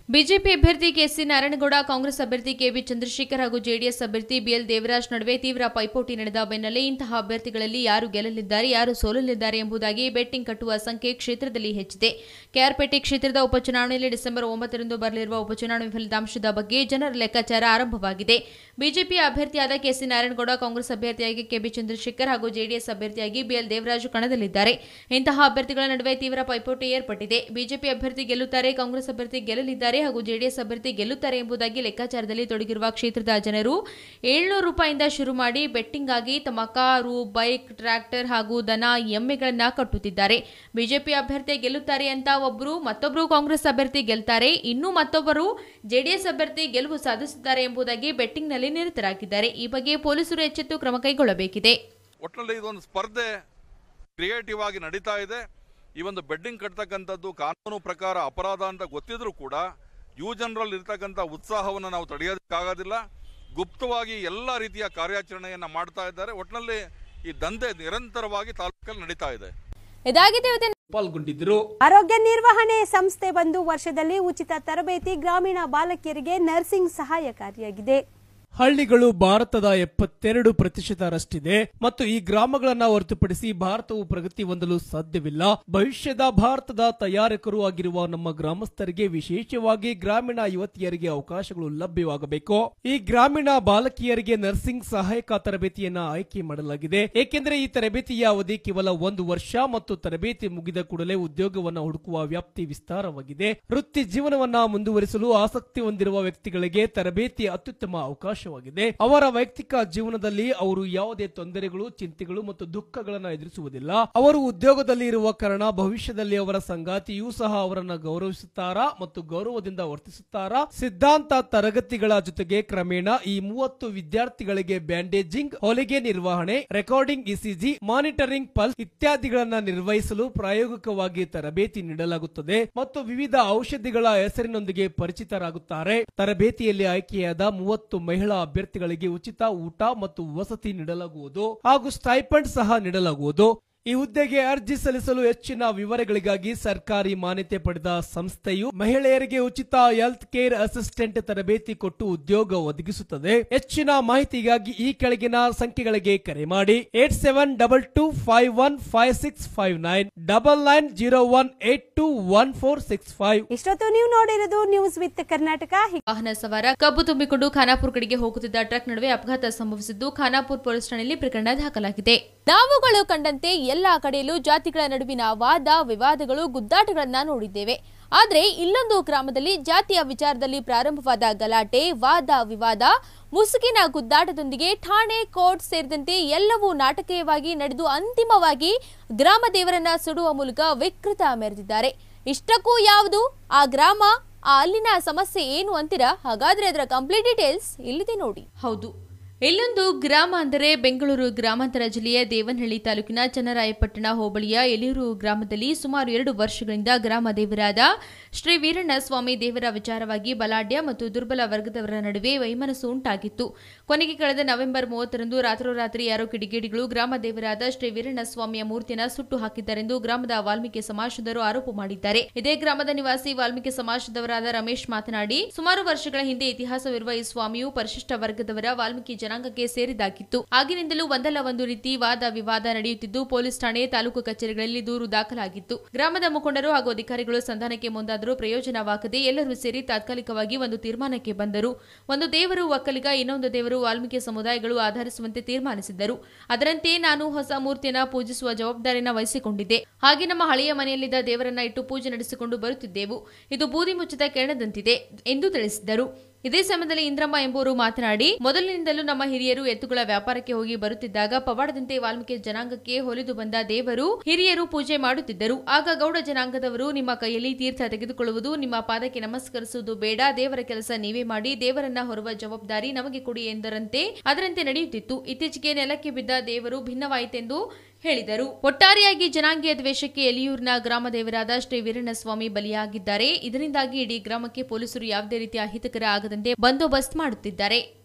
ಬಿಜೆಪಿ ಅಭ್ಯರ್ಥಿ ಕೆಸಿ ನಾರಾಯಣಗೌಡ ಕಾಂಗ್ರೆಸ್ ಅಭ್ಯರ್ಥಿ ಕೆವಿ ಚಂದ್ರಶೇಖರ್ ಹಾಗೂ ಜೆಡಿಎಸ್ ಅಭ್ಯರ್ಥಿ ಬಿಎಲ್ ದೇವರಾಜ್ ನಡುವೆ ತೀವ್ರ ಪೈಪೋಟಿ ನಡೆದ ಬೆನ್ನಲ್ಲೇ ಇಂತಹ ಅಭ್ಯರ್ಥಿಗಳಲ್ಲಿ ಯಾರು ಗೆಲ್ಲಲಿದ್ದಾರೆ ಯಾರು ಸೋಲಲಿದ್ದಾರೆ ಎಂಬುದಾಗಿ ಬೆಟ್ಟಿಂಗ್ ಕಟ್ಟುವ ಸಂಖ್ಯೆ ಕ್ಷೇತ್ರದಲ್ಲಿ ಹೆಚ್ಚಿದೆ ಕೆಆರ್ಪೇಟೆ ಕ್ಷೇತ್ರದ ಉಪಚುನಾವಣೆಯಲ್ಲಿ ಡಿಸೆಂಬರ್ ಒಂಬತ್ತರಂದು ಬರಲಿರುವ ಉಪಚುನಾವಣೆ ಫಲಿತಾಂಶದ ಬಗ್ಗೆ ಜನರ ಲೆಕ್ಕಾಚಾರ ಆರಂಭವಾಗಿದೆ ಬಿಜೆಪಿ ಅಭ್ಯರ್ಥಿಯಾದ ಕೆಸಿ ನಾರಾಯಣಗೌಡ ಕಾಂಗ್ರೆಸ್ ಅಭ್ಯರ್ಥಿಯಾಗಿ ಕೆಬಿ ಚಂದ್ರಶೇಖರ್ ಹಾಗೂ ಜೆಡಿಎಸ್ ಅಭ್ಯರ್ಥಿಯಾಗಿ ಬಿಎಲ್ ದೇವರಾಜು ಕಣದಲ್ಲಿದ್ದಾರೆ ಇಂತಹ ಅಭ್ಯರ್ಥಿಗಳ ನಡುವೆ ತೀವ್ರ ಪೈಪೋಟಿ ಏರ್ಪಟ್ಟಿದೆ ಬಿಜೆಪಿ ಅಭ್ಯರ್ಥಿ ಗೆಲ್ಲುತ್ತಾರೆ ಕಾಂಗ್ರೆಸ್ ಅಭ್ಯರ್ಥಿ ಗೆಲ್ಲಲಿದ್ದಾರೆ ಹಾಗೂ ಜೆಡಿಎಸ್ ಅಭ್ಯರ್ಥಿ ಗೆಲ್ಲುತ್ತಾರೆ ಎಂಬುದಾಗಿ ಲೆಕ್ಕಾಚಾರದಲ್ಲಿ ತೊಡಗಿರುವ ಕ್ಷೇತ್ರದ ಜನರು ಏಳ್ನೂರು ರೂಪಾಯಿಂದ ಶುರು ಮಾಡಿ ಬೆಟ್ಟಿಂಗ್ ಆಗಿ ತಮ್ಮ ಕಾರು ಬೈಕ್ ಟ್ರ್ಯಾಕ್ಟರ್ ಹಾಗೂ ದನ ಎಮ್ಮೆಗಳನ್ನ ಕಟ್ಟುತ್ತಿದ್ದಾರೆ ಬಿಜೆಪಿ ಅಭ್ಯರ್ಥಿ ಗೆಲ್ಲುತ್ತಾರೆ ಅಂತ ಒಬ್ಬರು ಮತ್ತೊಬ್ಬರು ಕಾಂಗ್ರೆಸ್ ಅಭ್ಯರ್ಥಿ ಗೆಲ್ತಾರೆ ಇನ್ನು ಮತ್ತೊಬ್ಬರು ಜೆಡಿಎಸ್ ಅಭ್ಯರ್ಥಿ ಗೆಲುವು ಸಾಧಿಸುತ್ತಾರೆ ಎಂಬುದಾಗಿ ಬೆಟ್ಟಿಂಗ್ನಲ್ಲಿ ನಿರತರಾಗಿದ್ದಾರೆ ಈ ಬಗ್ಗೆ ಪೊಲೀಸರು ಎಚ್ಚೆತ್ತು ಕ್ರಮ ಕೈಗೊಳ್ಳಬೇಕಿದೆ ಒಟ್ಟಿನಲ್ಲಿ ಇದೊಂದು ಸ್ಪರ್ಧೆ ಕ್ರಿಯೇಟಿವ್ ಆಗಿ ನಡೀತಾ ಇದೆ ಈ ಒಂದು ಬೆಡ್ಡಿಂಗ್ ಕಟ್ತಕ್ಕಂಥದ್ದು ಕಾನೂನು ಪ್ರಕಾರ ಅಪರಾಧ ಅಂತ ಗೊತ್ತಿದ್ರೂ ಕೂಡ ಯುವ ಜನರಲ್ಲಿ ಇರ್ತಕ್ಕಂಥ ಉತ್ಸಾಹವನ್ನು ನಾವು ತಡೆಯೋದಕ್ಕಾಗೋದಿಲ್ಲ ಗುಪ್ತವಾಗಿ ಎಲ್ಲ ರೀತಿಯ ಕಾರ್ಯಾಚರಣೆಯನ್ನು ಮಾಡ್ತಾ ಇದ್ದಾರೆ ಒಟ್ಟಿನಲ್ಲಿ ಈ ದಂಧೆ ನಿರಂತರವಾಗಿ ತಾಲೂಕಲ್ಲಿ ನಡೀತಾ ಇದೆ ಇದಾಗಿದೆ ಇವತ್ತಿನ ಪಾಲ್ಗೊಂಡಿದ್ದರು ಆರೋಗ್ಯ ನಿರ್ವಹಣೆ ಸಂಸ್ಥೆ ಬಂದು ವರ್ಷದಲ್ಲಿ ಉಚಿತ ತರಬೇತಿ ಗ್ರಾಮೀಣ ಬಾಲಕಿಯರಿಗೆ ನರ್ಸಿಂಗ್ ಸಹಾಯಕಾರಿಯಾಗಿದೆ ಹಳ್ಳಿಗಳು ಭಾರತದ ಎಪ್ಪತ್ತೆರಡು ಪ್ರತಿಶತರಷ್ಟಿದೆ ಮತ್ತು ಈ ಗ್ರಾಮಗಳನ್ನ ಹೊರತುಪಡಿಸಿ ಭಾರತವು ಪ್ರಗತಿ ಹೊಂದಲು ಸಾಧ್ಯವಿಲ್ಲ ಭವಿಷ್ಯದ ಭಾರತದ ತಯಾರಕರು ಆಗಿರುವ ನಮ್ಮ ಗ್ರಾಮಸ್ಥರಿಗೆ ವಿಶೇಷವಾಗಿ ಗ್ರಾಮೀಣ ಯುವತಿಯರಿಗೆ ಅವಕಾಶಗಳು ಲಭ್ಯವಾಗಬೇಕು ಈ ಗ್ರಾಮೀಣ ಬಾಲಕಿಯರಿಗೆ ನರ್ಸಿಂಗ್ ಸಹಾಯಕ ತರಬೇತಿಯನ್ನ ಆಯ್ಕೆ ಮಾಡಲಾಗಿದೆ ಏಕೆಂದರೆ ಈ ತರಬೇತಿಯ ಅವಧಿ ಕೇವಲ ಒಂದು ವರ್ಷ ಮತ್ತು ತರಬೇತಿ ಮುಗಿದ ಕೂಡಲೇ ಉದ್ಯೋಗವನ್ನ ಹುಡುಕುವ ವ್ಯಾಪ್ತಿ ವಿಸ್ತಾರವಾಗಿದೆ ವೃತ್ತಿ ಜೀವನವನ್ನ ಮುಂದುವರಿಸಲು ಆಸಕ್ತಿ ಹೊಂದಿರುವ ವ್ಯಕ್ತಿಗಳಿಗೆ ತರಬೇತಿ ಅತ್ಯುತ್ತಮ ಅವಕಾಶವಾಗಿದೆ ಅವರ ವೈಯಕ್ತಿಕ ಜೀವನದಲ್ಲಿ ಅವರು ಯಾವುದೇ ತೊಂದರೆಗಳು ಚಿಂತೆಗಳು ಮತ್ತು ದುಃಖಗಳನ್ನ ಎದುರಿಸುವುದಿಲ್ಲ ಅವರು ಉದ್ಯೋಗದಲ್ಲಿ ಇರುವ ಕಾರಣ ಭವಿಷ್ಯದಲ್ಲಿ ಅವರ ಸಂಗಾತಿಯೂ ಸಹ ಅವರನ್ನ ಗೌರವಿಸುತ್ತಾರಾ ಮತ್ತು ಗೌರವದಿಂದ ವರ್ತಿಸುತ್ತಾರಾ ಸಿದ್ಧಾಂತ ತರಗತಿಗಳ ಜೊತೆಗೆ ಕ್ರಮೇಣ ಈ ಮೂವತ್ತು ವಿದ್ಯಾರ್ಥಿಗಳಿಗೆ ಬ್ಯಾಂಡೇಜಿಂಗ್ ಹೊಲಿಗೆ ನಿರ್ವಹಣೆ ರೆಕಾರ್ಡಿಂಗ್ ಇಸಿಜಿ ಮಾನಿಟರಿಂಗ್ ಪಲ್ಸ್ ಇತ್ಯಾದಿಗಳನ್ನ ನಿರ್ವಹಿಸಲು ಪ್ರಾಯೋಗಿಕವಾಗಿ ತರಬೇತಿ ನೀಡಲಾಗುತ್ತದೆ ಮತ್ತು ವಿವಿಧ ಔಷಧಿಗಳ ಹೆಸರಿನೊಂದಿಗೆ ಪರಿಚಿತರಾಗುತ್ತಾರೆ ತರಬೇತಿಯಲ್ಲಿ ಆಯ್ಕೆಯಾದ ಮೂವತ್ತು ಮಹಿಳಾ ಅಭ್ಯರ್ಥಿಗಳಿಗೆ ಉಚಿತ ಊಟ ಮತ್ತು ವಸತಿ ನೀಡಲಾಗುವುದು ಹಾಗೂ ಸ್ಟೈಪಂಡ್ ಸಹ ನೀಡಲಾಗುವುದು ಈ ಹುದ್ದೆಗೆ ಅರ್ಜಿ ಸಲ್ಲಿಸಲು ಹೆಚ್ಚಿನ ವಿವರಗಳಿಗಾಗಿ ಸರ್ಕಾರಿ ಮಾನ್ಯತೆ ಪಡೆದ ಸಂಸ್ಥೆಯು ಮಹಿಳೆಯರಿಗೆ ಉಚಿತ ಹೆಲ್ತ್ ಕೇರ್ ಅಸಿಸ್ಟೆಂಟ್ ತರಬೇತಿ ಕೊಟ್ಟು ಉದ್ಯೋಗ ಒದಗಿಸುತ್ತದೆ ಹೆಚ್ಚಿನ ಮಾಹಿತಿಗಾಗಿ ಈ ಕೆಳಗಿನ ಸಂಖ್ಯೆಗಳಿಗೆ ಕರೆ ಮಾಡಿ eight seven double two five one five six five nine double nine zero one eight two one four six five ಇಷ್ಟೊತ್ತು ನೀವು ನೋಡಿರೋದು ನ್ಯೂಸ್ ವಿತ್ ಕರ್ನಾಟಕ ವಾಹನ ಸವಾರ ಕಬ್ಬು ತುಂಬಿಕೊಂಡು ಖಾನಾಪುರ ಕಡೆಗೆ ಹೋಗುತ್ತಿದ್ದ ಟ್ರಕ್ ನಡುವೆ ಅಪಘಾತ ಸಂಭವಿಸಿದ್ದು ಖಾನಾಪುರ ಪೊಲೀಸ್ ಠಾಣೆಯಲ್ಲಿ ಪ್ರಕರಣ ದಾಖಲಾಗಿದೆ ನಾವುಗಳು ಕಂಡಂತೆ ಎಲ್ಲಾ ಕಡೆಯಲ್ಲೂ ಜಾತಿಗಳ ನಡುವಿನ ವಾದ ವಿವಾದಗಳು ಗುದ್ದಾಟಗಳನ್ನ ನೋಡಿದ್ದೇವೆ ಆದ್ರೆ ಇಲ್ಲೊಂದು ಗ್ರಾಮದಲ್ಲಿ ಜಾತಿಯ ವಿಚಾರದಲ್ಲಿ ಪ್ರಾರಂಭವಾದ ಗಲಾಟೆ ವಾದ ವಿವಾದ ಮುಸುಕಿನ ಗುದ್ದಾಟದೊಂದಿಗೆ ಠಾಣೆ ಕೋರ್ಟ್ ಸೇರಿದಂತೆ ಎಲ್ಲವೂ ನಾಟಕೀಯವಾಗಿ ನಡೆದು ಅಂತಿಮವಾಗಿ ಗ್ರಾಮ ದೇವರನ್ನ ಸುಡುವ ಮೂಲಕ ವಿಕೃತ ಮೆರೆದಿದ್ದಾರೆ ಇಷ್ಟಕ್ಕೂ ಯಾವುದು ಆ ಗ್ರಾಮ ಆ ಅಲ್ಲಿನ ಸಮಸ್ಯೆ ಏನು ಅಂತೀರಾ ಹಾಗಾದ್ರೆ ಅದರ ಕಂಪ್ಲೀಟ್ ಡೀಟೇಲ್ಸ್ ಇಲ್ಲಿದೆ ನೋಡಿ ಹೌದು ಇಲ್ಲೊಂದು ಗ್ರಾಮ ಅಂದರೆ ಬೆಂಗಳೂರು ಗ್ರಾಮಾಂತರ ಜಿಲ್ಲೆಯ ದೇವನಹಳ್ಳಿ ತಾಲೂಕಿನ ಚನ್ನರಾಯಪಟ್ಟಣ ಹೋಬಳಿಯ ಎಲಿಯೂರು ಗ್ರಾಮದಲ್ಲಿ ಸುಮಾರು ಎರಡು ವರ್ಷಗಳಿಂದ ಗ್ರಾಮ ದೇವರಾದ ಶ್ರೀ ವೀರಣ್ಣ ಸ್ವಾಮಿ ದೇವರ ವಿಚಾರವಾಗಿ ಬಲಾಢ್ಯ ಮತ್ತು ದುರ್ಬಲ ವರ್ಗದವರ ನಡುವೆ ವೈಮನಸ್ಸು ಉಂಟಾಗಿತ್ತು ಕೊನೆಗೆ ಕಳೆದ ನವೆಂಬರ್ ಮೂವತ್ತರಂದು ರಾತ್ರೋರಾತ್ರಿ ಯಾರೋ ಕಿಡಿಗೇಡಿಗಳು ಗ್ರಾಮ ದೇವರಾದ ಶ್ರೀ ವೀರಣ್ಣ ಸ್ವಾಮಿಯ ಮೂರ್ತಿಯನ್ನು ಸುಟ್ಟು ಹಾಕಿದ್ದಾರೆಂದು ಗ್ರಾಮದ ವಾಲ್ಮೀಕಿ ಸಮಾಜದವರು ಆರೋಪ ಮಾಡಿದ್ದಾರೆ ಇದೇ ಗ್ರಾಮದ ನಿವಾಸಿ ವಾಲ್ಮೀಕಿ ಸಮಾಜದವರಾದ ರಮೇಶ್ ಮಾತನಾಡಿ ಸುಮಾರು ವರ್ಷಗಳ ಹಿಂದೆ ಇತಿಹಾಸವಿರುವ ಈ ಸ್ವಾಮಿಯು ಪರಿಶಿಷ್ಟ ವರ್ಗದವರ ವಾಲ್ಮೀಕಿ ಜನಾಂಗಕ್ಕೆ ಸೇರಿದಾಗಿತ್ತು ಆಗಿನಿಂದಲೂ ಒಂದಲ್ಲ ಒಂದು ರೀತಿ ವಾದ ವಿವಾದ ನಡೆಯುತ್ತಿದ್ದು ಪೊಲೀಸ್ ಠಾಣೆ ತಾಲೂಕು ಕಚೇರಿಗಳಲ್ಲಿ ದೂರು ದಾಖಲಾಗಿತ್ತು ಗ್ರಾಮದ ಮುಖಂಡರು ಹಾಗೂ ಅಧಿಕಾರಿಗಳು ಸಂಧಾನಕ್ಕೆ ಮುಂದಾದರೂ ಪ್ರಯೋಜನವಾಗದೆ ಎಲ್ಲರೂ ಸೇರಿ ತಾತ್ಕಾಲಿಕವಾಗಿ ಒಂದು ತೀರ್ಮಾನಕ್ಕೆ ಬಂದರು ಒಂದು ದೇವರು ಒಕ್ಕಲಿಗ ಇನ್ನೊಂದು ದೇವರು ವಾಲ್ಮೀಕಿ ಸಮುದಾಯಗಳು ಆಧರಿಸುವಂತೆ ತೀರ್ಮಾನಿಸಿದ್ದರು ಅದರಂತೆ ನಾನು ಹೊಸ ಮೂರ್ತಿಯನ್ನ ಪೂಜಿಸುವ ಜವಾಬ್ದಾರಿಯನ್ನ ವಹಿಸಿಕೊಂಡಿದ್ದೆ ಹಾಗೆ ನಮ್ಮ ಹಳೆಯ ಮನೆಯಲ್ಲಿದ್ದ ದೇವರನ್ನ ಇಟ್ಟು ಪೂಜೆ ನಡೆಸಿಕೊಂಡು ಬರುತ್ತಿದ್ದೆವು ಇದು ಬೂದಿ ಮುಚ್ಚಿದ ಕೆರಣದಂತಿದೆ ಎಂದು ತಿಳಿಸಿದ್ದರು ಇದೇ ಸಮಯದಲ್ಲಿ ಇಂದ್ರಮ್ಮ ಎಂಬುವರು ಮಾತನಾಡಿ ಮೊದಲಿನಿಂದಲೂ ನಮ್ಮ ಹಿರಿಯರು ಎತ್ತುಗಳ ವ್ಯಾಪಾರಕ್ಕೆ ಹೋಗಿ ಬರುತ್ತಿದ್ದಾಗ ಪವಾಡದಂತೆ ವಾಲ್ಮೀಕಿ ಜನಾಂಗಕ್ಕೆ ಹೊಲಿದು ಬಂದ ದೇವರು ಹಿರಿಯರು ಪೂಜೆ ಮಾಡುತ್ತಿದ್ದರು ಆಗ ಗೌಡ ಜನಾಂಗದವರು ನಿಮ್ಮ ಕೈಯಲ್ಲಿ ತೀರ್ಥ ತೆಗೆದುಕೊಳ್ಳುವುದು ನಿಮ್ಮ ಪಾದಕ್ಕೆ ನಮಸ್ಕರಿಸುವುದು ಬೇಡ ದೇವರ ಕೆಲಸ ನೀವೇ ಮಾಡಿ ದೇವರನ್ನ ಹೊರುವ ಜವಾಬ್ದಾರಿ ನಮಗೆ ಕೊಡಿ ಎಂದರಂತೆ ಅದರಂತೆ ನಡೆಯುತ್ತಿತ್ತು ಇತ್ತೀಚೆಗೆ ನೆಲಕ್ಕೆ ಬಿದ್ದ ದೇವರು ಭಿನ್ನವಾಯಿತೆಂದು ಹೇಳಿದರು ಒಟ್ಟಾರೆಯಾಗಿ ಜನಾಂಗೀಯ ದ್ವೇಷಕ್ಕೆ ಎಲಿಯೂರಿನ ಗ್ರಾಮ ದೇವರಾದ ಶ್ರೀ ವೀರಣ್ಣಸ್ವಾಮಿ ಬಲಿಯಾಗಿದ್ದಾರೆ ಇದರಿಂದಾಗಿ ಇಡೀ ಗ್ರಾಮಕ್ಕೆ ಪೊಲೀಸರು ಯಾವುದೇ ರೀತಿಯ ಅಹಿತಕರ ಆಗದಂತೆ ಬಂದೋಬಸ್ತ್ ಮಾಡುತ್ತಿದ್ದಾರೆ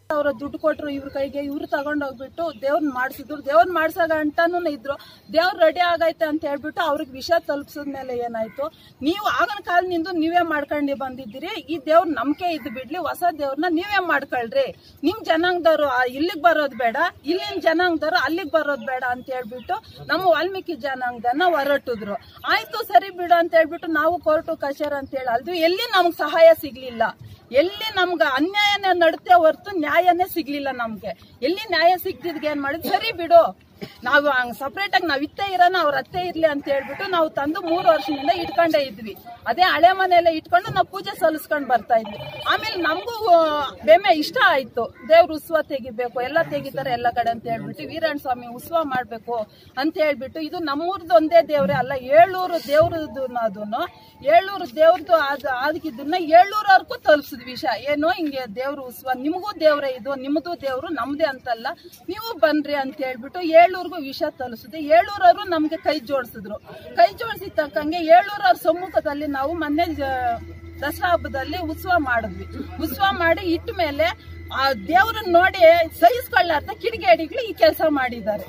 ಅವರ ದುಡ್ಡು ಕೊಟ್ರು ಇವ್ರ ಕೈಗೆ ಇವ್ರು ತಗೊಂಡೋಗ್ಬಿಟ್ಟು ದೇವ್ರನ್ನ ಮಾಡಿಸಿದ್ರು ದೇವ್ರನ್ನ ಮಾಡ್ಸಾಗ ಅಂತಾನು ಇದ್ರು ದೇವ್ರ ರೆಡಿ ಆಗೈತೆ ಅಂತ ಹೇಳ್ಬಿಟ್ಟು ಅವ್ರಿಗೆ ವಿಷಯ ತಲುಪಿಸಿದ್ಮೇಲೆ ಏನಾಯ್ತು ನೀವು ಆಗಿನ ಕಾಲದಿಂದ ನೀವೇ ಮಾಡ್ಕೊಂಡು ಬಂದಿದ್ದೀರಿ ಈ ದೇವ್ರ ನಂಬಿಕೆ ಇದ್ದು ಬಿಡ್ಲಿ ಹೊಸ ದೇವ್ರನ್ನ ನೀವೇ ಮಾಡ್ಕೊಳ್ರಿ ನಿಮ್ ಜನಾಂಗದವ್ರು ಆ ಇಲ್ಲಿಗ್ ಬರೋದ್ ಬೇಡ ಇಲ್ಲಿನ ಜನಾಂಗದವ್ರು ಅಲ್ಲಿಗ್ ಬರೋದ್ ಬೇಡ ಅಂತ ಹೇಳ್ಬಿಟ್ಟು ನಮ್ಮ ವಾಲ್ಮೀಕಿ ಜನಾಂಗದನ್ನ ಹೊರಟಿದ್ರು ಆಯ್ತು ಸರಿ ಬಿಡು ಅಂತ ಹೇಳ್ಬಿಟ್ಟು ನಾವು ಕೋರ್ಟು ಕಚೇರಿ ಅಂತ ಹೇಳಿ ಅಲ್ದ್ವಿ ಎಲ್ಲಿ ನಮ್ಗೆ ಸಹಾಯ ಸಿಗ್ಲಿಲ್ಲ ಎಲ್ಲಿ ನಮ್ಗೆ ಅನ್ಯಾಯನೇ ನಡುತ್ತೆ ಹೊರತು ನ್ಯಾಯನೇ ಸಿಗ್ಲಿಲ್ಲ ನಮ್ಗೆ ಎಲ್ಲಿ ನ್ಯಾಯ ಸಿಗ್ತಿದ್ಗೆ ಏನ್ ಮಾಡಿದ್ ಸರಿ ಬಿಡು ನಾವು ಹಂಗ್ ಸಪ್ರೇಟ್ ಆಗಿ ನಾವ್ ಇತ್ತೇ ಇರೋಣ ಅವ್ರ ಅತ್ತೆ ಇರ್ಲಿ ಅಂತ ಹೇಳ್ಬಿಟ್ಟು ನಾವು ತಂದು ಮೂರು ವರ್ಷದಿಂದ ಇಟ್ಕೊಂಡೇ ಇದ್ವಿ ಅದೇ ಹಳೆ ಮನೆಯಲ್ಲೇ ಇಟ್ಕೊಂಡು ನಾವು ಪೂಜೆ ಸಲ್ಲಿಸ್ಕೊಂಡ್ ಬರ್ತಾ ಇದ್ವಿ ಆಮೇಲೆ ನಮಗೂ ಬೆಮೆ ಇಷ್ಟ ಆಯ್ತು ದೇವ್ರ ಉತ್ಸವ ತೆಗಿಬೇಕು ಎಲ್ಲ ತೆಗಿತಾರೆ ಎಲ್ಲ ಕಡೆ ಅಂತ ಹೇಳ್ಬಿಟ್ಟು ವೀರಣ್ಣ ಸ್ವಾಮಿ ಉತ್ಸವ ಮಾಡ್ಬೇಕು ಅಂತ ಹೇಳ್ಬಿಟ್ಟು ಇದು ನಮ್ಮೂರ್ದು ಒಂದೇ ದೇವ್ರೆ ಅಲ್ಲ ಏಳೂರು ದೇವ್ರದ್ದು ಅದನ್ನು ಏಳೂರು ದೇವ್ರದ್ದು ಆದ ಅದಕ್ಕಿದ್ದನ್ನ ಏಳೂರವರೆಗೂ ತಲುಪಿಸಿದ್ವಿ ವಿಷಯ ಏನು ಹಿಂಗೆ ದೇವ್ರ ಉತ್ಸವ ನಿಮಗೂ ದೇವ್ರೆ ಇದು ನಿಮ್ಮದು ದೇವ್ರು ನಮ್ದೇ ಅಂತಲ್ಲ ನೀವು ಬನ್ರಿ ಅಂತ ಹೇಳ್ಬಿಟ್ಟು ಏಳೂರ್ಗೂ ವಿಷಯ ತಲುಪಿಸಿದ್ವಿ ಏಳೂರವರು ನಮ್ಗೆ ಕೈ ಜೋಡಿಸಿದ್ರು ಕೈ ಜೋಡಿಸಿದ ತಕ್ಕಂಗೆ ಏಳೂರವ್ರ ಸಮ್ಮುಖದಲ್ಲಿ ನಾವು ಮೊನ್ನೆ ಜ- ದಸರಾ ಹಬ್ಬದಲ್ಲಿ ಉತ್ಸವ ಮಾಡಿದ್ವಿ ಉತ್ಸವ ಮಾಡಿ ಇಟ್ಟ ಮೇಲೆ ಆ ದೇವ್ರನ್ನ ನೋಡಿ ಸಹಿಸ್ಕೊಳ್ಳಾರ್ದ ಕಿಡಿಗೇಡಿಗಳು ಈ ಕೆಲಸ ಮಾಡಿದ್ದಾರೆ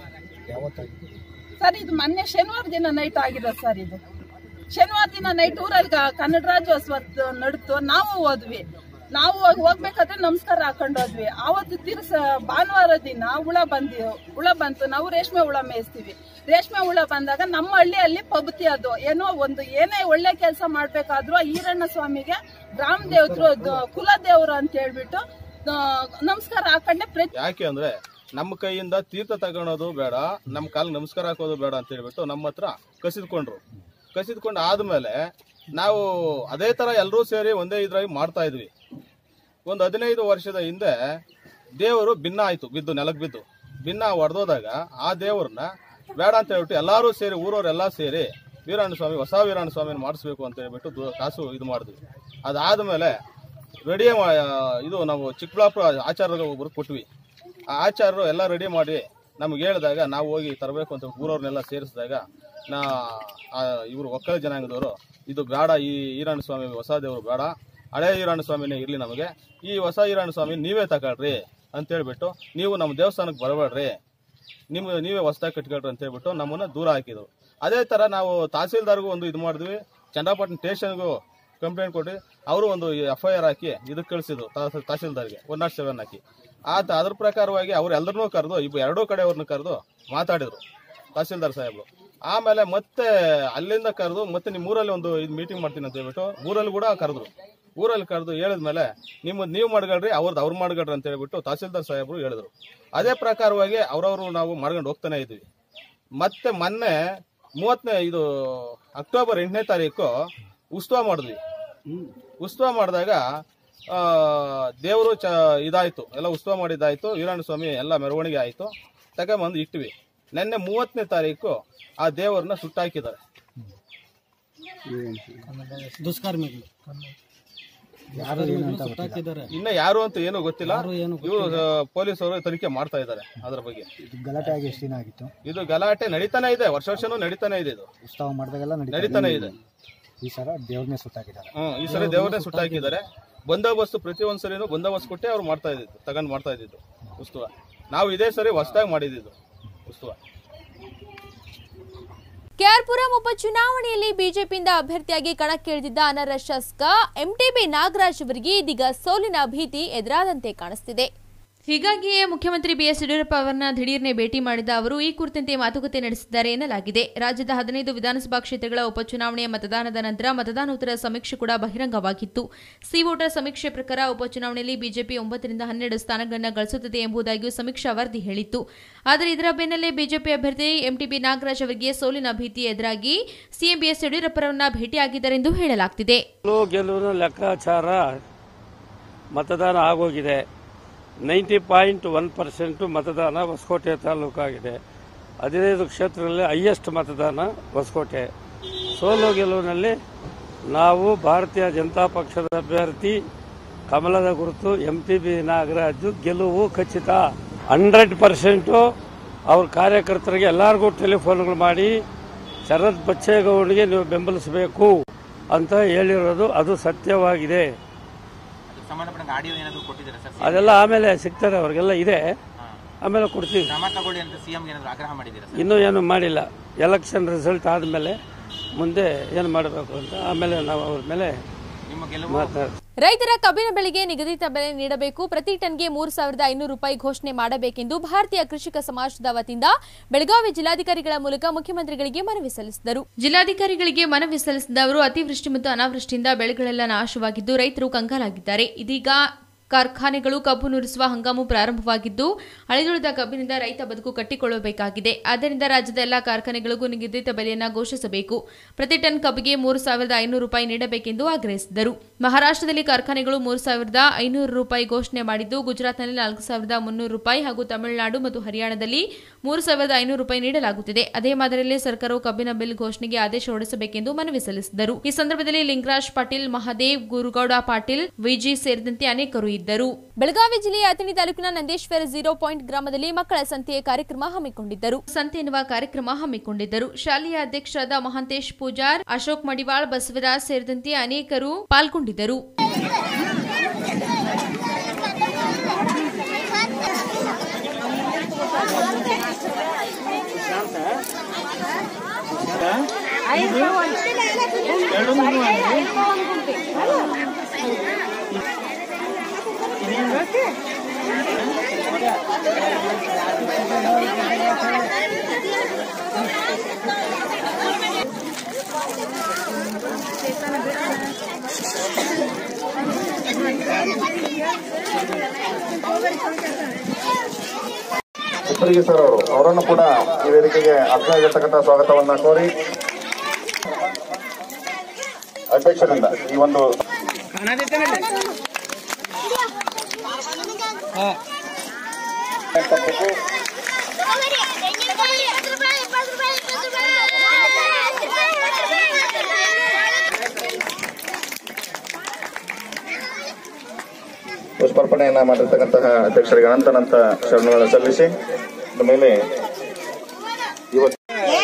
ಸರ್ ಇದು ಮೊನ್ನೆ ಶನಿವಾರ ದಿನ ನೈಟ್ ಆಗಿರೋದು ಸರ್ ಇದು ಶನಿವಾರ ದಿನ ನೈಟ್ ಊರಲ್ಲಿ ಗ- ಕನ್ನಡ ರಾಜ್ಯೋತ್ಸವ ನಡ್ತು ನಾವು ಹೋದ್ವಿ ನಾವು ಹೋಗ್- ಹೋಗ್ಬೇಕಾದ್ರೆ ನಮಸ್ಕಾರ ಹಾಕೊಂಡು ಹೋದ್ವಿ ಆವತ್ತು ತಿರ್ಸ ಭಾನುವಾರ ದಿನ ಹುಳ ಬಂದಿ ಹುಳ ಬಂತು ನಾವು ರೇಷ್ಮೆ ಹುಳ ಮೇಯಿಸ್ತೀವಿ ರೇಷ್ಮೆ ಹುಳ ಬಂದಾಗ ನಮ್ಮ ಹಳ್ಳಿಯಲ್ಲಿ ಪಬ್ತಿ ಅದು ಏನೋ ಒಂದು ಏನೇ ಒಳ್ಳೆ ಕೆಲಸ ಮಾಡ್ಬೇಕಾದ್ರೂ ಆ ಈರಣ್ಣ ಸ್ವಾಮಿಗೆ ಗ್ರಾಮ ದೇವತರು ಕುಲ ದೇವರು ಅಂತ ಹೇಳ್ಬಿಟ್ಟು ಆ, ನಮಸ್ಕಾರ ಹಾಕೊಂಡೆ ಪ್ರತಿ ಯಾಕೆ ಅಂದ್ರೆ ನಮ್ಮ ಕೈಯಿಂದ ತೀರ್ಥ ತಗೊಳೋದು ಬೇಡ ನಮ್ಮ ಕಾಲ್ ನಮಸ್ಕಾರ ಹಾಕೋದು ಬೇಡ ಅಂತ ಹೇಳ್ಬಿಟ್ಟು ನಮ್ಮ ಹತ್ರ ಕಸಿದ್ಕೊಂಡ್ರು ಕಸಿದ್ಕೊಂಡು ಆದ್ಮೇಲೆ ನಾವು ಅದೇ ತರ ಎಲ್ಲರೂ ಸೇರಿ ಒಂದೇ ಇದ್ರಾಗಿ ಮಾಡ್ತಾ ಇದ್ವಿ ಒಂದು ಹದಿನೈದು ವರ್ಷದ ಹಿಂದೆ ದೇವರು ಭಿನ್ನ ಆಯ್ತು ಬಿದ್ದು ನೆಲಕ್ಕೆ ಬಿದ್ದು ಭಿನ್ನ ಹೊಡೆದೋದಾಗ ಆ ದೇವ್ರನ್ನ ಬೇಡ ಅಂತ ಹೇಳ್ಬಿಟ್ಟು ಎಲ್ಲರೂ ಸೇರಿ ಊರವರೆಲ್ಲ ಸೇರಿ ವೀರಣ್ಣ ಸ್ವಾಮಿ ಹೊಸ ವೀರಣ್ಣ ಸ್ವಾಮಿನ ಮಾಡಿಸ್ಬೇಕು ಅಂತ ಹೇಳ್ಬಿಟ್ಟು ದು- ಕಾಸು ಇದು ಮಾಡಿದ್ವಿ ಅದಾದ್ಮೇಲೆ ರೆಡಿ ಇದು ನಾವು ಚಿಕ್ಕಬಳ್ಳಾಪುರ ಆಚಾರ್ಯ ಒಬ್ರು ಕೊಟ್ವಿ ಆ ಆಚಾರ್ಯರು ಎಲ್ಲ ರೆಡಿ ಮಾಡಿ ನಮ್ಗೆ ಹೇಳಿದಾಗ ನಾವು ಹೋಗಿ ತರಬೇಕು ಅಂತ ಊರವ್ರನ್ನೆಲ್ಲ ಸೇರಿಸಿದಾಗ ನಾ ಇವರು ಒಕ್ಕಲ ಜನಾಂಗದವರು ಇದು ಬೇಡ ಈ ಈರಣ್ಣ ಸ್ವಾಮಿ ಹೊಸ ದೇವರು ಬೇಡ ಹಳೆ ಈರಣ್ಣ ಸ್ವಾಮಿನೇ ಇರಲಿ ನಮಗೆ ಈ ಹೊಸ ಈರಣ್ಣ ಸ್ವಾಮಿ ನೀವೇ ತಗೊಳ್ರಿ ಅಂತ ಹೇಳ್ಬಿಟ್ಟು ನೀವು ನಮ್ಮ ದೇವಸ್ಥಾನಕ್ಕೆ ಬರಬೇಡ್ರಿ ನಿಮ್ಮ ನೀವೇ ಹೊಸದಾಗಿ ಕಟ್ಕೊಳ್ರಿ ಅಂತ ಹೇಳ್ಬಿಟ್ಟು ನಮ್ಮನ್ನ ದೂರ ಹಾಕಿದ್ರು ಅದೇ ತರ ನಾವು ತಹಸೀಲ್ದಾರ್ಗೂ ಒಂದು ಇದು ಮಾಡಿದ್ವಿ ಚಂದ್ರಪಟ್ಟಣ ಸ್ಟೇಷನ್ಗೂ ಕಂಪ್ಲೇಂಟ್ ಕೊಟ್ಟು ಅವರು ಒಂದು ಎಫ್ ಐ ಆರ್ ಹಾಕಿ ಇದಕ್ಕೆ ಕಳಿಸಿದ್ರು ತಹಸೀಲ್- ತಹಸೀಲ್ದಾರ್ಗೆ ಒನ್ ನಾಟ್ ಸೆವೆನ್ ಹಾಕಿ ಆತ ಅದ್ರ ಪ್ರಕಾರವಾಗಿ ಅವ್ರು ಎಲ್ಲರನ್ನೂ ಕರೆದು ಇಬ್ಬರು ಎರಡೂ ಕಡೆಯವ್ರನ್ನ ಕರೆದು ಮಾತಾಡಿದ್ರು ತಹಸೀಲ್ದಾರ್ ಸಾಹೇಬ್ರು ಆಮೇಲೆ ಮತ್ತೆ ಅಲ್ಲಿಂದ ಕರೆದು ಮತ್ತೆ ನಿಮ್ಮ ಊರಲ್ಲಿ ಒಂದು ಇದು ಮೀಟಿಂಗ್ ಮಾಡ್ತೀನಿ ಅಂತ ಹೇಳ್ಬಿಟ್ಟು ಊರಲ್ಲಿ ಕೂಡ ಕರೆದ್ರು ಊರಲ್ಲಿ ಕರೆದು ಹೇಳಿದ್ಮೇಲೆ ನಿಮ್ಮ ನೀವು ಮಾಡ್ಕೊಳ್ರಿ ಅವ್ರದ್ದು ಅವ್ರು ಮಾಡ್ಕೊಳ್ರಿ ಅಂತ ಹೇಳ್ಬಿಟ್ಟು ತಹಸೀಲ್ದಾರ್ ಸಾಹೇಬ್ರು ಹೇಳಿದ್ರು ಅದೇ ಪ್ರಕಾರವಾಗಿ ಅವ್ರವ್ರು ನಾವು ಮಾಡ್ಕೊಂಡು ಹೋಗ್ತಾನೆ ಇದ್ವಿ ಮತ್ತೆ ಮೊನ್ನೆ ಮೂವತ್ತನೇ ಇದು ಅಕ್ಟೋಬರ್ ಎಂಟನೇ ತಾರೀಕು ಉತ್ಸವ ಮಾಡಿದ್ವಿ ಉತ್ಸವ ಮಾಡಿದಾಗ ದೇವರು ಚ ಇದಾಯ್ತು ಎಲ್ಲ ಉತ್ಸವ ಮಾಡಿದ್ದಾಯ್ತು ವೀರಣ್ಣ ಸ್ವಾಮಿ ಎಲ್ಲ ಮೆರವಣಿಗೆ ಆಯ್ತು ತಗೊಂಬಂದು ಇಟ್ವಿ ನಿನ್ನೆ ಮೂವತ್ತನೇ ತಾರೀಕು ಆ ದೇವರನ್ನ ಸುಟ್ಟಾಕಿದ್ದಾರೆ ದುಷ್ಕರ್ಮಿಗಳು ಯಾರು ಏನು ಅಂತ ಗೊತ್ತಿಲ್ಲ. ಇನ್ನ ಯಾರು ಅಂತ ಏನು ಗೊತ್ತಿಲ್ಲ ಇವರು ಪೊಲೀಸರು ತನಿಖೆ ಮಾಡ್ತಾ ಇದ್ದಾರೆ ಅದ್ರ ಬಗ್ಗೆ ಇದು ಗಲಾಟೆ ಆಗಿ ಎಷ್ಟು ದಿನ ಆಗಿತ್ತು ಇದು ಗಲಾಟೆ ನಡೀತಾನೆ ಇದೆ ವರ್ಷ ವರ್ಷನೂ ನಡೀತಾನೆ ಇದೆ ಇದು ಉತ್ಸವ ಮಾಡಿದಾಗೆಲ್ಲ ನಡೀತಾನೆ ಇದೆ ಈ ಸಲ ದೇವ್ರನ್ನೇ ಸುತ್ತಾಕಿದ್ದಾರೆ ಹ್ಮ್ ಈ ಸರಿ ದೇವರನ್ನೇ ಸುಟ್ಟಾಕಿದ್ದಾರೆ ಬಂದೋಬಸ್ತು ಪ್ರತಿ ಒಂದ್ ಸರಿನೂ ಬಂದೋಬಸ್ತ್ ಕೊಟ್ಟೆ ಅವ್ರು ಮಾಡ್ತಾ ಇದ್ದಿದ್ದು ತಗೊಂಡ್ ಮಾಡ್ತಾ ಇದ್ದಿದ್ದು ಉತ್ಸವ ನಾವು ಇದೇ ಸರಿ ಹೊಸದಾಗಿ ಮಾಡಿದ್ದು ಉತ್ಸವ ಕೆಆರ್ಪುರಂ ಉಪಚುನಾವಣೆಯಲ್ಲಿ ಬಿಜೆಪಿಯಿಂದ ಅಭ್ಯರ್ಥಿಯಾಗಿ ಕಣಕ್ಕಿಳಿದಿದ್ದ ಅನರ್ಹ ಶಾಸಕ ಎಂಟಿಬಿ ನಾಗರಾಜ್ ಅವರಿಗೆ ಇದೀಗ ಸೋಲಿನ ಭೀತಿ ಎದುರಾದಂತೆ ಕಾಣಿಸ್ತಿದೆ ಹೀಗಾಗಿಯೇ ಮುಖ್ಯಮಂತ್ರಿ ಬಿಎಸ್ ಯಡಿಯೂರಪ್ಪ ಅವರನ್ನ ದಿಢೀರ್ನೆ ಭೇಟಿ ಮಾಡಿದ ಅವರು ಈ ಕುರಿತಂತೆ ಮಾತುಕತೆ ನಡೆಸಿದ್ದಾರೆ ಎನ್ನಲಾಗಿದೆ ರಾಜ್ಯದ ಹದಿನೈದು ವಿಧಾನಸಭಾ ಕ್ಷೇತ್ರಗಳ ಉಪಚುನಾವಣೆಯ ಮತದಾನದ ನಂತರ ಮತದಾನೋತ್ತರ ಸಮೀಕ್ಷೆ ಕೂಡ ಬಹಿರಂಗವಾಗಿತ್ತು ಸಿ ವೋಟರ್ ಸಮೀಕ್ಷೆ ಪ್ರಕಾರ ಉಪಚುನಾವಣೆಯಲ್ಲಿ ಬಿಜೆಪಿ ಒಂಬತ್ತರಿಂದ ಹನ್ನೆರಡು ಸ್ಥಾನಗಳನ್ನು ಗಳಿಸುತ್ತದೆ ಎಂಬುದಾಗಿಯೂ ಸಮೀಕ್ಷಾ ವರದಿ ಹೇಳಿತ್ತು ಆದರೆ ಇದರ ಬೆನ್ನಲ್ಲೇ ಬಿಜೆಪಿ ಅಭ್ಯರ್ಥಿ ಎಂಟಿಬಿ ನಾಗರಾಜ್ ಅವರಿಗೆ ಸೋಲಿನ ಭೀತಿ ಎದುರಾಗಿ ಸಿಎಂ ಬಿಎಸ್ ಯಡಿಯೂರಪ್ಪರನ್ನ ಭೇಟಿಯಾಗಿದ್ದಾರೆಂದು ಹೇಳಲಾಗ್ತಿದೆ ಗೆಲುವು ಗೆಲುವಿನ ಲೆಕ್ಕಾಚಾರ ಮತದಾನ ಆಗೋಗಿದೆ ನೈಂಟಿ ಪಾಯಿಂಟ್ ಒನ್ ಪರ್ಸೆಂಟು ಮತದಾನ ಹೊಸಕೋಟೆ ತಾಲೂಕಾಗಿದೆ ಹದಿನೈದು ಕ್ಷೇತ್ರಗಳಲ್ಲಿ ಹೈಯೆಸ್ಟ್ ಮತದಾನ ಹೊಸಕೋಟೆ ಸೋಲು ಗೆಲುವಿನಲ್ಲಿ ನಾವು ಭಾರತೀಯ ಜನತಾ ಪಕ್ಷದ ಅಭ್ಯರ್ಥಿ ಕಮಲದ ಗುರುತು ಎಂ ಟಿ ಬಿ ನಾಗರಾಜು ಗೆಲುವು ಖಚಿತ ಹಂಡ್ರೆಡ್ ಪರ್ಸೆಂಟು ಅವ್ರ ಕಾರ್ಯಕರ್ತರಿಗೆ ಎಲ್ಲರಿಗೂ ಟೆಲಿಫೋನ್ಗಳು ಮಾಡಿ ಶರತ್ ಬಚ್ಚೇಗೌಡರಿಗೆ ನೀವು ಬೆಂಬಲಿಸಬೇಕು ಅಂತ ಹೇಳಿರೋದು ಅದು ಸತ್ಯವಾಗಿದೆ ಅದಕ್ಕೆ ಸಂಬಂಧಪಟ್ಟ ಸಂಬಂಧಪಟ್ಟ ಆಡಿಯೋ ಏನಾದ್ರು ಕೊಟ್ಟಿದ್ದಾರೆ ಸರ್ ಅದೆಲ್ಲ ಆಮೇಲೆ ಸಿಗ್ತದೆ ಅವ್ರಿಗೆಲ್ಲ ಇದೆ ಆಮೇಲೆ ಕೊಡ್ತೀವಿ ಕ್ರಮ ತಗೊಳ್ಳಿ ಅಂತ ಸಿಎಂ ಏನಾದ್ರು ಆಗ್ರಹ ಮಾಡಿದ್ದೀರಾ ಸರ್ ಇನ್ನೂ ಏನು ಮಾಡಿಲ್ಲ ಎಲೆಕ್ಷನ್ ರಿಸಲ್ಟ್ ಆದಮೇಲೆ ಮುಂದೆ ಏನು ಮಾಡಬೇಕು ಅಂತ ಆಮೇಲೆ ನಾವು ಅವ್ರ ಮೇಲೆ ನಿಮ್ಮ ಗೆಲುವು ಮಾತಾಡ್ತೀವಿ ರೈತರ ಕಬ್ಬಿನ ಬೆಳೆಗೆ ನಿಗದಿತ ಬೆಲೆ ನೀಡಬೇಕು ಪ್ರತಿ ಟನ್ಗೆ ಮೂರು ಸಾವಿರದ ಐನೂರು ರೂಪಾಯಿ ಘೋಷಣೆ ಮಾಡಬೇಕೆಂದು ಭಾರತೀಯ ಕೃಷಿಕ ಸಮಾಜದ ವತಿಯಿಂದ ಬೆಳಗಾವಿ ಜಿಲ್ಲಾಧಿಕಾರಿಗಳ ಮೂಲಕ ಮುಖ್ಯಮಂತ್ರಿಗಳಿಗೆ ಮನವಿ ಸಲ್ಲಿಸಿದರು ಜಿಲ್ಲಾಧಿಕಾರಿಗಳಿಗೆ ಮನವಿ ಸಲ್ಲಿಸಿದ ಅವರು ಅತಿವೃಷ್ಟಿ ಮತ್ತು ಅನಾವೃಷ್ಟಿಯಿಂದ ಬೆಳೆಗಳೆಲ್ಲ ನಾಶವಾಗಿದ್ದು ರೈತರು ಕಂಗಾಲಾಗಿದ್ದಾರೆ ಇದೀಗ ಕಾರ್ಖಾನೆಗಳು ಕಬ್ಬು ನುರಿಸುವ ಹಂಗಾಮು ಪ್ರಾರಂಭವಾಗಿದ್ದು ಅಳಿದುಳಿದ ಕಬ್ಬಿನಿಂದ ರೈತ ಬದುಕು ಕಟ್ಟಿಕೊಳ್ಳಬೇಕಾಗಿದೆ ಆದ್ದರಿಂದ ರಾಜ್ಯದ ಎಲ್ಲಾ ಕಾರ್ಖಾನೆಗಳಿಗೂ ನಿಗದಿತ ಬೆಲೆಯನ್ನು ಘೋಷಿಸಬೇಕು ಪ್ರತಿ ಟನ್ ಕಬ್ಬಿಗೆ ಮೂರು ಸಾವಿರದ ಐನೂರು ರೂಪಾಯಿ ನೀಡಬೇಕೆಂದು ಆಗ್ರಹಿಸಿದರು ಮಹಾರಾಷ್ಟ್ರದಲ್ಲಿ ಕಾರ್ಖಾನೆಗಳು ಮೂರು ಸಾವಿರದ ಐನೂರು ರೂಪಾಯಿ ಘೋಷಣೆ ಮಾಡಿದ್ದು ಗುಜರಾತ್ನಲ್ಲಿ ನಾಲ್ಕು ಸಾವಿರದ ಮುನ್ನೂರು ರೂಪಾಯಿ ಹಾಗೂ ತಮಿಳುನಾಡು ಮತ್ತು ಹರಿಯಾಣದಲ್ಲಿ ಮೂರು ಸಾವಿರದ ಐನೂರು ರೂಪಾಯಿ ನೀಡಲಾಗುತ್ತಿದೆ ಅದೇ ಮಾದರಿಯಲ್ಲಿ ಸರ್ಕಾರವು ಕಬ್ಬಿನ ಬಿಲ್ ಘೋಷಣೆಗೆ ಆದೇಶ ಹೊರಡಿಸಬೇಕೆಂದು ಮನವಿ ಸಲ್ಲಿಸಿದರು ಈ ಸಂದರ್ಭದಲ್ಲಿ ಲಿಂಗರಾಜ್ ಪಾಟೀಲ್ ಮಹಾದೇವ್ ಗುರುಗೌಡ ಪಾಟೀಲ್ ವಿಜಿ ಸೇರಿದಂತೆ ಅನೇಕರು ಇದ್ದರು ಬೆಳಗಾವಿ ಜಿಲ್ಲೆಯ ಅಥಣಿ ತಾಲೂಕಿನ ನಂದೇಶ್ವರ ಝೀರೋ ಪಾಯಿಂಟ್ ಗ್ರಾಮದಲ್ಲಿ ಮಕ್ಕಳ ಸಂತೆಯ ಕಾರ್ಯಕ್ರಮ ಹಮ್ಮಿಕೊಂಡಿದ್ದರು ಸಂತೆ ಎನ್ನುವ ಕಾರ್ಯಕ್ರಮ ಹಮ್ಮಿಕೊಂಡಿದ್ದರು ಶಾಲೆಯ ಅಧ್ಯಕ್ಷರಾದ ಮಹಾಂತೇಶ್ ಪೂಜಾರ್ ಅಶೋಕ್ ಮಡಿವಾಳ್ ಬಸವರಾಜ್ ಸೇರಿದಂತೆ ಅನೇಕರು ಪಾಲ್ಗೊಂಡಿದ್ದರು ಉಪ್ಪರಿಗೆ ಸರ್ ಅವರು ಅವರನ್ನು ಕೂಡ ಈ ವೇದಿಕೆಗೆ ಆತ್ಮೀಯತಕ್ಕಂಥ ಸ್ವಾಗತವನ್ನ ಕೋರಿ ಅಧ್ಯಕ್ಷರಿಂದ ಈ ಒಂದು ಪುಷ್ಪಾರ್ಪಣೆಯನ್ನ ಮಾಡಿರ್ತಕ್ಕಂತಹ ಅಧ್ಯಕ್ಷರಿಗೆ ಅನಂತನಂತ ಶರಣಗಳನ್ನು ಸಲ್ಲಿಸಿ ಅದ ಮೇಲೆ ಇವತ್ತು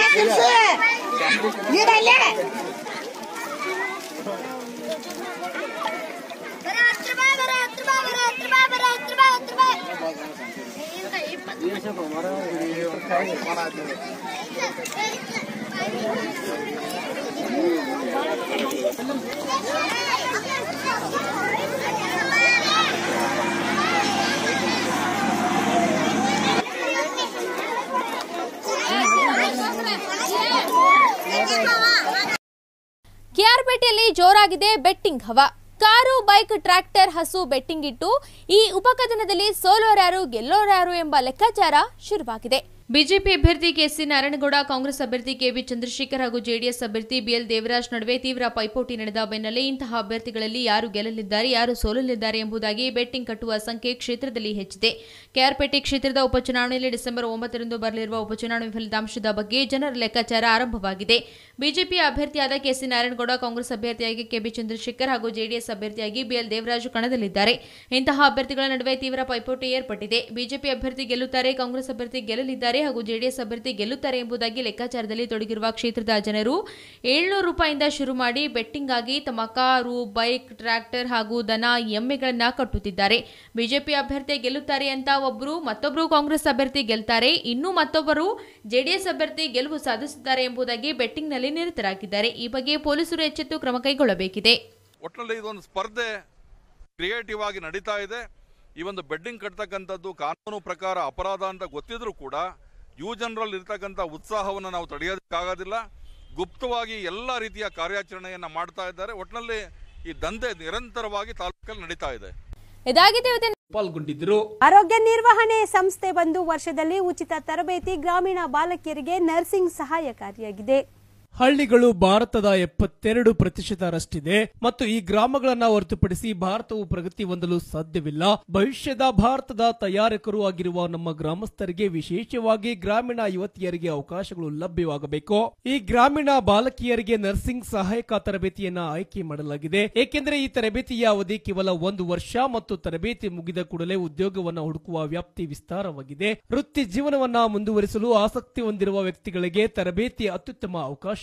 ಕೆಆರ್ಪೇಟೆಯಲ್ಲಿ ಜೋರಾಗಿದೆ ಬೆಟ್ಟಿಂಗ್ ಹವಾ ಕಾರು ಬೈಕ್ ಟ್ರ್ಯಾಕ್ಟರ್ ಹಸು ಬೆಟ್ಟಿಂಗ್ ಇಟ್ಟು ಈ ಉಪಕಥನದಲ್ಲಿ ಸೋಲೋರ್ಯಾರು ಗೆಲ್ಲೋರ್ಯಾರು ಎಂಬ ಲೆಕ್ಕಾಚಾರ ಶುರುವಾಗಿದೆ ಬಿಜೆಪಿ ಅಭ್ಯರ್ಥಿ ಕೆಸಿ ನಾರಾಯಣಗೌಡ ಕಾಂಗ್ರೆಸ್ ಅಭ್ಯರ್ಥಿ ಕೆಬಿ ಚಂದ್ರಶೇಖರ್ ಹಾಗೂ ಜೆಡಿಎಸ್ ಅಭ್ಯರ್ಥಿ ಬಿಎಲ್ ದೇವರಾಜ್ ನಡುವೆ ತೀವ್ರ ಪೈಪೋಟಿ ನಡೆದ ಬೆನ್ನಲ್ಲೇ ಇಂತಹ ಅಭ್ಯರ್ಥಿಗಳಲ್ಲಿ ಯಾರು ಗೆಲ್ಲಲಿದ್ದಾರೆ ಯಾರು ಸೋಲಲಿದ್ದಾರೆ ಎಂಬುದಾಗಿ ಬೆಟ್ಟಿಂಗ್ ಕಟ್ಟುವ ಸಂಖ್ಯೆ ಕ್ಷೇತ್ರದಲ್ಲಿ ಹೆಚ್ಚಿದೆ ಕೆಆರ್ಪೇಟೆ ಕ್ಷೇತ್ರದ ಉಪಚುನಾವಣೆಯಲ್ಲಿ ಡಿಸೆಂಬರ್ ಒಂಬತ್ತರಂದು ಬರಲಿರುವ ಉಪಚುನಾವಣೆ ಫಲಿತಾಂಶದ ಬಗ್ಗೆ ಜನರ ಲೆಕ್ಕಾಚಾರ ಆರಂಭವಾಗಿದೆ ಬಿಜೆಪಿ ಅಭ್ಯರ್ಥಿಯಾದ ಕೆಸಿ ನಾರಾಯಣಗೌಡ ಕಾಂಗ್ರೆಸ್ ಅಭ್ಯರ್ಥಿಯಾಗಿ ಕೆಬಿ ಚಂದ್ರಶೇಖರ್ ಹಾಗೂ ಜೆಡಿಎಸ್ ಅಭ್ಯರ್ಥಿಯಾಗಿ ಬಿಎಲ್ ದೇವರಾಜು ಕಣದಲ್ಲಿದ್ದಾರೆ ಇಂತಹ ಅಭ್ಯರ್ಥಿಗಳ ನಡುವೆ ತೀವ್ರ ಪೈಪೋಟಿ ಏರ್ಪಟ್ಟಿದೆ ಬಿಜೆಪಿ ಅಭ್ಯರ್ಥಿ ಗೆಲ್ಲುತ್ತಾರೆ ಕಾಂಗ್ರೆಸ್ ಅಭ್ಯರ್ಥಿ ಗೆಲ್ಲಲಿದ್ದಾರೆ ಹಾಗೂ ಜೆಡಿಎಸ್ ಅಭ್ಯರ್ಥಿ ಗೆಲ್ಲುತ್ತಾರೆ ಎಂಬುದಾಗಿ ಲೆಕ್ಕಾಚಾರದಲ್ಲಿ ತೊಡಗಿರುವ ಕ್ಷೇತ್ರದ ಜನರು ಏಳ್ನೂರು ರೂಪಾಯಿಂದ ಶುರು ಮಾಡಿ ಬೆಟ್ಟಿಂಗ್ ಆಗಿ ತಮ್ಮ ಕಾರು ಬೈಕ್ ಟ್ರ್ಯಾಕ್ಟರ್ ಹಾಗೂ ದನ ಎಮ್ಮೆಗಳನ್ನ ಕಟ್ಟುತ್ತಿದ್ದಾರೆ ಬಿಜೆಪಿ ಅಭ್ಯರ್ಥಿ ಗೆಲ್ಲುತ್ತಾರೆ ಅಂತ ಒಬ್ಬರು ಮತ್ತೊಬ್ಬರು ಕಾಂಗ್ರೆಸ್ ಅಭ್ಯರ್ಥಿ ಗೆಲ್ತಾರೆ ಇನ್ನು ಮತ್ತೊಬ್ಬರು ಜೆಡಿಎಸ್ ಅಭ್ಯರ್ಥಿ ಗೆಲುವು ಸಾಧಿಸುತ್ತಾರೆ ಎಂಬುದಾಗಿ ಬೆಟ್ಟಿಂಗ್ನಲ್ಲಿ ನಿರತರಾಗಿದ್ದಾರೆ ಈ ಬಗ್ಗೆ ಪೊಲೀಸರು ಎಚ್ಚೆತ್ತು ಕ್ರಮ ಕೈಗೊಳ್ಳಬೇಕಿದೆ ಒಟ್ಟಿನಲ್ಲಿ ಇದೊಂದು ಸ್ಪರ್ಧೆ ಕ್ರಿಯೇಟಿವ್ ಆಗಿ ನಡೀತಾ ಇದೆ ಈ ಒಂದು ಬೆಡ್ಡಿಂಗ್ ಕಟ್ತಕ್ಕಂಥದ್ದು ಕಾನೂನು ಪ್ರಕಾರ ಅಪರಾಧ ಅಂತ ಗೊತ್ತಿದ್ರೂ ಕೂಡ ಯುವ ಜನರಲ್ಲಿ ಇರ್ತಕ್ಕಂಥ ಉತ್ಸಾಹವನ್ನು ನಾವು ತಡೆಯೋದಕ್ಕಾಗೋದಿಲ್ಲ ಗುಪ್ತವಾಗಿ ಎಲ್ಲ ರೀತಿಯ ಕಾರ್ಯಾಚರಣೆಯನ್ನು ಮಾಡ್ತಾ ಇದ್ದಾರೆ ಒಟ್ಟಿನಲ್ಲಿ ಈ ದಂಧೆ ನಿರಂತರವಾಗಿ ತಾಲೂಕಲ್ಲಿ ನಡೀತಾ ಇದೆ ಇದಾಗಿದೆ ಇವತ್ತಿನ ಪಾಲ್ಗೊಂಡಿದ್ದರು ಆರೋಗ್ಯ ನಿರ್ವಹಣೆ ಸಂಸ್ಥೆ ಬಂದು ವರ್ಷದಲ್ಲಿ ಉಚಿತ ತರಬೇತಿ ಗ್ರಾಮೀಣ ಬಾಲಕಿಯರಿಗೆ ನರ್ಸಿಂಗ್ ಸಹಾಯಕಾರಿಯಾಗಿದೆ ಹಳ್ಳಿಗಳು ಭಾರತದ ಎಪ್ಪತ್ತೆರಡು ಪ್ರತಿಶತರಷ್ಟಿದೆ ಮತ್ತು ಈ ಗ್ರಾಮಗಳನ್ನ ಹೊರತುಪಡಿಸಿ ಭಾರತವು ಪ್ರಗತಿ ಹೊಂದಲು ಸಾಧ್ಯವಿಲ್ಲ ಭವಿಷ್ಯದ ಭಾರತದ ತಯಾರಕರು ಆಗಿರುವ ನಮ್ಮ ಗ್ರಾಮಸ್ಥರಿಗೆ ವಿಶೇಷವಾಗಿ ಗ್ರಾಮೀಣ ಯುವತಿಯರಿಗೆ ಅವಕಾಶಗಳು ಲಭ್ಯವಾಗಬೇಕು ಈ ಗ್ರಾಮೀಣ ಬಾಲಕಿಯರಿಗೆ ನರ್ಸಿಂಗ್ ಸಹಾಯಕ ತರಬೇತಿಯನ್ನ ಆಯ್ಕೆ ಮಾಡಲಾಗಿದೆ ಏಕೆಂದರೆ ಈ ತರಬೇತಿಯ ಅವಧಿ ಕೇವಲ ಒಂದು ವರ್ಷ ಮತ್ತು ತರಬೇತಿ ಮುಗಿದ ಕೂಡಲೇ ಉದ್ಯೋಗವನ್ನ ಹುಡುಕುವ ವ್ಯಾಪ್ತಿ ವಿಸ್ತಾರವಾಗಿದೆ ವೃತ್ತಿ ಜೀವನವನ್ನ ಮುಂದುವರಿಸಲು ಆಸಕ್ತಿ ಹೊಂದಿರುವ ವ್ಯಕ್ತಿಗಳಿಗೆ ತರಬೇತಿ ಅತ್ಯುತ್ತಮ ಅವಕಾಶ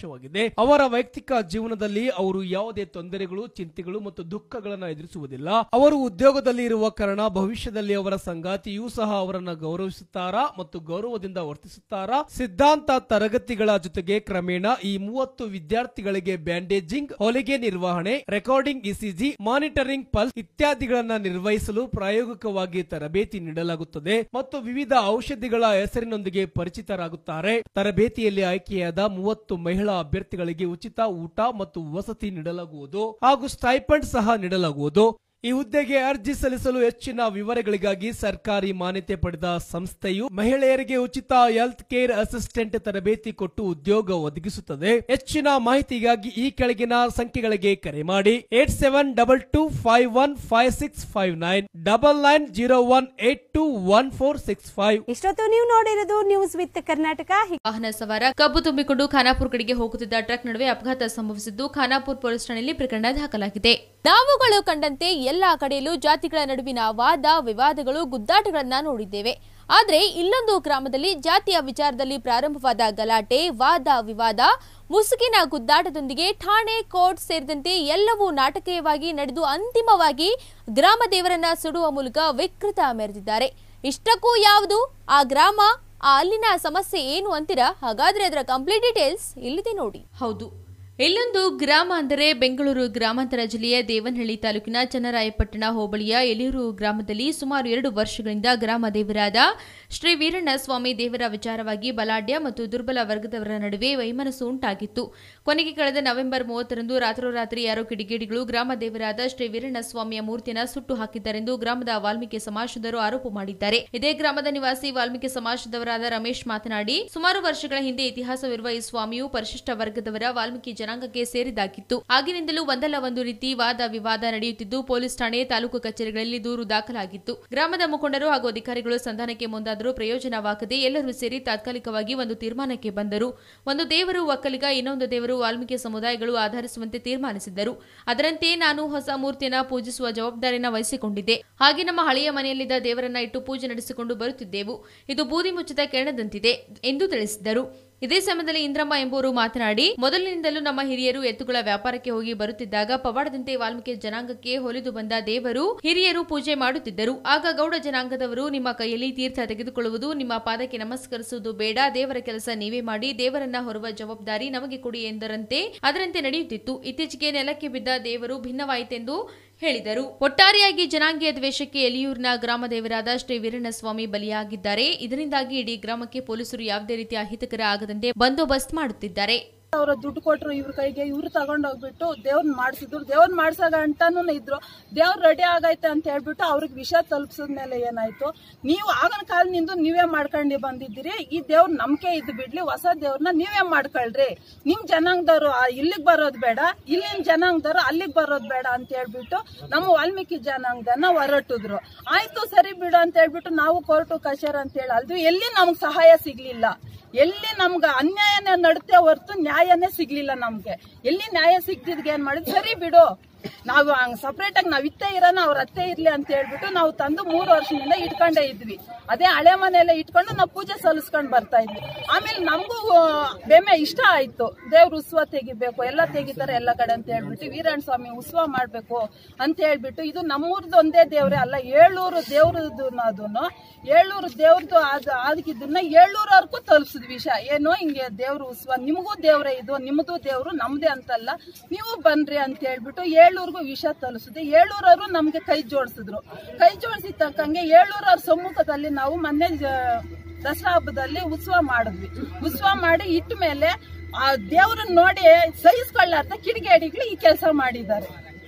ಅವಕಾಶವಾಗಿದೆ ಅವರ ವೈಯಕ್ತಿಕ ಜೀವನದಲ್ಲಿ ಅವರು ಯಾವುದೇ ತೊಂದರೆಗಳು ಚಿಂತೆಗಳು ಮತ್ತು ದುಃಖಗಳನ್ನು ಎದುರಿಸುವುದಿಲ್ಲ ಅವರು ಉದ್ಯೋಗದಲ್ಲಿ ಇರುವ ಕಾರಣ ಭವಿಷ್ಯದಲ್ಲಿ ಅವರ ಸಂಗಾತಿಯೂ ಸಹ ಅವರನ್ನ ಗೌರವಿಸುತ್ತಾರಾ ಮತ್ತು ಗೌರವದಿಂದ ವರ್ತಿಸುತ್ತಾರಾ ಸಿದ್ಧಾಂತ ತರಗತಿಗಳ ಜೊತೆಗೆ ಕ್ರಮೇಣ ಈ ಮೂವತ್ತು ವಿದ್ಯಾರ್ಥಿಗಳಿಗೆ ಬ್ಯಾಂಡೇಜಿಂಗ್ ಹೊಲಿಗೆ ನಿರ್ವಹಣೆ ರೆಕಾರ್ಡಿಂಗ್ ಇಸಿಜಿ ಮಾನಿಟರಿಂಗ್ ಪಲ್ಸ್ ಇತ್ಯಾದಿಗಳನ್ನ ನಿರ್ವಹಿಸಲು ಪ್ರಾಯೋಗಿಕವಾಗಿ ತರಬೇತಿ ನೀಡಲಾಗುತ್ತದೆ ಮತ್ತು ವಿವಿಧ ಔಷಧಿಗಳ ಹೆಸರಿನೊಂದಿಗೆ ಪರಿಚಿತರಾಗುತ್ತಾರೆ ತರಬೇತಿಯಲ್ಲಿ ಆಯ್ಕೆಯಾದ ಮೂವತ್ತು ಮಹಿಳಾ ಅಭ್ಯರ್ಥಿಗಳಿಗೆ ಉಚಿತ ಊಟ ಮತ್ತು ವಸತಿ ನೀಡಲಾಗುವುದು ಹಾಗೂ ಸ್ಟೈಪಂಡ್ ಸಹ ನೀಡಲಾಗುವುದು ಈ ಹುದ್ದೆಗೆ ಅರ್ಜಿ ಸಲ್ಲಿಸಲು ಹೆಚ್ಚಿನ ವಿವರಗಳಿಗಾಗಿ ಸರ್ಕಾರಿ ಮಾನ್ಯತೆ ಪಡೆದ ಸಂಸ್ಥೆಯು ಮಹಿಳೆಯರಿಗೆ ಉಚಿತ ಹೆಲ್ತ್ ಕೇರ್ ಅಸಿಸ್ಟೆಂಟ್ ತರಬೇತಿ ಕೊಟ್ಟು ಉದ್ಯೋಗ ಒದಗಿಸುತ್ತದೆ ಹೆಚ್ಚಿನ ಮಾಹಿತಿಗಾಗಿ ಈ ಕೆಳಗಿನ ಸಂಖ್ಯೆಗಳಿಗೆ ಕರೆ ಮಾಡಿ eight seven double two five one five six five nine double nine zero one eight two one four six five ಇಷ್ಟೊತ್ತು ನೀವು ನೋಡಿರೋದು ನ್ಯೂಸ್ ವಿತ್ ಕರ್ನಾಟಕ ವಾಹನ ಸವಾರ ಕಬ್ಬು ತುಂಬಿಕೊಂಡು ಖಾನಾಪುರ ಕಡೆಗೆ ಹೋಗುತ್ತಿದ್ದ ಟ್ರಕ್ ನಡುವೆ ಅಪಘಾತ ಸಂಭವಿಸಿದ್ದು ಖಾನಾಪುರ ಪೊಲೀಸ್ ಠಾಣೆಯಲ್ಲಿ ಪ್ರಕರಣ ದಾಖಲಾಗಿದೆ ನಾವುಗಳು ಕಂಡಂತೆ ಎಲ್ಲಾ ಕಡೆಯಲ್ಲೂ ಜಾತಿಗಳ ನಡುವಿನ ವಾದ ವಿವಾದಗಳು ಗುದ್ದಾಟಗಳನ್ನ ನೋಡಿದ್ದೇವೆ ಆದ್ರೆ ಇಲ್ಲೊಂದು ಗ್ರಾಮದಲ್ಲಿ ಜಾತಿಯ ವಿಚಾರದಲ್ಲಿ ಪ್ರಾರಂಭವಾದ ಗಲಾಟೆ ವಾದ ವಿವಾದ ಮುಸುಕಿನ ಗುದ್ದಾಟದೊಂದಿಗೆ ಠಾಣೆ ಕೋರ್ಟ್ ಸೇರಿದಂತೆ ಎಲ್ಲವೂ ನಾಟಕೀಯವಾಗಿ ನಡೆದು ಅಂತಿಮವಾಗಿ ಗ್ರಾಮ ದೇವರನ್ನ ಸುಡುವ ಮೂಲಕ ವಿಕೃತ ಮೆರೆದಿದ್ದಾರೆ ಇಷ್ಟಕ್ಕೂ ಯಾವುದು ಆ ಗ್ರಾಮ ಆ ಅಲ್ಲಿನ ಸಮಸ್ಯೆ ಏನು ಅಂತೀರಾ ಹಾಗಾದ್ರೆ ಅದರ ಕಂಪ್ಲೀಟ್ ಡೀಟೇಲ್ಸ್ ಇಲ್ಲಿದೆ ನೋಡಿ ಹೌದು ಇಲ್ಲೊಂದು ಗ್ರಾಮ ಅಂದರೆ ಬೆಂಗಳೂರು ಗ್ರಾಮಾಂತರ ಜಿಲ್ಲೆಯ ದೇವನಹಳ್ಳಿ ತಾಲೂಕಿನ ಚನ್ನರಾಯಪಟ್ಟಣ ಹೋಬಳಿಯ ಎಲಿಯೂರು ಗ್ರಾಮದಲ್ಲಿ ಸುಮಾರು ಎರಡು ವರ್ಷಗಳಿಂದ ಗ್ರಾಮ ದೇವರಾದ ಶ್ರೀ ವೀರಣ್ಣ ಸ್ವಾಮಿ ದೇವರ ವಿಚಾರವಾಗಿ ಬಲಾಢ್ಯ ಮತ್ತು ದುರ್ಬಲ ವರ್ಗದವರ ನಡುವೆ ವೈಮನಸ್ಸು ಉಂಟಾಗಿತ್ತು ಕೊನೆಗೆ ಕಳೆದ ನವೆಂಬರ್ ಮೂವತ್ತರಂದು ರಾತ್ರೋರಾತ್ರಿ ಯಾರೋ ಕಿಡಿಗೇಡಿಗಳು ಗ್ರಾಮ ದೇವರಾದ ಶ್ರೀ ವೀರಣ್ಣ ಸ್ವಾಮಿಯ ಮೂರ್ತಿಯನ್ನು ಸುಟ್ಟು ಹಾಕಿದ್ದಾರೆಂದು ಗ್ರಾಮದ ವಾಲ್ಮೀಕಿ ಸಮಾಜದವರು ಆರೋಪ ಮಾಡಿದ್ದಾರೆ ಇದೇ ಗ್ರಾಮದ ನಿವಾಸಿ ವಾಲ್ಮೀಕಿ ಸಮಾಜದವರಾದ ರಮೇಶ್ ಮಾತನಾಡಿ ಸುಮಾರು ವರ್ಷಗಳ ಹಿಂದೆ ಇತಿಹಾಸವಿರುವ ಈ ಸ್ವಾಮಿಯು ಪರಿಶಿಷ್ಟ ವರ್ಗದವರ ವಾಲ್ಮೀಕಿ ಜನಾಂಗಕ್ಕೆ ಸೇರಿದಾಗಿತ್ತು ಆಗಿನಿಂದಲೂ ಒಂದಲ್ಲ ಒಂದು ರೀತಿ ವಾದ ವಿವಾದ ನಡೆಯುತ್ತಿದ್ದು ಪೊಲೀಸ್ ಠಾಣೆ ತಾಲೂಕು ಕಚೇರಿಗಳಲ್ಲಿ ದೂರು ದಾಖಲಾಗಿತ್ತು ಗ್ರಾಮದ ಮುಖಂಡರು ಹಾಗೂ ಅಧಿಕಾರಿಗಳು ಸಂಧಾನಕ್ಕೆ ಮುಂದಾದರೂ ಪ್ರಯೋಜನವಾಗದೆ ಎಲ್ಲರೂ ಸೇರಿ ತಾತ್ಕಾಲಿಕವಾಗಿ ಒಂದು ತೀರ್ಮಾನಕ್ಕೆ ಬಂದರು ಒಂದು ದೇವರು ಒಕ್ಕಲಿಗ ಇನ್ನೊಂದು ದೇವರು ವಾಲ್ಮೀಕಿ ಸಮುದಾಯಗಳು ಆಧರಿಸುವಂತೆ ತೀರ್ಮಾನಿಸಿದ್ದರು ಅದರಂತೆ ನಾನು ಹೊಸ ಮೂರ್ತಿಯನ್ನ ಪೂಜಿಸುವ ಜವಾಬ್ದಾರಿನ ವಹಿಸಿಕೊಂಡಿದ್ದೆ ಹಾಗೆ ನಮ್ಮ ಹಳೆಯ ಮನೆಯಲ್ಲಿದ್ದ ದೇವರನ್ನ ಇಟ್ಟು ಪೂಜೆ ನಡೆಸಿಕೊಂಡು ಬರುತ್ತಿದ್ದೆವು ಇದು ಬೂದಿ ಮುಚ್ಚಿದ ಕೆರಣದಂತಿದೆ ಎಂದು ತಿಳಿಸಿದ್ದರು ಇದೇ ಸಮಯದಲ್ಲಿ ಇಂದ್ರಮ್ಮ ಎಂಬುವರು ಮಾತನಾಡಿ ಮೊದಲಿನಿಂದಲೂ ನಮ್ಮ ಹಿರಿಯರು ಎತ್ತುಗಳ ವ್ಯಾಪಾರಕ್ಕೆ ಹೋಗಿ ಬರುತ್ತಿದ್ದಾಗ ಪವಾಡದಂತೆ ವಾಲ್ಮೀಕಿ ಜನಾಂಗಕ್ಕೆ ಹೊಲಿದು ಬಂದ ದೇವರು ಹಿರಿಯರು ಪೂಜೆ ಮಾಡುತ್ತಿದ್ದರು ಆಗ ಗೌಡ ಜನಾಂಗದವರು ನಿಮ್ಮ ಕೈಯಲ್ಲಿ ತೀರ್ಥ ತೆಗೆದುಕೊಳ್ಳುವುದು ನಿಮ್ಮ ಪಾದಕ್ಕೆ ನಮಸ್ಕರಿಸುವುದು ಬೇಡ ದೇವರ ಕೆಲಸ ನೀವೇ ಮಾಡಿ ದೇವರನ್ನ ಹೊರುವ ಜವಾಬ್ದಾರಿ ನಮಗೆ ಕೊಡಿ ಎಂದರಂತೆ ಅದರಂತೆ ನಡೆಯುತ್ತಿತ್ತು ಇತ್ತೀಚೆಗೆ ನೆಲಕ್ಕೆ ಬಿದ್ದ ದೇವರು ಭಿನ್ನವಾಯಿತೆಂದು ಹೇಳಿದರು ಒಟ್ಟಾರೆಯಾಗಿ ಜನಾಂಗೀಯ ದ್ವೇಷಕ್ಕೆ ಎಲಿಯೂರಿನ ಗ್ರಾಮ ದೇವರಾದ ಶ್ರೀ ವೀರಣ್ಣಸ್ವಾಮಿ ಬಲಿಯಾಗಿದ್ದಾರೆ ಇದರಿಂದಾಗಿ ಇಡೀ ಗ್ರಾಮಕ್ಕೆ ಪೊಲೀಸರು ಯಾವುದೇ ರೀತಿಯ ಅಹಿತಕರ ಆಗದಂತೆ ಬಂದೋಬಸ್ತ್ ಮಾಡುತ್ತಿದ್ದಾರೆ ಅವ್ರ ದುಡ್ಡು ಕೊಟ್ರು ಇವ್ರ ಕೈಗೆ ಇವ್ರು ತಗೊಂಡೋಗ್ಬಿಟ್ಟು ದೇವ್ರನ್ನ ಮಾಡಿಸಿದ್ರು ದೇವ್ರನ್ನ ಮಾಡ್ಸಾಗ ಅಂತಾನು ಇದ್ರು ದೇವ್ರ ರೆಡಿ ಆಗೈತೆ ಅಂತ ಹೇಳ್ಬಿಟ್ಟು ಅವ್ರಿಗೆ ವಿಷಯ ತಲುಪಿಸಿದ್ಮೇಲೆ ಏನಾಯ್ತು ನೀವು ಆಗಿನ ಕಾಲದಿಂದ ನೀವೇ ಮಾಡ್ಕೊಂಡು ಬಂದಿದ್ದೀರಿ ಈ ದೇವ್ರ ನಂಬಿಕೆ ಇದ್ದು ಬಿಡ್ಲಿ ಹೊಸ ದೇವ್ರನ್ನ ನೀವೇ ಮಾಡ್ಕೊಳ್ರಿ ನಿಮ್ ಜನಾಂಗದವ್ರು ಇಲ್ಲಿಗೆ ಬರೋದು ಬೇಡ ಇಲ್ಲಿನ ಜನಾಂಗದವ್ರು ಅಲ್ಲಿಗೆ ಬರೋದು ಬೇಡ ಅಂತ ಹೇಳ್ಬಿಟ್ಟು ನಮ್ಮ ವಾಲ್ಮೀಕಿ ಜನಾಂಗದನ್ನ ಹೊರಟಿದ್ರು ಆಯ್ತು ಸರಿ ಬಿಡು ಅಂತ ಹೇಳ್ಬಿಟ್ಟು ನಾವು ಕೋರ್ಟು ಕಚೇರಿ ಅಂತ ಹೇಳಿ ಅಲ್ದು ಎಲ್ಲಿ ನಮ್ಗೆ ಸಹಾಯ ಸಿಗ್ಲಿಲ್ಲ ಎಲ್ಲಿ ನಮ್ಗೆ ಅನ್ಯಾಯನೇ ನಡುತ್ತೆ ಹೊರತು ನ್ಯಾಯನೇ ಸಿಗ್ಲಿಲ್ಲ ನಮ್ಗೆ ಎಲ್ಲಿ ನ್ಯಾಯ ಸಿಗ್ತಿದ್ಗೆ ಏನ್ ಮಾಡಿದ್ ಸರಿ ಬಿಡು ನಾವು ಹಂಗ್ ಸಪ್ರೇಟ್ ಆಗಿ ನಾವ್ ಇತ್ತೇ ಇರೋಣ ಅವ್ರ ಅತ್ತೆ ಇರ್ಲಿ ಅಂತ ಹೇಳ್ಬಿಟ್ಟು ನಾವು ತಂದು ಮೂರು ವರ್ಷದಿಂದ ಇಟ್ಕೊಂಡೇ ಇದ್ವಿ ಅದೇ ಹಳೆ ಮನೆಯಲ್ಲ ಇಟ್ಕೊಂಡು ನಾವು ಪೂಜೆ ಸಲ್ಲಿಸ್ಕೊಂಡ್ ಬರ್ತಾ ಇದ್ವಿ ಆಮೇಲೆ ನಮಗೂ ಬೆಮೆ ಇಷ್ಟ ಆಯ್ತು ದೇವ್ರ ಉತ್ಸವ ತೆಗಿಬೇಕು ಎಲ್ಲ ತೆಗಿತಾರೆ ಎಲ್ಲ ಕಡೆ ಅಂತ ಹೇಳ್ಬಿಟ್ಟು ವೀರಣ್ಣ ಸ್ವಾಮಿ ಉತ್ಸವ ಮಾಡ್ಬೇಕು ಅಂತ ಹೇಳ್ಬಿಟ್ಟು ಇದು ನಮ್ಮೂರ್ದು ಒಂದೇ ದೇವ್ರೆ ಅಲ್ಲ ಏಳೂರು ದೇವ್ರದ್ದು ಅದನ್ನು ಏಳೂರು ದೇವ್ರದ್ದು ಅದ್ ಅದಕ್ಕಿದ್ದನ್ನ ಏಳೂರವರೆಗೂ ತಲುಪಿಸಿದ್ವಿ ವಿಷಯ ಏನು ಹಿಂಗೆ ದೇವ್ರ ಉತ್ಸವ ನಿಮಗೂ ದೇವ್ರೆ ಇದು ನಿಮ್ದು ದೇವ್ರು ನಮ್ದೇ ಅಂತಲ್ಲ ನೀವು ಬನ್ರಿ ಅಂತ ಹೇಳ್ಬಿಟ್ಟು ಏಳೂರ್ಗೂ ವಿಷಯ ತಲುಪಿಸಿದ್ವಿ ಏಳೂರವರು ನಮ್ಗೆ ಕೈ ಜೋಡಿಸಿದ್ರು ಕೈ ಜೋಡಿಸಿದ ತಕ್ಕಂಗೆ ಏಳೂರವ್ರ ಸಮ್ಮುಖದಲ್ಲಿ ನಾವು ಮೊನ್ನೆ ಜ- ದಸರಾ ಹಬ್ಬದಲ್ಲಿ ಉತ್ಸವ ಮಾಡಿದ್ವಿ ಉತ್ಸವ ಮಾಡಿ ಇಟ್ಟ ಮೇಲೆ ಆ ದೇವ್ರನ್ನ ನೋಡಿ ಸಹಿಸ್ಕೊಳ್ಳಾರ್ದ ಕಿಡಿಗೇಡಿಗಳು ಈ ಕೆಲಸ ಮಾಡಿದ್ದಾರೆ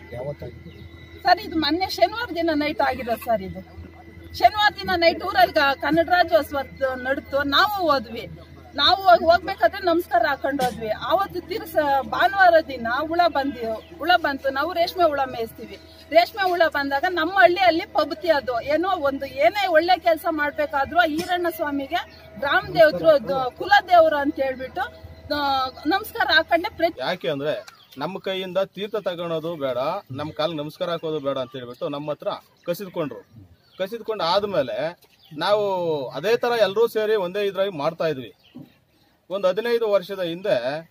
ಸರ್ ಇದು ಮೊನ್ನೆ ಶನಿವಾರ ದಿನ ನೈಟ್ ಆಗಿರೋದು ಸರ್ ಇದು ಶನಿವಾರ ದಿನ ನೈಟ್ ಊರಲ್ಲಿ ಗ- ಕನ್ನಡ ರಾಜ್ಯೋತ್ಸವ ನಡ್ತು ನಾವು ಹೋದ್ವಿ ನಾವು ಹೋಗ್- ಹೋಗ್ಬೇಕಾದ್ರೆ ನಮಸ್ಕಾರ ಹಾಕೊಂಡು ಹೋದ್ವಿ ಆವತ್ತು ತಿರ್ಸ ಭಾನುವಾರ ದಿನ ಹುಳ ಬಂದಿ ಹುಳ ಬಂತು ನಾವು ರೇಷ್ಮೆ ಹುಳ ಮೇಯಿಸ್ತೀವಿ ರೇಷ್ಮೆ ಹುಳ ಬಂದಾಗ ನಮ್ಮ ಹಳ್ಳಿಯಲ್ಲಿ ಪದ್ಧತಿ ಅದು ಏನೋ ಒಂದು ಏನೇ ಒಳ್ಳೆ ಕೆಲಸ ಮಾಡ್ಬೇಕಾದ್ರೂ ಆ ಈರಣ್ಣ ಸ್ವಾಮಿಗೆ ಗ್ರಾಮ ದೇವತರು ಕುಲ ದೇವರು ಅಂತ ಹೇಳ್ಬಿಟ್ಟು ಆ, ನಮಸ್ಕಾರ ಹಾಕೊಂಡೆ ಪ್ರತಿ ಯಾಕೆ ಅಂದ್ರೆ ನಮ್ಮ ಕೈಯಿಂದ ತೀರ್ಥ ತಗೊಳೋದು ಬೇಡ ನಮ್ಮ ಕಾಲ್ ನಮಸ್ಕಾರ ಹಾಕೋದು ಬೇಡ ಅಂತ ಹೇಳ್ಬಿಟ್ಟು ನಮ್ಮ ಹತ್ರ ಕಸಿದ್ಕೊಂಡ್ರು ಕಸಿದ್ಕೊಂಡು ಆದ್ಮೇಲೆ ನಾವು ಅದೇ ತರ ಎಲ್ಲರೂ ಸೇರಿ ಒಂದೇ ಇದ್ರಾಗಿ ಮಾಡ್ತಾ ಇದ್ವಿ ಒಂದು ಹದಿನೈದು ವರ್ಷದ ಹಿಂದೆ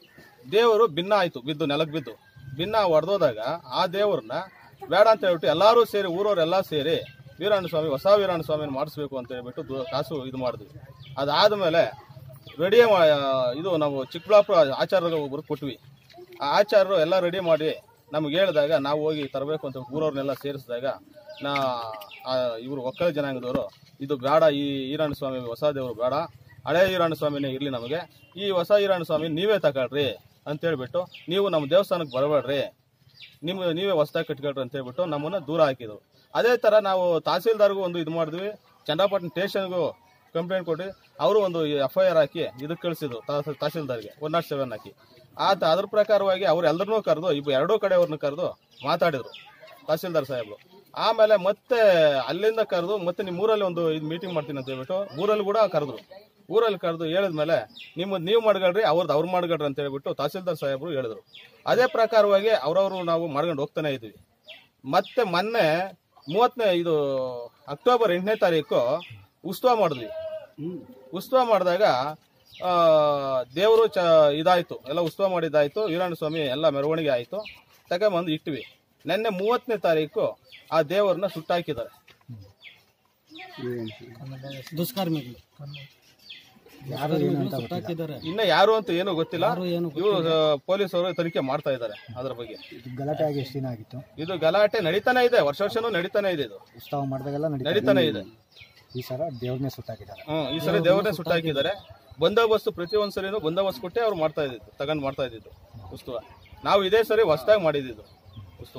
ದೇವರು ಭಿನ್ನ ಆಯ್ತು ಬಿದ್ದು ನೆಲಕ್ಕೆ ಬಿದ್ದು ಭಿನ್ನ ಹೊಡೆದೋದಾಗ ಆ ದೇವ್ರನ್ನ ಬೇಡ ಅಂತ ಹೇಳ್ಬಿಟ್ಟು ಎಲ್ಲರೂ ಸೇರಿ ಊರವರೆಲ್ಲ ಸೇರಿ ವೀರಣ್ಣ ಸ್ವಾಮಿ ಹೊಸ ವೀರಣ್ಣ ಸ್ವಾಮಿನ ಮಾಡಿಸ್ಬೇಕು ಅಂತ ಹೇಳ್ಬಿಟ್ಟು ದು- ಕಾಸು ಇದು ಮಾಡಿದ್ವಿ ಅದಾದ್ಮೇಲೆ ರೆಡಿ ಇದು ನಾವು ಚಿಕ್ಕಬಳ್ಳಾಪುರ ಆಚಾರ್ಯ ಒಬ್ರು ಕೊಟ್ವಿ ಆ ಆಚಾರ್ಯರು ಎಲ್ಲ ರೆಡಿ ಮಾಡಿ ನಮ್ಗೆ ಹೇಳಿದಾಗ ನಾವು ಹೋಗಿ ತರಬೇಕು ಅಂತ ಊರವ್ರನ್ನೆಲ್ಲ ಸೇರಿಸಿದಾಗ ನಾ ಇವರು ಒಕ್ಕಲ ಜನಾಂಗದವರು ಇದು ಬೇಡ ಈ ಈರಣ್ಣ ಸ್ವಾಮಿ ಹೊಸ ದೇವರು ಬೇಡ ಹಳೆ ಈರಣ್ಣ ಸ್ವಾಮಿನೇ ಇರಲಿ ನಮಗೆ ಈ ಹೊಸ ಈರಣ್ಣ ಸ್ವಾಮಿ ನೀವೇ ತಗೊಳ್ರಿ ಅಂತ ಹೇಳ್ಬಿಟ್ಟು ನೀವು ನಮ್ಮ ದೇವಸ್ಥಾನಕ್ಕೆ ಬರಬೇಡ್ರಿ ನಿಮ್ಗೆ ನೀವೇ ಹೊಸದಾಗಿ ಕಟ್ಕೊಳ್ರಿ ಅಂತ ಹೇಳ್ಬಿಟ್ಟು ನಮ್ಮನ್ನ ದೂರ ಹಾಕಿದ್ರು ಅದೇ ತರ ನಾವು ತಹಸೀಲ್ದಾರ್ಗೂ ಒಂದು ಇದು ಮಾಡಿದ್ವಿ ಚನ್ನಪಟ್ಟಣ ಸ್ಟೇಷನ್ಗೂ ಕಂಪ್ಲೇಂಟ್ ಕೊಟ್ಟು ಅವರು ಒಂದು ಎಫ್ ಐ ಆರ್ ಹಾಕಿ ಇದಕ್ಕೆ ಕಳಿಸಿದ್ರು ತಹಸೀಲ್- ತಹಸೀಲ್ದಾರ್ಗೆ ಒನ್ ನಾಟ್ ಸೆವೆನ್ ಹಾಕಿ ಆತ ಅದ್ರ ಪ್ರಕಾರವಾಗಿ ಅವ್ರು ಎಲ್ಲರನ್ನೂ ಕರೆದು ಇಬ್ಬರು ಎರಡೂ ಕಡೆಯವ್ರನ್ನ ಕರೆದು ಮಾತಾಡಿದ್ರು ತಹಸೀಲ್ದಾರ್ ಸಾಹೇಬ್ರು ಆಮೇಲೆ ಮತ್ತೆ ಅಲ್ಲಿಂದ ಕರೆದು ಮತ್ತೆ ನಿಮ್ಮ ಊರಲ್ಲಿ ಒಂದು ಇದು ಮೀಟಿಂಗ್ ಮಾಡ್ತೀನಿ ಅಂತ ಹೇಳ್ಬಿಟ್ಟು ಊರಲ್ಲಿ ಕೂಡ ಕರೆದ್ರು ಊರಲ್ಲಿ ಕರೆದು ಹೇಳಿದ್ಮೇಲೆ ನಿಮ್ಮದು ನೀವು ಮಾಡ್ಕೊಳ್ರಿ ಅವ್ರದ್ದು ಅವ್ರು ಮಾಡ್ಕೊಳ್ರಿ ಅಂತ ಹೇಳ್ಬಿಟ್ಟು ತಹಸೀಲ್ದಾರ್ ಸಾಹೇಬ್ರು ಹೇಳಿದ್ರು ಅದೇ ಪ್ರಕಾರವಾಗಿ ಅವ್ರವ್ರು ನಾವು ಮಾಡ್ಕೊಂಡು ಹೋಗ್ತಾನೆ ಇದ್ವಿ ಮತ್ತೆ ಮೊನ್ನೆ ಮೂವತ್ತನೇ ಇದು ಅಕ್ಟೋಬರ್ ಎಂಟನೇ ತಾರೀಕು ಉತ್ಸವ ಮಾಡಿದ್ವಿ ಉತ್ಸವ ಮಾಡಿದಾಗ ದೇವರು ಚ ಇದಾಯ್ತು ಎಲ್ಲ ಉತ್ಸವ ಮಾಡಿದ್ದಾಯ್ತು ವೀರಣ್ಣ ಸ್ವಾಮಿ ಎಲ್ಲ ಮೆರವಣಿಗೆ ಆಯ್ತು ತಗೊಂಬಂದು ಇಟ್ವಿ ನಿನ್ನೆ ಮೂವತ್ತನೇ ತಾರೀಕು ಆ ದೇವರನ್ನ ಸುಟ್ಟಾಕಿದ್ದಾರೆ ದುಷ್ಕರ್ಮಿಗಳು ಯಾರು ಏನು ಅಂತ ಗೊತ್ತಿಲ್ಲ. ಇನ್ನ ಯಾರು ಅಂತ ಏನು ಗೊತ್ತಿಲ್ಲ ಇವರು ಪೊಲೀಸ್ ಅವರು ತನಿಖೆ ಮಾಡ್ತಾ ಇದ್ದಾರೆ ಅದ್ರ ಬಗ್ಗೆ ಇದು ಗಲಾಟೆ ಆಗಿ ಎಷ್ಟು ದಿನ ಆಗಿತ್ತು ಇದು ಗಲಾಟೆ ನಡೀತಾನೆ ಇದೆ ವರ್ಷ ವರ್ಷನೂ ನಡೀತಾನೆ ಇದೆ ಇದು ಉತ್ಸವ ಮಾಡಿದಾಗೆಲ್ಲ ನಡೀತಾನೆ ಇದೆ ಈ ಸಲ ದೇವ್ರನ್ನೇ ಸುತ್ತಾಕಿದ್ದಾರೆ ಹ್ಮ್ ಈ ಸರಿ ದೇವರನ್ನೇ ಸುಟ್ಟಾಕಿದ್ದಾರೆ ಬಂದೋಬಸ್ತ್ ಪ್ರತಿ ಒಂದ್ ಸರಿನೂ ಬಂದೋಬಸ್ತ್ ಕೊಟ್ಟೆ ಅವ್ರು ಮಾಡ್ತಾ ಇದ್ದಿದ್ದು ತಗೊಂಡ್ ಮಾಡ್ತಾ ಇದ್ದಿದ್ದು ಉತ್ಸವ ನಾವು ಇದೇ ಸರಿ ಹೊಸದಾಗಿ ಮಾಡಿದ್ದು ಉತ್ಸವ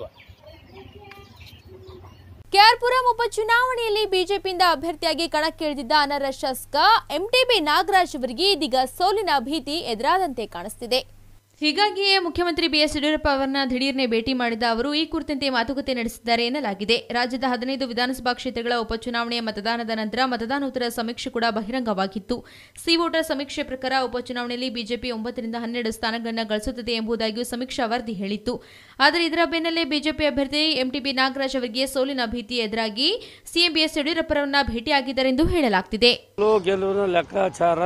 ಕೆಆರ್ಪುರಂ ಉಪಚುನಾವಣೆಯಲ್ಲಿ ಬಿಜೆಪಿಯಿಂದ ಅಭ್ಯರ್ಥಿಯಾಗಿ ಕಣಕ್ಕಿಳಿದಿದ್ದ ಅನರ್ಹ ಶಾಸಕ ಎಂಟಿಬಿ ನಾಗರಾಜ್ ಅವರಿಗೆ ಇದೀಗ ಸೋಲಿನ ಭೀತಿ ಎದುರಾದಂತೆ ಕಾಣಿಸ್ತಿದೆ ಹೀಗಾಗಿಯೇ ಮುಖ್ಯಮಂತ್ರಿ ಬಿಎಸ್ ಯಡಿಯೂರಪ್ಪ ಅವರನ್ನ ದಿಢೀರ್ನೆ ಭೇಟಿ ಮಾಡಿದ ಅವರು ಈ ಕುರಿತಂತೆ ಮಾತುಕತೆ ನಡೆಸಿದ್ದಾರೆ ಎನ್ನಲಾಗಿದೆ ರಾಜ್ಯದ ಹದಿನೈದು ವಿಧಾನಸಭಾ ಕ್ಷೇತ್ರಗಳ ಉಪಚುನಾವಣೆಯ ಮತದಾನದ ನಂತರ ಮತದಾನೋತ್ತರ ಸಮೀಕ್ಷೆ ಕೂಡ ಬಹಿರಂಗವಾಗಿತ್ತು ಸಿ ವೋಟರ್ ಸಮೀಕ್ಷೆ ಪ್ರಕಾರ ಉಪಚುನಾವಣೆಯಲ್ಲಿ ಬಿಜೆಪಿ ಒಂಬತ್ತರಿಂದ ಹನ್ನೆರಡು ಸ್ಥಾನಗಳನ್ನು ಗಳಿಸುತ್ತದೆ ಎಂಬುದಾಗಿಯೂ ಸಮೀಕ್ಷಾ ವರದಿ ಹೇಳಿತ್ತು ಆದರೆ ಇದರ ಬೆನ್ನಲ್ಲೇ ಬಿಜೆಪಿ ಅಭ್ಯರ್ಥಿ ಎಂಟಿಬಿ ನಾಗರಾಜ್ ಅವರಿಗೆ ಸೋಲಿನ ಭೀತಿ ಎದುರಾಗಿ ಸಿಎಂ ಬಿಎಸ್ ಯಡಿಯೂರಪ್ಪರನ್ನ ಭೇಟಿಯಾಗಿದ್ದಾರೆಂದು ಹೇಳಲಾಗ್ತಿದೆ ಗೆಲುವು ಗೆಲುವಿನ ಲೆಕ್ಕಾಚಾರ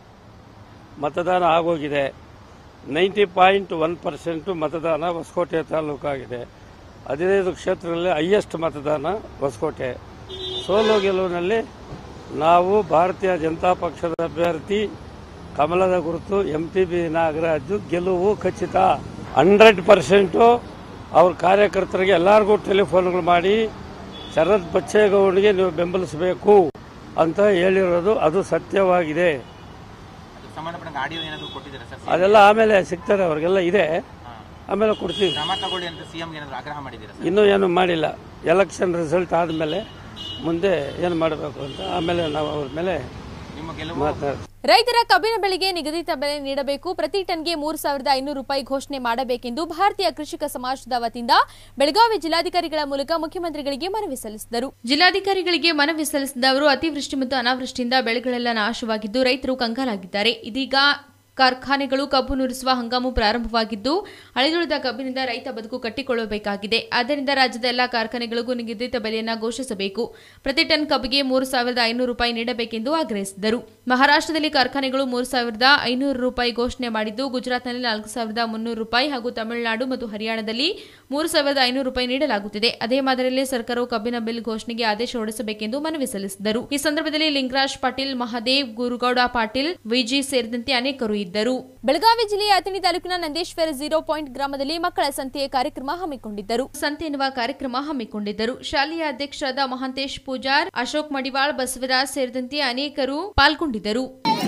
ಮತದಾನ ಆಗೋಗಿದೆ ನೈಂಟಿ ಪಾಯಿಂಟ್ ಒನ್ ಪರ್ಸೆಂಟು ಮತದಾನ ಹೊಸಕೋಟೆ ತಾಲೂಕಾಗಿದೆ ಹದಿನೈದು ಕ್ಷೇತ್ರಗಳಲ್ಲಿ ಹೈಯೆಸ್ಟ್ ಮತದಾನ ಹೊಸಕೋಟೆ ಸೋಲು ಗೆಲುವಿನಲ್ಲಿ ನಾವು ಭಾರತೀಯ ಜನತಾ ಪಕ್ಷದ ಅಭ್ಯರ್ಥಿ ಕಮಲದ ಗುರುತು ಎಂ ಟಿ ಬಿ ನಾಗರಾಜು ಗೆಲುವು ಖಚಿತ ಹಂಡ್ರೆಡ್ ಪರ್ಸೆಂಟು ಅವ್ರ ಕಾರ್ಯಕರ್ತರಿಗೆ ಎಲ್ಲರಿಗೂ ಟೆಲಿಫೋನ್ಗಳು ಮಾಡಿ ಶರತ್ ಬಚ್ಚೇಗೌಡರಿಗೆ ನೀವು ಬೆಂಬಲಿಸಬೇಕು ಅಂತ ಹೇಳಿರೋದು ಅದು ಸತ್ಯವಾಗಿದೆ ಅದಕ್ಕೆ ಸಂಬಂಧಪಟ್ಟ ಆಡಿಯೋ ಏನಾದ್ರು ಕೊಟ್ಟಿದ್ದಾರೆ ಸರ್ ಅದೆಲ್ಲ ಆಮೇಲೆ ಸಿಗ್ತಾರೆ ಅವ್ರಿಗೆಲ್ಲ ಇದೆ ಆಮೇಲೆ ಕೊಡ್ತೀವಿ ಕ್ರಮ ತಗೊಳ್ಳಿ ಅಂತ ಸಿಎಂ ಏನಾದ್ರು ಆಗ್ರಹ ಮಾಡಿದ್ದೀರಾ ಸರ್ ಇನ್ನೂ ಏನು ಮಾಡಿಲ್ಲ ಎಲೆಕ್ಷನ್ ರಿಸಲ್ಟ್ ಆದಮೇಲೆ ಮುಂದೆ ಏನು ಮಾಡಬೇಕು ಅಂತ ಆಮೇಲೆ ನಾವು ಅವ್ರ ಮೇಲೆ ನಿಮ್ಮ ಗೆಲುವು ಮಾತಾಡ್ತೀವಿ ರೈತರ ಕಬ್ಬಿನ ಬೆಳೆಗೆ ನಿಗದಿತ ಬೆಲೆ ನೀಡಬೇಕು ಪ್ರತಿ ಟನ್ಗೆ ಮೂರು ಸಾವಿರದ ಐನೂರು ರೂಪಾಯಿ ಘೋಷಣೆ ಮಾಡಬೇಕೆಂದು ಭಾರತೀಯ ಕೃಷಿಕ ಸಮಾಜದ ವತಿಯಿಂದ ಬೆಳಗಾವಿ ಜಿಲ್ಲಾಧಿಕಾರಿಗಳ ಮೂಲಕ ಮುಖ್ಯಮಂತ್ರಿಗಳಿಗೆ ಮನವಿ ಸಲ್ಲಿಸಿದರು ಜಿಲ್ಲಾಧಿಕಾರಿಗಳಿಗೆ ಮನವಿ ಸಲ್ಲಿಸಿದ ಅವರು ಅತಿವೃಷ್ಟಿ ಮತ್ತು ಅನಾವೃಷ್ಟಿಯಿಂದ ಬೆಳೆಗಳೆಲ್ಲ ನಾಶವಾಗಿದ್ದು ರೈತರು ಕಂಗಾಲಾಗಿದ್ದಾರೆ ಇದೀಗ ಕಾರ್ಖಾನೆಗಳು ಕಬ್ಬು ನುರಿಸುವ ಹಂಗಾಮು ಪ್ರಾರಂಭವಾಗಿದ್ದು ಅಳಿದುಳಿದ ಕಬ್ಬಿನಿಂದ ರೈತ ಬದುಕು ಕಟ್ಟಿಕೊಳ್ಳಬೇಕಾಗಿದೆ ಆದ್ದರಿಂದ ರಾಜ್ಯದ ಎಲ್ಲಾ ಕಾರ್ಖಾನೆಗಳಿಗೂ ನಿಗದಿತ ಬೆಲೆಯನ್ನು ಘೋಷಿಸಬೇಕು ಪ್ರತಿ ಟನ್ ಕಬ್ಬಿಗೆ ಮೂರು ಸಾವಿರದ ಐನೂರು ರೂಪಾಯಿ ನೀಡಬೇಕೆಂದು ಆಗ್ರಹಿಸಿದರು ಮಹಾರಾಷ್ಟ್ರದಲ್ಲಿ ಕಾರ್ಖಾನೆಗಳು ಮೂರು ಸಾವಿರದ ಐನೂರು ರೂಪಾಯಿ ಘೋಷಣೆ ಮಾಡಿದ್ದು ಗುಜರಾತ್ನಲ್ಲಿ ನಾಲ್ಕು ಸಾವಿರದ ಮುನ್ನೂರು ರೂಪಾಯಿ ಹಾಗೂ ತಮಿಳುನಾಡು ಮತ್ತು ಹರಿಯಾಣದಲ್ಲಿ ಮೂರು ಸಾವಿರದ ಐನೂರು ರೂಪಾಯಿ ನೀಡಲಾಗುತ್ತಿದೆ ಅದೇ ಮಾದರಿಯಲ್ಲಿ ಸರ್ಕಾರವು ಕಬ್ಬಿನ ಬಿಲ್ ಘೋಷಣೆಗೆ ಆದೇಶ ಹೊರಡಿಸಬೇಕೆಂದು ಮನವಿ ಸಲ್ಲಿಸಿದರು ಈ ಸಂದರ್ಭದಲ್ಲಿ ಲಿಂಗರಾಜ್ ಪಾಟೀಲ್ ಮಹಾದೇವ್ ಗುರುಗೌಡ ಪಾಟೀಲ್ ವಿಜಿ ಸೇರಿದಂತೆ ಅನೇಕರು ಇದ್ದರು ಬೆಳಗಾವಿ ಜಿಲ್ಲೆಯ ಅಥಣಿ ತಾಲೂಕಿನ ನಂದೇಶ್ವರ ಝೀರೋ ಪಾಯಿಂಟ್ ಗ್ರಾಮದಲ್ಲಿ ಮಕ್ಕಳ ಸಂತೆಯ ಕಾರ್ಯಕ್ರಮ ಹಮ್ಮಿಕೊಂಡಿದ್ದರು ಸಂತೆ ಎನ್ನುವ ಕಾರ್ಯಕ್ರಮ ಹಮ್ಮಿಕೊಂಡಿದ್ದರು ಶಾಲೆಯ ಅಧ್ಯಕ್ಷರಾದ ಮಹಾಂತೇಶ್ ಪೂಜಾರ್ ಅಶೋಕ್ ಮಡಿವಾಳ್ ಬಸವರಾಜ್ ಸೇರಿದಂತೆ ಅನೇಕರು ಪಾಲ್ಗೊಂಡಿದ್ದರು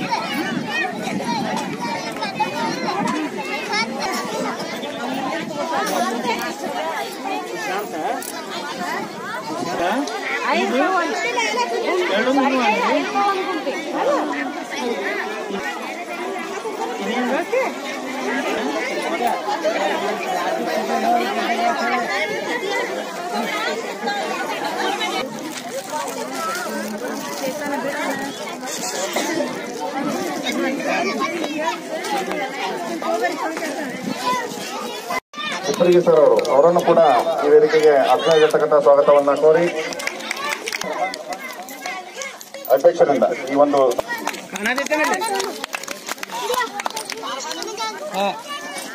ಉಪ್ಪರಿಗೆ ಸರ್ ಅವರು ಅವರನ್ನು ಕೂಡ ಈ ವೇದಿಕೆಗೆ ಆತ್ಮೀಯತಕ್ಕಂಥ ಸ್ವಾಗತವನ್ನ ಕೋರಿ ಅಧ್ಯಕ್ಷರಿಂದ ಈ ಒಂದು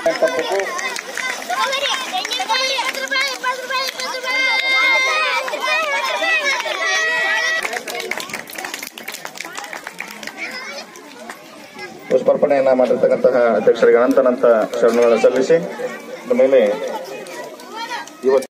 ಪುಷ್ಪಾರ್ಪಣೆಯನ್ನ ಮಾಡಿರ್ತಕ್ಕಂತಹ ಅಧ್ಯಕ್ಷರಿಗೆ ಅನಂತನಂತ ಶರಣಗಳನ್ನು ಸಲ್ಲಿಸಿ ಅದ್ರ ಮೇಲೆ ಇವತ್ತು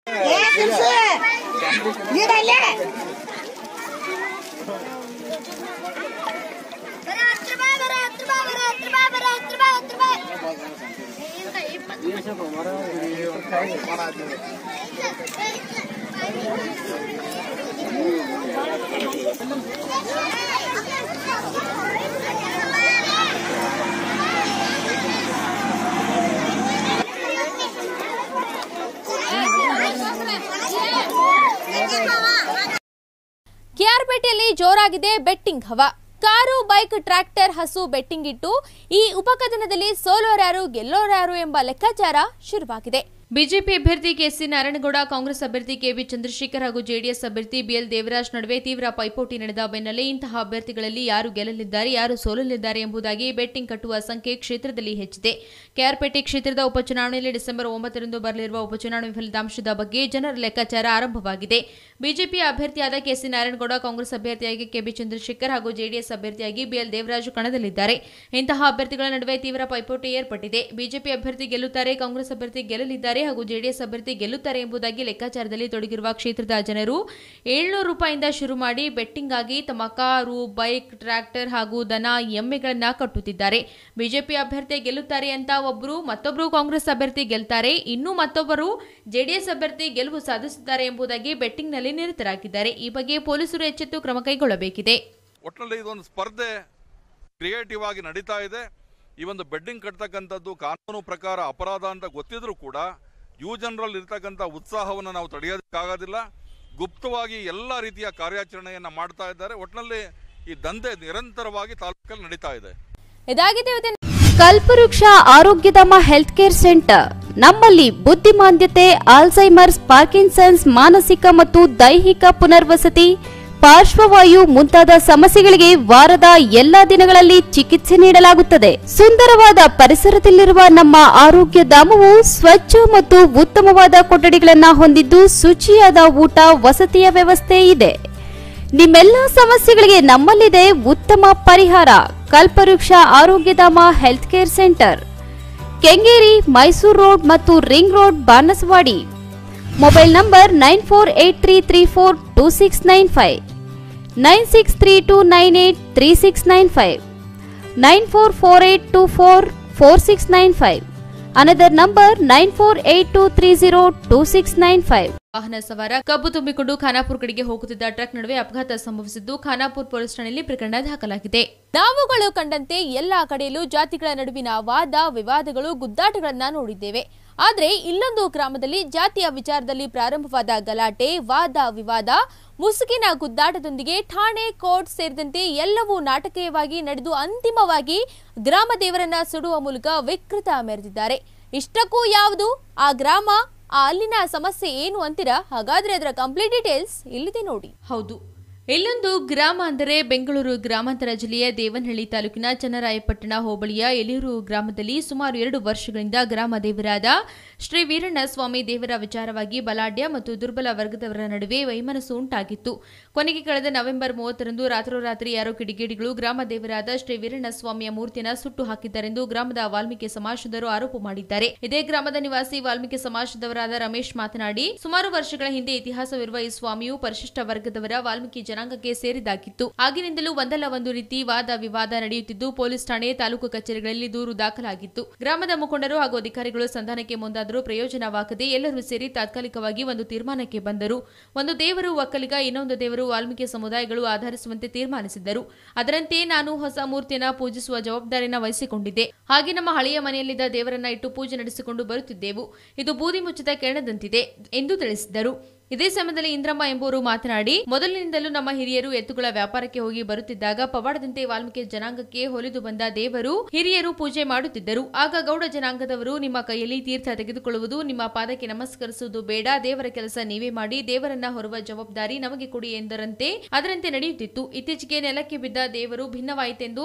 ಕೆಆರ್ಪೇಟೆಯಲ್ಲಿ ಜೋರಾಗಿದೆ ಬೆಟ್ಟಿಂಗ್ ಹವಾ ಕಾರು ಬೈಕ್ ಟ್ರ್ಯಾಕ್ಟರ್ ಹಸು ಬೆಟ್ಟಿಂಗ್ ಇಟ್ಟು ಈ ಉಪಕಥನದಲ್ಲಿ ಸೋಲೋರ್ಯಾರು ಗೆಲ್ಲೋರ್ಯಾರು ಎಂಬ ಲೆಕ್ಕಾಚಾರ ಶುರುವಾಗಿದೆ ಬಿಜೆಪಿ ಅಭ್ಯರ್ಥಿ ಕೆಸಿ ನಾರಾಯಣಗೌಡ ಕಾಂಗ್ರೆಸ್ ಅಭ್ಯರ್ಥಿ ಕೆವಿ ಚಂದ್ರಶೇಖರ್ ಹಾಗೂ ಜೆಡಿಎಸ್ ಅಭ್ಯರ್ಥಿ ಬಿಎಲ್ ದೇವರಾಜ್ ನಡುವೆ ತೀವ್ರ ಪೈಪೋಟಿ ನಡೆದ ಬೆನ್ನಲ್ಲೇ ಇಂತಹ ಅಭ್ಯರ್ಥಿಗಳಲ್ಲಿ ಯಾರು ಗೆಲ್ಲಲಿದ್ದಾರೆ ಯಾರು ಸೋಲಲಿದ್ದಾರೆ ಎಂಬುದಾಗಿ ಬೆಟ್ಟಿಂಗ್ ಕಟ್ಟುವ ಸಂಖ್ಯೆ ಕ್ಷೇತ್ರದಲ್ಲಿ ಹೆಚ್ಚಿದೆ ಕೆಆರ್ಪೇಟೆ ಕ್ಷೇತ್ರದ ಉಪಚುನಾವಣೆಯಲ್ಲಿ ಡಿಸೆಂಬರ್ ಒಂಬತ್ತರಂದು ಬರಲಿರುವ ಉಪಚುನಾವಣೆ ಫಲಿತಾಂಶದ ಬಗ್ಗೆ ಜನರ ಲೆಕ್ಕಾಚಾರ ಆರಂಭವಾಗಿದೆ ಬಿಜೆಪಿ ಅಭ್ಯರ್ಥಿಯಾದ ಕೆಸಿ ನಾರಾಯಣಗೌಡ ಕಾಂಗ್ರೆಸ್ ಅಭ್ಯರ್ಥಿಯಾಗಿ ಕೆಬಿ ಚಂದ್ರಶೇಖರ್ ಹಾಗೂ ಜೆಡಿಎಸ್ ಅಭ್ಯರ್ಥಿಯಾಗಿ ಬಿಎಲ್ ದೇವರಾಜು ಕಣದಲ್ಲಿದ್ದಾರೆ ಇಂತಹ ಅಭ್ಯರ್ಥಿಗಳ ನಡುವೆ ತೀವ್ರ ಪೈಪೋಟಿ ಏರ್ಪಟ್ಟಿದೆ ಬಿಜೆಪಿ ಅಭ್ಯರ್ಥಿ ಗೆಲ್ಲುತ್ತಾರೆ ಕಾಂಗ್ರೆಸ್ ಅಭ್ಯರ್ಥಿ ಗೆಲ್ಲಲಿದ್ದಾರೆ ಹಾಗೂ ಜೆಡಿಎಸ್ ಅಭ್ಯರ್ಥಿ ಗೆಲ್ಲುತ್ತಾರೆ ಎಂಬುದಾಗಿ ಲೆಕ್ಕಾಚಾರದಲ್ಲಿ ತೊಡಗಿರುವ ಕ್ಷೇತ್ರದ ಜನರು ಏಳ್ನೂರು ರೂಪಾಯಿಂದ ಶುರು ಮಾಡಿ ಬೆಟ್ಟಿಂಗ್ ಆಗಿ ತಮ್ಮ ಕಾರು ಬೈಕ್ ಟ್ರ್ಯಾಕ್ಟರ್ ಹಾಗೂ ದನ ಎಮ್ಮೆಗಳನ್ನ ಕಟ್ಟುತ್ತಿದ್ದಾರೆ ಬಿಜೆಪಿ ಅಭ್ಯರ್ಥಿ ಗೆಲ್ಲುತ್ತಾರೆ ಅಂತ ಒಬ್ಬರು ಮತ್ತೊಬ್ಬರು ಕಾಂಗ್ರೆಸ್ ಅಭ್ಯರ್ಥಿ ಗೆಲ್ತಾರೆ ಇನ್ನು ಮತ್ತೊಬ್ಬರು ಜೆಡಿಎಸ್ ಅಭ್ಯರ್ಥಿ ಗೆಲುವು ಸಾಧಿಸುತ್ತಾರೆ ಎಂಬುದಾಗಿ ಬೆಟ್ಟಿಂಗ್ನಲ್ಲಿ ನಿರತರಾಗಿದ್ದಾರೆ ಈ ಬಗ್ಗೆ ಪೊಲೀಸರು ಎಚ್ಚೆತ್ತು ಕ್ರಮ ಕೈಗೊಳ್ಳಬೇಕಿದೆ ಒಟ್ಟಿನಲ್ಲಿ ಇದೊಂದು ಸ್ಪರ್ಧೆ ಕ್ರಿಯೇಟಿವ್ ಆಗಿ ನಡೀತಾ ಇದೆ ಈ ಒಂದು ಬೆಡ್ಡಿಂಗ್ ಕಟ್ತಕ್ಕಂಥದ್ದು ಕಾನೂನು ಪ್ರಕಾರ ಅಪರಾಧ ಅಂತ ಗೊತ್ತಿದ್ರೂ ಕೂಡ ಯುವ ಜನರಲ್ಲಿ ಇರ್ತಕ್ಕಂಥ ಉತ್ಸಾಹವನ್ನು ನಾವು ತಡೆಯೋದಕ್ಕಾಗೋದಿಲ್ಲ ಗುಪ್ತವಾಗಿ ಎಲ್ಲ ರೀತಿಯ ಕಾರ್ಯಾಚರಣೆಯನ್ನು ಮಾಡ್ತಾ ಇದ್ದಾರೆ ಒಟ್ಟಿನಲ್ಲಿ ಈ ದಂಧೆ ನಿರಂತರವಾಗಿ ತಾಲೂಕಲ್ಲಿ ನಡೀತಾ ಇದೆ ಇದಾಗಿದೆ ಇವತ್ತಿನ ಕಲ್ಪವೃಕ್ಷ ಆರೋಗ್ಯಧಾಮ ಹೆಲ್ತ್ ಕೇರ್ ಸೆಂಟರ್ ನಮ್ಮಲ್ಲಿ ಬುದ್ಧಿಮಾಂದ್ಯತೆ ಆಲ್ಝೈಮರ್ಸ್ ಪಾರ್ಕಿನ್ಸನ್ಸ್ ಮಾನಸಿಕ ಮತ್ತು ದೈಹಿಕ ಪುನರ್ವಸತಿ ಪಾರ್ಶ್ವವಾಯು ಮುಂತಾದ ಸಮಸ್ಯೆಗಳಿಗೆ ವಾರದ ಎಲ್ಲಾ ದಿನಗಳಲ್ಲಿ ಚಿಕಿತ್ಸೆ ನೀಡಲಾಗುತ್ತದೆ ಸುಂದರವಾದ ಪರಿಸರದಲ್ಲಿರುವ ನಮ್ಮ ಆರೋಗ್ಯ ಧಾಮವು ಸ್ವಚ್ಛ ಮತ್ತು ಉತ್ತಮವಾದ ಕೊಠಡಿಗಳನ್ನು ಹೊಂದಿದ್ದು ಶುಚಿಯಾದ ಊಟ ವಸತಿಯ ವ್ಯವಸ್ಥೆ ಇದೆ ನಿಮ್ಮೆಲ್ಲ ಸಮಸ್ಯೆಗಳಿಗೆ ನಮ್ಮಲ್ಲಿದೆ ಉತ್ತಮ ಪರಿಹಾರ Kalpavriksha Arogyadhama health care centre Kengeri Mysuru road ಮತ್ತು ring road Banaswadi mobile number nine four eight three three four two six nine five nine six three two nine eight three six nine five nine four four eight two four four six nine five another number nine four eight two three zero two six nine five ವಾಹನ ಸವಾರ ಕಬ್ಬು ತುಂಬಿಕೊಂಡು ಖಾನಾಪುರ ಕಡೆಗೆ ಹೋಗುತ್ತಿದ್ದ ಟ್ರಕ್ ನಡುವೆ ಅಪಘಾತ ಸಂಭವಿಸಿದ್ದು ಖಾನಾಪುರ ಪೊಲೀಸ್ ಠಾಣೆಯಲ್ಲಿ ಪ್ರಕರಣ ದಾಖಲಾಗಿದೆ ನಾವುಗಳು ಕಂಡಂತೆ ಎಲ್ಲಾ ಕಡೆಯಲ್ಲೂ ಜಾತಿಗಳ ನಡುವಿನ ವಾದ ವಿವಾದಗಳು ಗುದ್ದಾಟಗಳನ್ನ ನೋಡಿದ್ದೇವೆ ಆದ್ರೆ ಇಲ್ಲೊಂದು ಗ್ರಾಮದಲ್ಲಿ ಜಾತಿಯ ವಿಚಾರದಲ್ಲಿ ಪ್ರಾರಂಭವಾದ ಗಲಾಟೆ ವಾದ ವಿವಾದ ಮುಸುಕಿನ ಗುದ್ದಾಟದೊಂದಿಗೆ ಠಾಣೆ ಕೋರ್ಟ್ ಸೇರಿದಂತೆ ಎಲ್ಲವೂ ನಾಟಕೀಯವಾಗಿ ನಡೆದು ಅಂತಿಮವಾಗಿ ಗ್ರಾಮ ದೇವರನ್ನ ಸುಡುವ ಮೂಲಕ ವಿಕೃತ ಮೆರೆದಿದ್ದಾರೆ ಇಷ್ಟಕ್ಕೂ ಯಾವುದು ಆ ಗ್ರಾಮ ಆ ಅಲ್ಲಿನ ಸಮಸ್ಯೆ ಏನು ಅಂತೀರಾ ಹಾಗಾದ್ರೆ ಅದರ ಕಂಪ್ಲೀಟ್ ಡೀಟೇಲ್ಸ್ ಇಲ್ಲಿದೆ ನೋಡಿ ಹೌದು ಇಲ್ಲೊಂದು ಗ್ರಾಮ ಅಂದರೆ ಬೆಂಗಳೂರು ಗ್ರಾಮಾಂತರ ಜಿಲ್ಲೆಯ ದೇವನಹಳ್ಳಿ ತಾಲೂಕಿನ ಚನ್ನರಾಯಪಟ್ಟಣ ಹೋಬಳಿಯ ಎಲಿಯೂರು ಗ್ರಾಮದಲ್ಲಿ ಸುಮಾರು ಎರಡು ವರ್ಷಗಳಿಂದ ಗ್ರಾಮ ದೇವರಾದ ಶ್ರೀ ವೀರಣ್ಣ ಸ್ವಾಮಿ ದೇವರ ವಿಚಾರವಾಗಿ ಬಲಾಢ್ಯ ಮತ್ತು ದುರ್ಬಲ ವರ್ಗದವರ ನಡುವೆ ವೈಮನಸ್ಸು ಉಂಟಾಗಿತ್ತು ಕೊನೆಗೆ ಕಳೆದ ನವೆಂಬರ್ ಮೂವತ್ತರಂದು ರಾತ್ರೋರಾತ್ರಿ ಯಾರೋ ಕಿಡಿಗೇಡಿಗಳು ಗ್ರಾಮ ದೇವರಾದ ಶ್ರೀ ವೀರಣ್ಣ ಸ್ವಾಮಿಯ ಮೂರ್ತಿಯನ್ನು ಸುಟ್ಟು ಹಾಕಿದ್ದಾರೆಂದು ಗ್ರಾಮದ ವಾಲ್ಮೀಕಿ ಸಮಾಜದವರು ಆರೋಪ ಮಾಡಿದ್ದಾರೆ ಇದೇ ಗ್ರಾಮದ ನಿವಾಸಿ ವಾಲ್ಮೀಕಿ ಸಮಾಜದವರಾದ ರಮೇಶ್ ಮಾತನಾಡಿ ಸುಮಾರು ವರ್ಷಗಳ ಹಿಂದೆ ಇತಿಹಾಸವಿರುವ ಈ ಸ್ವಾಮಿಯು ಪರಿಶಿಷ್ಟ ವರ್ಗದವರ ವಾಲ್ಮೀಕಿ ಜನಾಂಗಕ್ಕೆ ಸೇರಿದಾಗಿತ್ತು ಆಗಿನಿಂದಲೂ ಒಂದಲ್ಲ ಒಂದು ರೀತಿ ವಾದ ವಿವಾದ ನಡೆಯುತ್ತಿದ್ದು ಪೊಲೀಸ್ ಠಾಣೆ ತಾಲೂಕು ಕಚೇರಿಗಳಲ್ಲಿ ದೂರು ದಾಖಲಾಗಿತ್ತು ಗ್ರಾಮದ ಮುಖಂಡರು ಹಾಗೂ ಅಧಿಕಾರಿಗಳು ಸಂಧಾನಕ್ಕೆ ಮುಂದಾದರೂ ಪ್ರಯೋಜನವಾಗದೆ ಎಲ್ಲರೂ ಸೇರಿ ತಾತ್ಕಾಲಿಕವಾಗಿ ಒಂದು ತೀರ್ಮಾನಕ್ಕೆ ಬಂದರು ಒಂದು ದೇವರು ಒಕ್ಕಲಿಗ ಇನ್ನೊಂದು ದೇವರು ವಾಲ್ಮೀಕಿ ಸಮುದಾಯಗಳು ಆಧರಿಸುವಂತೆ ತೀರ್ಮಾನಿಸಿದ್ದರು ಅದರಂತೆ ನಾನು ಹೊಸ ಮೂರ್ತಿಯನ್ನ ಪೂಜಿಸುವ ಜವಾಬ್ದಾರಿಯನ್ನ ವಹಿಸಿಕೊಂಡಿದ್ದೆ ಹಾಗೆ ನಮ್ಮ ಹಳೆಯ ಮನೆಯಲ್ಲಿದ್ದ ದೇವರನ್ನ ಇಟ್ಟು ಪೂಜೆ ನಡೆಸಿಕೊಂಡು ಬರುತ್ತಿದ್ದೆವು ಇದು ಬೂದಿ ಮುಚ್ಚಿದ ಕೆರಣದಂತಿದೆ ಎಂದು ತಿಳಿಸಿದ್ದರು ಇದೇ ಸಮಯದಲ್ಲಿ ಇಂದ್ರಮ್ಮ ಎಂಬುವರು ಮಾತನಾಡಿ ಮೊದಲಿನಿಂದಲೂ ನಮ್ಮ ಹಿರಿಯರು ಎತ್ತುಗಳ ವ್ಯಾಪಾರಕ್ಕೆ ಹೋಗಿ ಬರುತ್ತಿದ್ದಾಗ ಪವಾಡದಂತೆ ವಾಲ್ಮೀಕಿ ಜನಾಂಗಕ್ಕೆ ಹೊಲಿದು ಬಂದ ದೇವರು ಹಿರಿಯರು ಪೂಜೆ ಮಾಡುತ್ತಿದ್ದರು ಆಗ ಗೌಡ ಜನಾಂಗದವರು ನಿಮ್ಮ ಕೈಯಲ್ಲಿ ತೀರ್ಥ ತೆಗೆದುಕೊಳ್ಳುವುದು ನಿಮ್ಮ ಪಾದಕ್ಕೆ ನಮಸ್ಕರಿಸುವುದು ಬೇಡ ದೇವರ ಕೆಲಸ ನೀವೇ ಮಾಡಿ ದೇವರನ್ನ ಹೊರುವ ಜವಾಬ್ದಾರಿ ನಮಗೆ ಕೊಡಿ ಎಂದರಂತೆ ಅದರಂತೆ ನಡೆಯುತ್ತಿತ್ತು ಇತ್ತೀಚೆಗೆ ನೆಲಕ್ಕೆ ಬಿದ್ದ ದೇವರು ಭಿನ್ನವಾಯಿತೆಂದು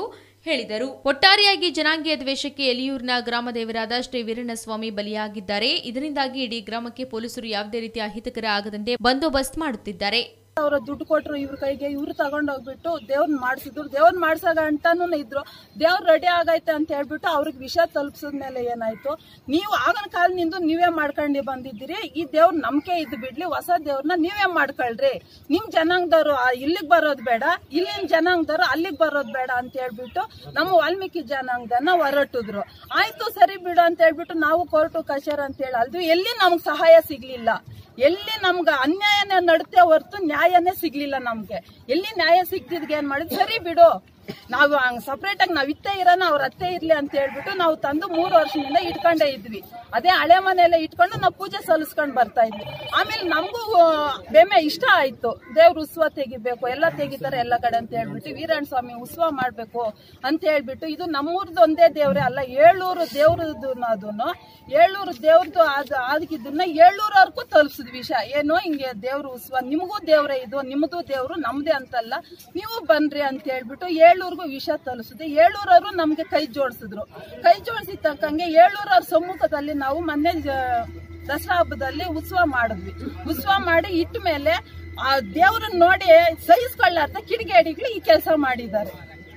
ಹೇಳಿದರು ಒಟ್ಟಾರೆಯಾಗಿ ಜನಾಂಗೀಯ ದ್ವೇಷಕ್ಕೆ ಎಲಿಯೂರಿನ ಗ್ರಾಮ ದೇವರಾದ ಶ್ರೀ ವೀರಣ್ಣಸ್ವಾಮಿ ಬಲಿಯಾಗಿದ್ದಾರೆ ಇದರಿಂದಾಗಿ ಇಡೀ ಗ್ರಾಮಕ್ಕೆ ಪೊಲೀಸರು ಯಾವುದೇ ರೀತಿಯ ಅಹಿತಕರ ಆಗದಂತೆ ಬಂದೋಬಸ್ತ್ ಮಾಡುತ್ತಿದ್ದಾರೆ ಅವ್ರ ದುಡ್ಡು ಕೊಟ್ರು ಇವ್ರ ಕೈಗೆ ಇವ್ರು ತಗೊಂಡೋಗ್ಬಿಟ್ಟು ದೇವ್ರನ್ನ ಮಾಡಿಸಿದ್ರು ದೇವ್ರನ್ನ ಮಾಡ್ಸಾಗ ಅಂತಾನು ಇದ್ರು ದೇವ್ರ ರೆಡಿ ಆಗೈತೆ ಅಂತ ಹೇಳ್ಬಿಟ್ಟು ಅವ್ರಿಗೆ ವಿಷಯ ತಲುಪಿಸಿದ್ಮೇಲೆ ಏನಾಯ್ತು ನೀವು ಆಗಿನ ಕಾಲದಿಂದ ನೀವೇ ಮಾಡ್ಕೊಂಡು ಬಂದಿದ್ದೀರಿ ಈ ದೇವ್ರ ನಂಬಿಕೆ ಇದ್ದು ಬಿಡ್ಲಿ ಹೊಸ ದೇವ್ರನ್ನ ನೀವೇ ಮಾಡ್ಕೊಳ್ರಿ ನಿಮ್ ಜನಾಂಗದವ್ರು ಆ ಇಲ್ಲಿಗ್ ಬರೋದ್ ಬೇಡ ಇಲ್ಲಿನ ಜನಾಂಗದವ್ರು ಅಲ್ಲಿಗ್ ಬರೋದ್ ಬೇಡ ಅಂತ ಹೇಳ್ಬಿಟ್ಟು ನಮ್ಮ ವಾಲ್ಮೀಕಿ ಜನಾಂಗದನ್ನ ಹೊರಟಿದ್ರು ಆಯ್ತು ಸರಿ ಬಿಡು ಅಂತ ಹೇಳ್ಬಿಟ್ಟು ನಾವು ಕೋರ್ಟು ಕಚೇರಿ ಅಂತ ಹೇಳಿ ಅಲ್ದ್ವಿ ಎಲ್ಲಿ ನಮ್ಗೆ ಸಹಾಯ ಸಿಗ್ಲಿಲ್ಲ ಎಲ್ಲಿ ನಮ್ಗೆ ಅನ್ಯಾಯನೇ ನಡುತ್ತೆ ಹೊರತು ನ್ಯಾಯನೇ ಸಿಗ್ಲಿಲ್ಲ ನಮ್ಗೆ ಎಲ್ಲಿ ನ್ಯಾಯ ಸಿಗ್ದಿದ್ಗೆ ಏನ್ ಮಾಡಿದ್ ಸರಿ ಬಿಡು ನಾವು ಹಂಗ್ ಸಪ್ರೇಟ್ ಆಗಿ ನಾವ್ ಇತ್ತೇ ಇರೋಣ ಅವ್ರ ಅತ್ತೆ ಇರ್ಲಿ ಅಂತ ಹೇಳ್ಬಿಟ್ಟು ನಾವು ತಂದು ಮೂರು ವರ್ಷದಿಂದ ಇಟ್ಕೊಂಡೇ ಇದ್ವಿ ಅದೇ ಹಳೆ ಮನೆಯಲ್ಲೇ ಇಟ್ಕೊಂಡು ನಾವು ಪೂಜೆ ಸಲ್ಲಿಸ್ಕೊಂಡ್ ಬರ್ತಾ ಇದ್ವಿ ಆಮೇಲೆ ನಮಗೂ ಬೆಮೆ ಇಷ್ಟ ಆಯ್ತು ದೇವ್ರ ಉತ್ಸವ ತೆಗಿಬೇಕು ಎಲ್ಲ ತೆಗಿತಾರೆ ಎಲ್ಲ ಕಡೆ ಅಂತ ಹೇಳ್ಬಿಟ್ಟು ವೀರಣ್ಣ ಸ್ವಾಮಿ ಉತ್ಸವ ಮಾಡ್ಬೇಕು ಅಂತ ಹೇಳ್ಬಿಟ್ಟು ಇದು ನಮ್ಮೂರ್ದು ಒಂದೇ ದೇವ್ರೆ ಅಲ್ಲ ಏಳೂರು ದೇವ್ರದ್ದು ಅದನ್ನು ಏಳೂರು ದೇವ್ರದ್ದು ಆದ ಅದಕ್ಕಿದ್ದನ್ನ ಏಳೂರವರೆಗೂ ತಲುಪಿಸಿದ್ವಿ ವಿಷಯ ಏನು ಹಿಂಗೆ ದೇವ್ರ ಉತ್ಸವ ನಿಮಗೂ ದೇವ್ರೆ ಇದು ನಿಮ್ದು ದೇವ್ರು ನಮ್ದೇ ಅಂತಲ್ಲ ನೀವು ಬನ್ರಿ ಅಂತ ಹೇಳ್ಬಿಟ್ಟು ಏಳೂರ್ಗೂ ವಿಷಯ ತಲುಪಿಸಿದ್ವಿ ಏಳೂರವರು ನಮ್ಗೆ ಕೈ ಜೋಡಿಸಿದ್ರು ಕೈ ಜೋಡಿಸಿದ ತಕ್ಕಂಗೆ ಏಳೂರವ್ರ ಸಮ್ಮುಖದಲ್ಲಿ ನಾವು ಮೊನ್ನೆ ಜ- ದಸರಾ ಹಬ್ಬದಲ್ಲಿ ಉತ್ಸವ ಮಾಡಿದ್ವಿ ಉತ್ಸವ ಮಾಡಿ ಇಟ್ಟ ಮೇಲೆ ಆ ದೇವ್ರನ್ನ ನೋಡಿ ಸಹಿಸ್ಕೊಳ್ಳಾರ್ದ ಕಿಡಿಗೇಡಿಗಳು ಈ ಕೆಲಸ ಮಾಡಿದ್ದಾರೆ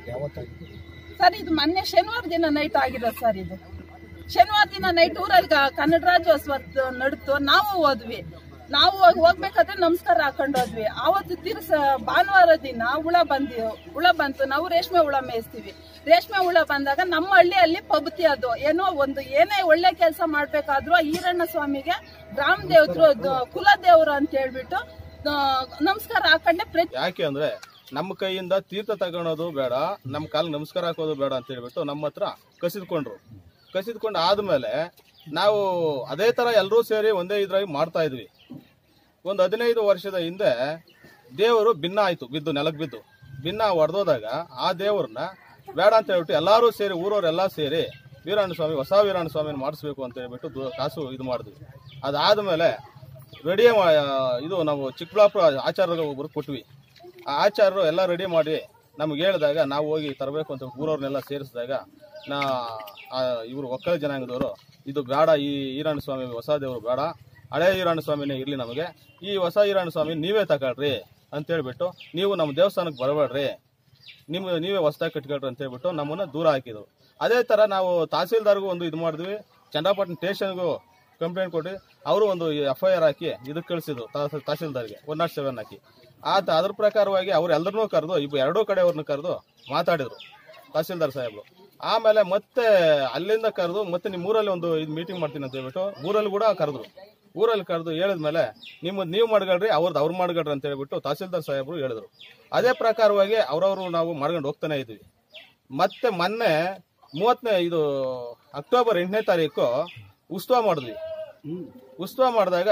ಸರ್ ಇದು ಮೊನ್ನೆ ಶನಿವಾರ ದಿನ ನೈಟ್ ಆಗಿರೋದು ಸರ್ ಇದು ಶನಿವಾರ ದಿನ ನೈಟ್ ಊರಲ್ಲಿ ಗ- ಕನ್ನಡ ರಾಜ್ಯೋತ್ಸವ ನಡ್ತು ನಾವು ಹೋದ್ವಿ ನಾವು ಹೋಗ್- ಹೋಗ್ಬೇಕಾದ್ರೆ ನಮಸ್ಕಾರ ಹಾಕೊಂಡು ಹೋದ್ವಿ ಆವತ್ತು ತಿರ್ಸ ಭಾನುವಾರ ದಿನ ಹುಳ ಬಂದಿ ಹುಳ ಬಂತು ನಾವು ರೇಷ್ಮೆ ಹುಳ ಮೇಯಿಸ್ತೀವಿ ರೇಷ್ಮೆ ಹುಳ ಬಂದಾಗ ನಮ್ಮ ಹಳ್ಳಿಯಲ್ಲಿ ಪಬ್ತಿ ಅದು ಏನೋ ಒಂದು ಏನೇ ಒಳ್ಳೆ ಕೆಲಸ ಮಾಡ್ಬೇಕಾದ್ರೂ ಆ ಈರಣ್ಣ ಸ್ವಾಮಿಗೆ ಗ್ರಾಮ ದೇವತರು ಕುಲ ದೇವರು ಅಂತ ಹೇಳ್ಬಿಟ್ಟು ಆ, ನಮಸ್ಕಾರ ಹಾಕೊಂಡೆ ಪ್ರತಿ ಯಾಕೆ ಅಂದ್ರೆ ನಮ್ಮ ಕೈಯಿಂದ ತೀರ್ಥ ತಗೊಳೋದು ಬೇಡ ನಮ್ಮ ಕಾಲಿಗೆ ನಮಸ್ಕಾರ ಹಾಕೋದು ಬೇಡ ಅಂತ ಹೇಳ್ಬಿಟ್ಟು ನಮ್ಮ ಹತ್ರ ಕಸಿದ್ಕೊಂಡ್ರು ಕಸಿದ್ಕೊಂಡು ಆದ್ಮೇಲೆ ನಾವು ಅದೇ ತರ ಎಲ್ಲರೂ ಸೇರಿ ಒಂದೇ ಇದ್ರಾಗಿ ಮಾಡ್ತಾ ಇದ್ವಿ ಒಂದು ಹದಿನೈದು ವರ್ಷದ ಹಿಂದೆ ದೇವರು ಭಿನ್ನ ಆಯ್ತು ಬಿದ್ದು ನೆಲಕ್ಕೆ ಬಿದ್ದು ಭಿನ್ನ ಹೊಡೆದೋದಾಗ ಆ ದೇವ್ರನ್ನ ಬೇಡ ಅಂತ ಹೇಳ್ಬಿಟ್ಟು ಎಲ್ಲರೂ ಸೇರಿ ಊರವರೆಲ್ಲ ಸೇರಿ ವೀರಣ್ಣ ಸ್ವಾಮಿ ಹೊಸ ವೀರಣ್ಣ ಸ್ವಾಮಿನ ಮಾಡಿಸ್ಬೇಕು ಅಂತ ಹೇಳ್ಬಿಟ್ಟು ದು- ಕಾಸು ಇದು ಮಾಡಿದ್ವಿ ಅದಾದ್ಮೇಲೆ ರೆಡಿ ಇದು ನಾವು ಚಿಕ್ಕಬಳ್ಳಾಪುರ ಆಚಾರ್ಯ ಒಬ್ರು ಕೊಟ್ವಿ ಆ ಆಚಾರ್ಯರು ಎಲ್ಲ ರೆಡಿ ಮಾಡಿ ನಮ್ಗೆ ಹೇಳಿದಾಗ ನಾವು ಹೋಗಿ ತರಬೇಕು ಅಂತ ಊರವ್ರನ್ನೆಲ್ಲ ಸೇರಿಸಿದಾಗ ನಾ ಇವರು ಒಕ್ಕಲ ಜನಾಂಗದವರು ಇದು ಬೇಡ ಈ ಈರಣ್ಣ ಸ್ವಾಮಿ ಹೊಸ ದೇವರು ಬೇಡ ಹಳೆ ಈರಣ್ಣ ಸ್ವಾಮಿನೇ ಇರಲಿ ನಮಗೆ ಈ ಹೊಸ ಈರಣ್ಣ ಸ್ವಾಮಿ ನೀವೇ ತಗೊಳ್ರಿ ಅಂತ ಹೇಳ್ಬಿಟ್ಟು ನೀವು ನಮ್ಮ ದೇವಸ್ಥಾನಕ್ಕೆ ಬರಬೇಡ್ರಿ ನಿಮ್ಮ ನೀವೇ ಹೊಸದಾಗಿ ಕಟ್ಕೊಳ್ರಿ ಅಂತ ಹೇಳ್ಬಿಟ್ಟು ನಮ್ಮನ್ನ ದೂರ ಹಾಕಿದ್ರು ಅದೇ ತರ ನಾವು ತಹಸೀಲ್ದಾರ್ಗೂ ಒಂದು ಇದು ಮಾಡಿದ್ವಿ ಚನ್ನಪಟ್ಟಣ ಸ್ಟೇಷನ್ಗೂ ಕಂಪ್ಲೇಂಟ್ ಕೊಟ್ಟು ಅವರು ಒಂದು ಎಫ್ ಐ ಆರ್ ಹಾಕಿ ಇದಕ್ಕೆ ಕಳಿಸಿದ್ರು ತಹಸೀಲ್- ತಹಸೀಲ್ದಾರ್ಗೆ ಒನ್ ನಾಟ್ ಸೆವೆನ್ ಹಾಕಿ ಆತ ಅದ್ರ ಪ್ರಕಾರವಾಗಿ ಅವ್ರು ಎಲ್ಲರನ್ನೂ ಕರೆದು ಇಬ್ಬ ಎರಡೂ ಕಡೆಯವ್ರನ್ನ ಕರೆದು ಮಾತಾಡಿದ್ರು ತಹಸೀಲ್ದಾರ್ ಸಾಹೇಬ್ರು ಆಮೇಲೆ ಮತ್ತೆ ಅಲ್ಲಿಂದ ಕರೆದು ಮತ್ತೆ ನಿಮ್ಮ ಊರಲ್ಲಿ ಒಂದು ಇದು ಮೀಟಿಂಗ್ ಮಾಡ್ತೀನಿ ಅಂತ ಹೇಳ್ಬಿಟ್ಟು ಊರಲ್ಲಿ ಕೂಡ ಕರೆದ್ರು ಊರಲ್ಲಿ ಕರೆದು ಹೇಳಿದ್ಮೇಲೆ ನಿಮ್ಮದು ನೀವು ಮಾಡ್ಕೊಳ್ರಿ ಅವ್ರದ್ದು ಅವ್ರು ಮಾಡ್ಕೊಳ್ರಿ ಅಂತ ಹೇಳ್ಬಿಟ್ಟು ತಹಸೀಲ್ದಾರ್ ಸಾಹೇಬ್ರು ಹೇಳಿದ್ರು ಅದೇ ಪ್ರಕಾರವಾಗಿ ಅವ್ರವ್ರು ನಾವು ಮಾಡ್ಕೊಂಡು ಹೋಗ್ತಾನೆ ಇದ್ವಿ ಮತ್ತೆ ಮೊನ್ನೆ ಮೂವತ್ತನೇ ಇದು ಅಕ್ಟೋಬರ್ ಎಂಟನೇ ತಾರೀಕು ಉತ್ಸವ ಮಾಡಿದ್ವಿ ಉತ್ಸವ ಮಾಡಿದಾಗ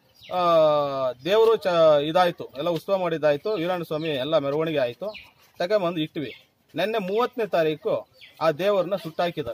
ದೇವರು ಚ ಇದಾಯ್ತು ಎಲ್ಲ ಉತ್ಸವ ಮಾಡಿದ್ದಾಯ್ತು ವೀರಣ್ಣ ಸ್ವಾಮಿ ಎಲ್ಲ ಮೆರವಣಿಗೆ ಆಯ್ತು ತಗೊಂಬಂದು ಇಟ್ವಿ ನಿನ್ನೆ ಮೂವತ್ತನೇ ತಾರೀಕು ಆ ದೇವರನ್ನ ಸುಟ್ಟಾಕಿದ್ದಾರೆ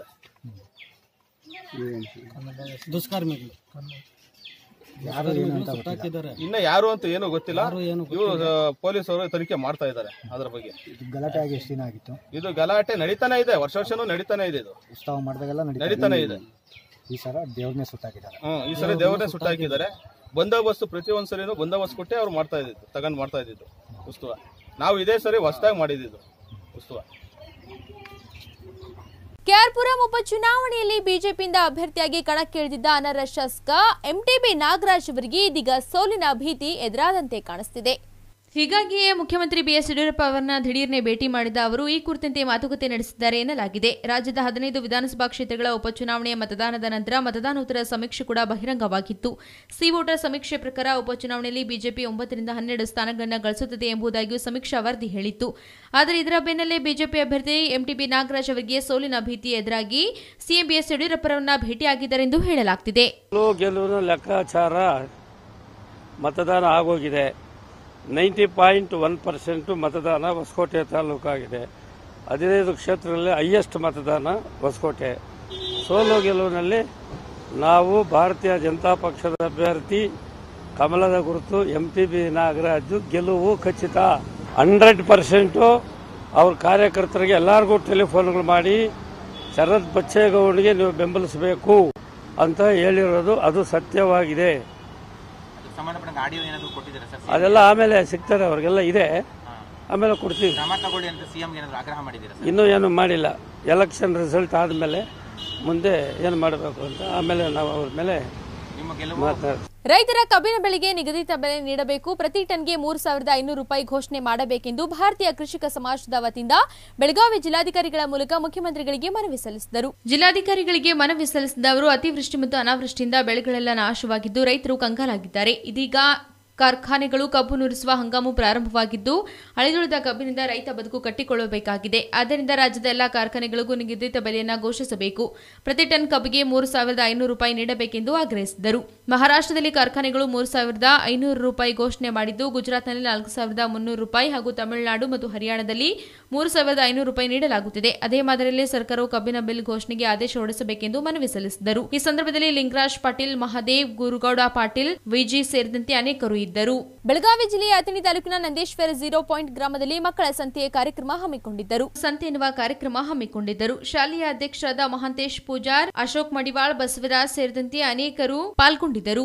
ದುಷ್ಕರ್ಮಿಗಳು ಯಾರು ಏನು ಅಂತ ಗೊತ್ತಿಲ್ಲ. ಇನ್ನ ಯಾರು ಅಂತ ಏನು ಗೊತ್ತಿಲ್ಲ ಇವರು ಪೊಲೀಸರು ತನಿಖೆ ಮಾಡ್ತಾ ಇದ್ದಾರೆ ಅದ್ರ ಬಗ್ಗೆ ಇದು ಗಲಾಟೆ ಆಗಿ ಎಷ್ಟು ದಿನ ಆಗಿತ್ತು ಇದು ಗಲಾಟೆ ನಡೀತಾನೆ ಇದೆ ವರ್ಷ ವರ್ಷನೂ ನಡೀತಾನೆ ಇದೆ ಇದು ಉತ್ಸವ ಮಾಡಿದಾಗೆಲ್ಲ ನಡೀತಾನೆ ಇದೆ ಈ ಸಲ ದೇವ್ರನ್ನೇ ಸುತ್ತಾಕಿದ್ದಾರೆ ಹ್ಮ್ ಈ ಸರಿ ದೇವರನ್ನೇ ಸುಟ್ಟಾಕಿದ್ದಾರೆ ಬಂದೋಬಸ್ತ್ ಪ್ರತಿ ಒಂದ್ ಸರಿನೂ ಬಂದೋಬಸ್ತ್ ಕೊಟ್ಟೆ ಅವ್ರು ಮಾಡ್ತಾ ಇದ್ದಿದ್ದು ತಗೊಂಡ್ ಮಾಡ್ತಾ ಇದ್ದಿದ್ದು ಉತ್ಸವ ನಾವು ಇದೇ ಸರಿ ಹೊಸದಾಗಿ ಮಾಡಿದ್ದು ಉತ್ಸವ ಕೆಆರ್ಪುರಂ ಉಪಚುನಾವಣೆಯಲ್ಲಿ ಬಿಜೆಪಿಯಿಂದ ಅಭ್ಯರ್ಥಿಯಾಗಿ ಕಣಕ್ಕಿಳಿದಿದ್ದ ಅನರ್ಹ ಶಾಸಕ ಎಂಟಿಬಿ ನಾಗರಾಜ್ ಅವರಿಗೆ ಇದೀಗ ಸೋಲಿನ ಭೀತಿ ಎದುರಾದಂತೆ ಕಾಣಿಸ್ತಿದೆ ಹೀಗಾಗಿಯೇ ಮುಖ್ಯಮಂತ್ರಿ ಬಿಎಸ್ ಯಡಿಯೂರಪ್ಪ ಅವರನ್ನ ದಿಢೀರ್ನೆ ಭೇಟಿ ಮಾಡಿದ ಅವರು ಈ ಕುರಿತಂತೆ ಮಾತುಕತೆ ನಡೆಸಿದ್ದಾರೆ ಎನ್ನಲಾಗಿದೆ ರಾಜ್ಯದ ಹದಿನೈದು ವಿಧಾನಸಭಾ ಕ್ಷೇತ್ರಗಳ ಉಪಚುನಾವಣೆಯ ಮತದಾನದ ನಂತರ ಮತದಾನೋತ್ತರ ಸಮೀಕ್ಷೆ ಕೂಡ ಬಹಿರಂಗವಾಗಿತ್ತು ಸಿ ವೋಟರ್ ಸಮೀಕ್ಷೆ ಪ್ರಕಾರ ಉಪಚುನಾವಣೆಯಲ್ಲಿ ಬಿಜೆಪಿ ಒಂಬತ್ತರಿಂದ ಹನ್ನೆರಡು ಸ್ಥಾನಗಳನ್ನು ಗಳಿಸುತ್ತದೆ ಎಂಬುದಾಗಿಯೂ ಸಮೀಕ್ಷಾ ವರದಿ ಹೇಳಿತ್ತು ಆದರೆ ಇದರ ಬೆನ್ನಲ್ಲೇ ಬಿಜೆಪಿ ಅಭ್ಯರ್ಥಿ ಎಂಟಿಬಿ ನಾಗರಾಜ್ ಅವರಿಗೆ ಸೋಲಿನ ಭೀತಿ ಎದುರಾಗಿ ಸಿಎಂ ಬಿಎಸ್ ಯಡಿಯೂರಪ್ಪರನ್ನ ಭೇಟಿಯಾಗಿದ್ದಾರೆಂದು ಹೇಳಲಾಗ್ತಿದೆ ಗೆಲುವು ಗೆಲುವಿನ ಲೆಕ್ಕಾಚಾರ ಮತದಾನ ಆಗೋಗಿದೆ ನೈಂಟಿ ಪಾಯಿಂಟ್ ಒನ್ ಪರ್ಸೆಂಟು ಮತದಾನ ಹೊಸಕೋಟೆ ತಾಲೂಕಾಗಿದೆ ಹದಿನೈದು ಕ್ಷೇತ್ರದಲ್ಲಿ ಹೈಯೆಸ್ಟ್ ಮತದಾನ ಹೊಸಕೋಟೆ ಸೋಲು ಗೆಲುವಿನಲ್ಲಿ ನಾವು ಭಾರತೀಯ ಜನತಾ ಪಕ್ಷದ ಅಭ್ಯರ್ಥಿ ಕಮಲದ ಗುರುತು ಎಂ ಟಿ ಬಿ ನಾಗರಾಜು ಗೆಲುವು ಖಚಿತ ಹಂಡ್ರೆಡ್ ಪರ್ಸೆಂಟು ಅವ್ರ ಕಾರ್ಯಕರ್ತರಿಗೆ ಎಲ್ಲರಿಗೂ ಟೆಲಿಫೋನ್ಗಳು ಮಾಡಿ ಶರತ್ ಬಚ್ಚೇಗೌಡರಿಗೆ ನೀವು ಬೆಂಬಲಿಸಬೇಕು ಅಂತ ಹೇಳಿರೋದು ಅದು ಸತ್ಯವಾಗಿದೆ ಅದಕ್ಕೆ ಸಂಬಂಧಪಟ್ಟ ಆಡಿಯೋ ಏನಾದ್ರು ಕೊಟ್ಟಿದ್ದೀರಾ ಸರ್ ಅದೆಲ್ಲ ಆಮೇಲೆ ಸಿಗ್ತದೆ ಅವ್ರಿಗೆಲ್ಲ ಇದೆ ಆಮೇಲೆ ಕೊಡ್ತೀವಿ ಕ್ರಮ ತಗೊಳ್ಳಿ ಅಂತ ಸಿಎಂ ಏನಾದ್ರು ಆಗ್ರಹ ಮಾಡಿದ್ದೀರಾ ಸರ್ ಇನ್ನೂ ಏನು ಮಾಡಿಲ್ಲ ಎಲೆಕ್ಷನ್ ರಿಸಲ್ಟ್ ಆದಮೇಲೆ ಮುಂದೆ ಏನು ಮಾಡಬೇಕು ಅಂತ ಆಮೇಲೆ ನಾವು ಅವ್ರ ಮೇಲೆ ನಿಮ್ಮ ಗೆಲುವು ಮಾತಾಡ್ತೀವಿ ರೈತರ ಕಬ್ಬಿನ ಬೆಳೆಗೆ ನಿಗದಿತ ಬೆಲೆ ನೀಡಬೇಕು ಪ್ರತಿ ಟನ್ಗೆ ಮೂರು ಸಾವಿರದ ಐನೂರು ರೂಪಾಯಿ ಘೋಷಣೆ ಮಾಡಬೇಕೆಂದು ಭಾರತೀಯ ಕೃಷಿಕ ಸಮಾಜದ ವತಿಯಿಂದ ಬೆಳಗಾವಿ ಜಿಲ್ಲಾಧಿಕಾರಿಗಳ ಮೂಲಕ ಮುಖ್ಯಮಂತ್ರಿಗಳಿಗೆ ಮನವಿ ಸಲ್ಲಿಸಿದರು ಜಿಲ್ಲಾಧಿಕಾರಿಗಳಿಗೆ ಮನವಿ ಸಲ್ಲಿಸಿದ ಅವರು ಅತಿವೃಷ್ಟಿ ಮತ್ತು ಅನಾವೃಷ್ಟಿಯಿಂದ ಬೆಳೆಗಳೆಲ್ಲ ನಾಶವಾಗಿದ್ದು ರೈತರು ಕಂಗಾಲಾಗಿದ್ದಾರೆ ಇದೀಗ ಕಾರ್ಖಾನೆಗಳು ಕಬ್ಬು ನುರಿಸುವ ಹಂಗಾಮು ಪ್ರಾರಂಭವಾಗಿದ್ದು ಅಳಿದುಳಿದ ಕಬ್ಬಿನಿಂದ ರೈತ ಬದುಕು ಕಟ್ಟಿಕೊಳ್ಳಬೇಕಾಗಿದೆ ಆದ್ದರಿಂದ ರಾಜ್ಯದ ಎಲ್ಲಾ ಕಾರ್ಖಾನೆಗಳಿಗೂ ನಿಗದಿತ ಬೆಲೆಯನ್ನು ಘೋಷಿಸಬೇಕು ಪ್ರತಿ ಟನ್ ಕಬ್ಬಿಗೆ ಮೂರು ಸಾವಿರದ ಐನೂರು ರೂಪಾಯಿ ನೀಡಬೇಕೆಂದು ಆಗ್ರಹಿಸಿದರು ಮಹಾರಾಷ್ಟ್ರದಲ್ಲಿ ಕಾರ್ಖಾನೆಗಳು ಮೂರು ಸಾವಿರದ ಐನೂರು ರೂಪಾಯಿ ಘೋಷಣೆ ಮಾಡಿದ್ದು ಗುಜರಾತ್ನಲ್ಲಿ ನಾಲ್ಕು ಸಾವಿರದ ಮುನ್ನೂರು ರೂಪಾಯಿ ಹಾಗೂ ತಮಿಳುನಾಡು ಮತ್ತು ಹರಿಯಾಣದಲ್ಲಿ ಮೂರು ಸಾವಿರದ ಐನೂರು ರೂಪಾಯಿ ನೀಡಲಾಗುತ್ತಿದೆ ಅದೇ ಮಾದರಿಯಲ್ಲಿ ಸರ್ಕಾರವು ಕಬ್ಬಿನ ಬಿಲ್ ಘೋಷಣೆಗೆ ಆದೇಶ ಹೊರಡಿಸಬೇಕೆಂದು ಮನವಿ ಸಲ್ಲಿಸಿದರು ಈ ಸಂದರ್ಭದಲ್ಲಿ ಲಿಂಗರಾಜ್ ಪಾಟೀಲ್ ಮಹಾದೇವ್ ಗುರುಗೌಡ ಪಾಟೀಲ್ ವಿಜಿ ಸೇರಿದಂತೆ ಅನೇಕರು ಇದ್ದರು ಬೆಳಗಾವಿ ಜಿಲ್ಲೆಯ ಅಥಣಿ ತಾಲೂಕಿನ ನಂದೇಶ್ವರ ಝೀರೋ ಪಾಯಿಂಟ್ ಗ್ರಾಮದಲ್ಲಿ ಮಕ್ಕಳ ಸಂತೆಯ ಕಾರ್ಯಕ್ರಮ ಹಮ್ಮಿಕೊಂಡಿದ್ದರು ಸಂತೆ ಎನ್ನುವ ಕಾರ್ಯಕ್ರಮ ಹಮ್ಮಿಕೊಂಡಿದ್ದರು ಶಾಲೆಯ ಅಧ್ಯಕ್ಷರಾದ ಮಹಾಂತೇಶ್ ಪೂಜಾರ್ ಅಶೋಕ್ ಮಡಿವಾಳ್ ಬಸವರಾಜ್ ಸೇರಿದಂತೆ ಅನೇಕರು ಪಾಲ್ಗೊಂಡಿದ್ದರು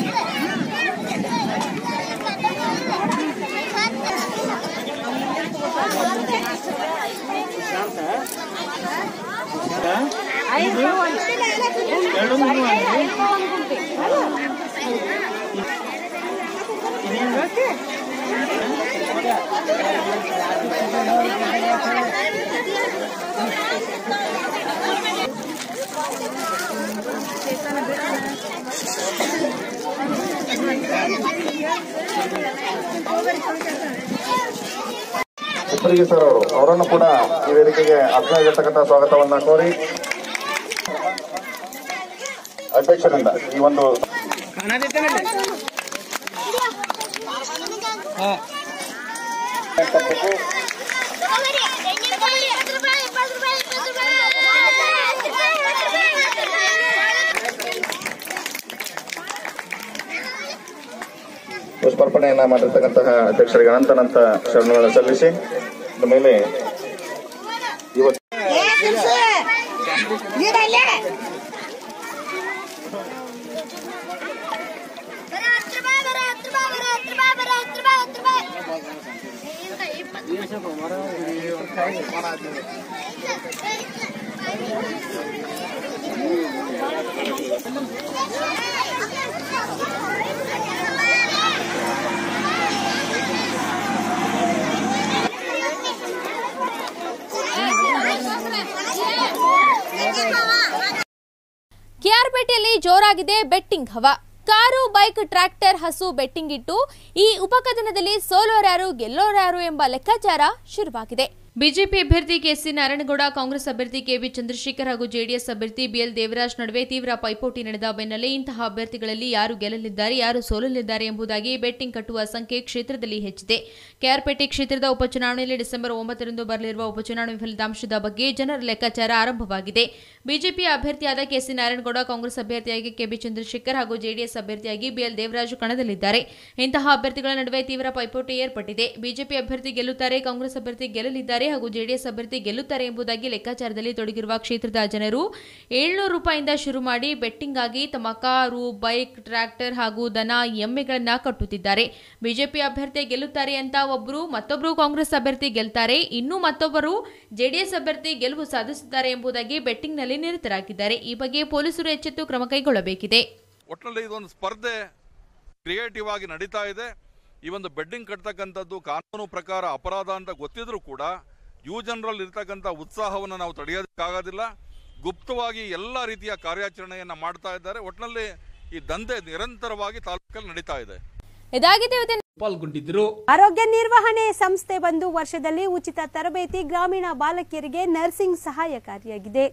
ಇಬ್ಬರಿಗೆ ಸರ್ ಅವರು ಅವರನ್ನು ಕೂಡ ಈ ವೇದಿಕೆಗೆ ಆತ್ಮೀಯತಕ್ಕಂಥ ಸ್ವಾಗತವನ್ನ ಕೋರಿ ಅಧ್ಯಕ್ಷರಿಂದ ಈ ಒಂದು ಪುಷ್ಪಾರ್ಪಣೆಯನ್ನ ಮಾಡಿರ್ತಕ್ಕಂತಹ ಅಧ್ಯಕ್ಷರಿಗೆ ಅನಂತನಂತ ಶರಣಗಳನ್ನು ಸಲ್ಲಿಸಿ ಇದ್ರ ಮೇಲೆ ಇವತ್ತು ಕೆಆರ್ಪೇಟೆಯಲ್ಲಿ ಜೋರಾಗಿದೆ ಬೆಟ್ಟಿಂಗ್ ಹವಾ ಕಾರು ಬೈಕ್ ಟ್ರ್ಯಾಕ್ಟರ್ ಹಸು ಬೆಟ್ಟಿಂಗ್ ಇಟ್ಟು ಈ ಉಪಕಥನದಲ್ಲಿ ಸೋಲೋರ್ಯಾರು ಗೆಲ್ಲೋರ್ಯಾರು ಎಂಬ ಲೆಕ್ಕಾಚಾರ ಶುರುವಾಗಿದೆ ಬಿಜೆಪಿ ಅಭ್ಯರ್ಥಿ ಕೆಸಿ ನಾರಾಯಣಗೌಡ ಕಾಂಗ್ರೆಸ್ ಅಭ್ಯರ್ಥಿ ಕೆವಿ ಚಂದ್ರಶೇಖರ್ ಹಾಗೂ ಜೆಡಿಎಸ್ ಅಭ್ಯರ್ಥಿ ಬಿಎಲ್ ದೇವರಾಜ್ ನಡುವೆ ತೀವ್ರ ಪೈಪೋಟಿ ನಡೆದ ಬೆನ್ನಲ್ಲೇ ಇಂತಹ ಅಭ್ಯರ್ಥಿಗಳಲ್ಲಿ ಯಾರು ಗೆಲ್ಲಲಿದ್ದಾರೆ ಯಾರು ಸೋಲಲಿದ್ದಾರೆ ಎಂಬುದಾಗಿ ಬೆಟ್ಟಿಂಗ್ ಕಟ್ಟುವ ಸಂಖ್ಯೆ ಕ್ಷೇತ್ರದಲ್ಲಿ ಹೆಚ್ಚಿದೆ ಕೆಆರ್ಪೇಟೆ ಕ್ಷೇತ್ರದ ಉಪಚುನಾವಣೆಯಲ್ಲಿ ಡಿಸೆಂಬರ್ ಒಂಬತ್ತರಂದು ಬರಲಿರುವ ಉಪಚುನಾವಣೆ ಫಲಿತಾಂಶದ ಬಗ್ಗೆ ಜನರ ಲೆಕ್ಕಾಚಾರ ಆರಂಭವಾಗಿದೆ ಬಿಜೆಪಿ ಅಭ್ಯರ್ಥಿಯಾದ ಕೆಸಿ ನಾರಾಯಣಗೌಡ ಕಾಂಗ್ರೆಸ್ ಅಭ್ಯರ್ಥಿಯಾಗಿ ಕೆಬಿ ಚಂದ್ರಶೇಖರ್ ಹಾಗೂ ಜೆಡಿಎಸ್ ಅಭ್ಯರ್ಥಿಯಾಗಿ ಬಿಎಲ್ ದೇವರಾಜು ಕಣದಲ್ಲಿದ್ದಾರೆ ಇಂತಹ ಅಭ್ಯರ್ಥಿಗಳ ನಡುವೆ ತೀವ್ರ ಪೈಪೋಟಿ ಏರ್ಪಟ್ಟಿದೆ ಬಿಜೆಪಿ ಅಭ್ಯರ್ಥಿ ಗೆಲ್ಲುತ್ತಾರೆ ಕಾಂಗ್ರೆಸ್ ಅಭ್ಯರ್ಥಿ ಗೆಲ್ಲಲಿದ್ದಾರೆ ಹಾಗೂ ಜೆಡಿಎಸ್ ಅಭ್ಯರ್ಥಿ ಗೆಲ್ಲುತ್ತಾರೆ ಎಂಬುದಾಗಿ ಲೆಕ್ಕಾಚಾರದಲ್ಲಿ ತೊಡಗಿರುವ ಕ್ಷೇತ್ರದ ಜನರು ಏಳ್ನೂರು ರೂಪಾಯಿಂದ ಶುರು ಮಾಡಿ ಬೆಟ್ಟಿಂಗ್ ಆಗಿ ತಮ್ಮ ಕಾರು ಬೈಕ್ ಟ್ರ್ಯಾಕ್ಟರ್ ಹಾಗೂ ದನ ಎಮ್ಮೆಗಳನ್ನ ಕಟ್ಟುತ್ತಿದ್ದಾರೆ ಬಿಜೆಪಿ ಅಭ್ಯರ್ಥಿ ಗೆಲ್ಲುತ್ತಾರೆ ಅಂತ ಒಬ್ಬರು ಮತ್ತೊಬ್ಬರು ಕಾಂಗ್ರೆಸ್ ಅಭ್ಯರ್ಥಿ ಗೆಲ್ತಾರೆ ಇನ್ನು ಮತ್ತೊಬ್ಬರು ಜೆಡಿಎಸ್ ಅಭ್ಯರ್ಥಿ ಗೆಲುವು ಸಾಧಿಸುತ್ತಾರೆ ಎಂಬುದಾಗಿ ಬೆಟ್ಟಿಂಗ್ನಲ್ಲಿ ನಿರತರಾಗಿದ್ದಾರೆ ಈ ಬಗ್ಗೆ ಪೊಲೀಸರು ಎಚ್ಚೆತ್ತು ಕ್ರಮ ಕೈಗೊಳ್ಳಬೇಕಿದೆ ಒಟ್ಟಿನಲ್ಲಿ ಇದೊಂದು ಸ್ಪರ್ಧೆ ಕ್ರಿಯೇಟಿವ್ ಆಗಿ ನಡೀತಾ ಇದೆ ಈ ಒಂದು ಬೆಡ್ಡಿಂಗ್ ಕಟ್ತಕ್ಕಂಥದ್ದು ಕಾನೂನು ಪ್ರಕಾರ ಅಪರಾಧ ಅಂತ ಗೊತ್ತಿದ್ರೂ ಕೂಡ ಯುವ ಜನರಲ್ಲಿ ಇರ್ತಕ್ಕಂಥ ಉತ್ಸಾಹವನ್ನು ನಾವು ತಡೆಯೋದಕ್ಕಾಗೋದಿಲ್ಲ ಗುಪ್ತವಾಗಿ ಎಲ್ಲ ರೀತಿಯ ಕಾರ್ಯಾಚರಣೆಯನ್ನು ಮಾಡ್ತಾ ಇದ್ದಾರೆ ಒಟ್ಟಿನಲ್ಲಿ ಈ ದಂಧೆ ನಿರಂತರವಾಗಿ ತಾಲೂಕಲ್ಲಿ ನಡೀತಾ ಇದೆ ಇದಾಗಿದೆ ಇವತ್ತಿನ ಪಾಲ್ಗೊಂಡಿದ್ದರು ಆರೋಗ್ಯ ನಿರ್ವಹಣೆ ಸಂಸ್ಥೆ ಬಂದು ವರ್ಷದಲ್ಲಿ ಉಚಿತ ತರಬೇತಿ ಗ್ರಾಮೀಣ ಬಾಲಕಿಯರಿಗೆ ನರ್ಸಿಂಗ್ ಸಹಾಯಕಾರಿಯಾಗಿದೆ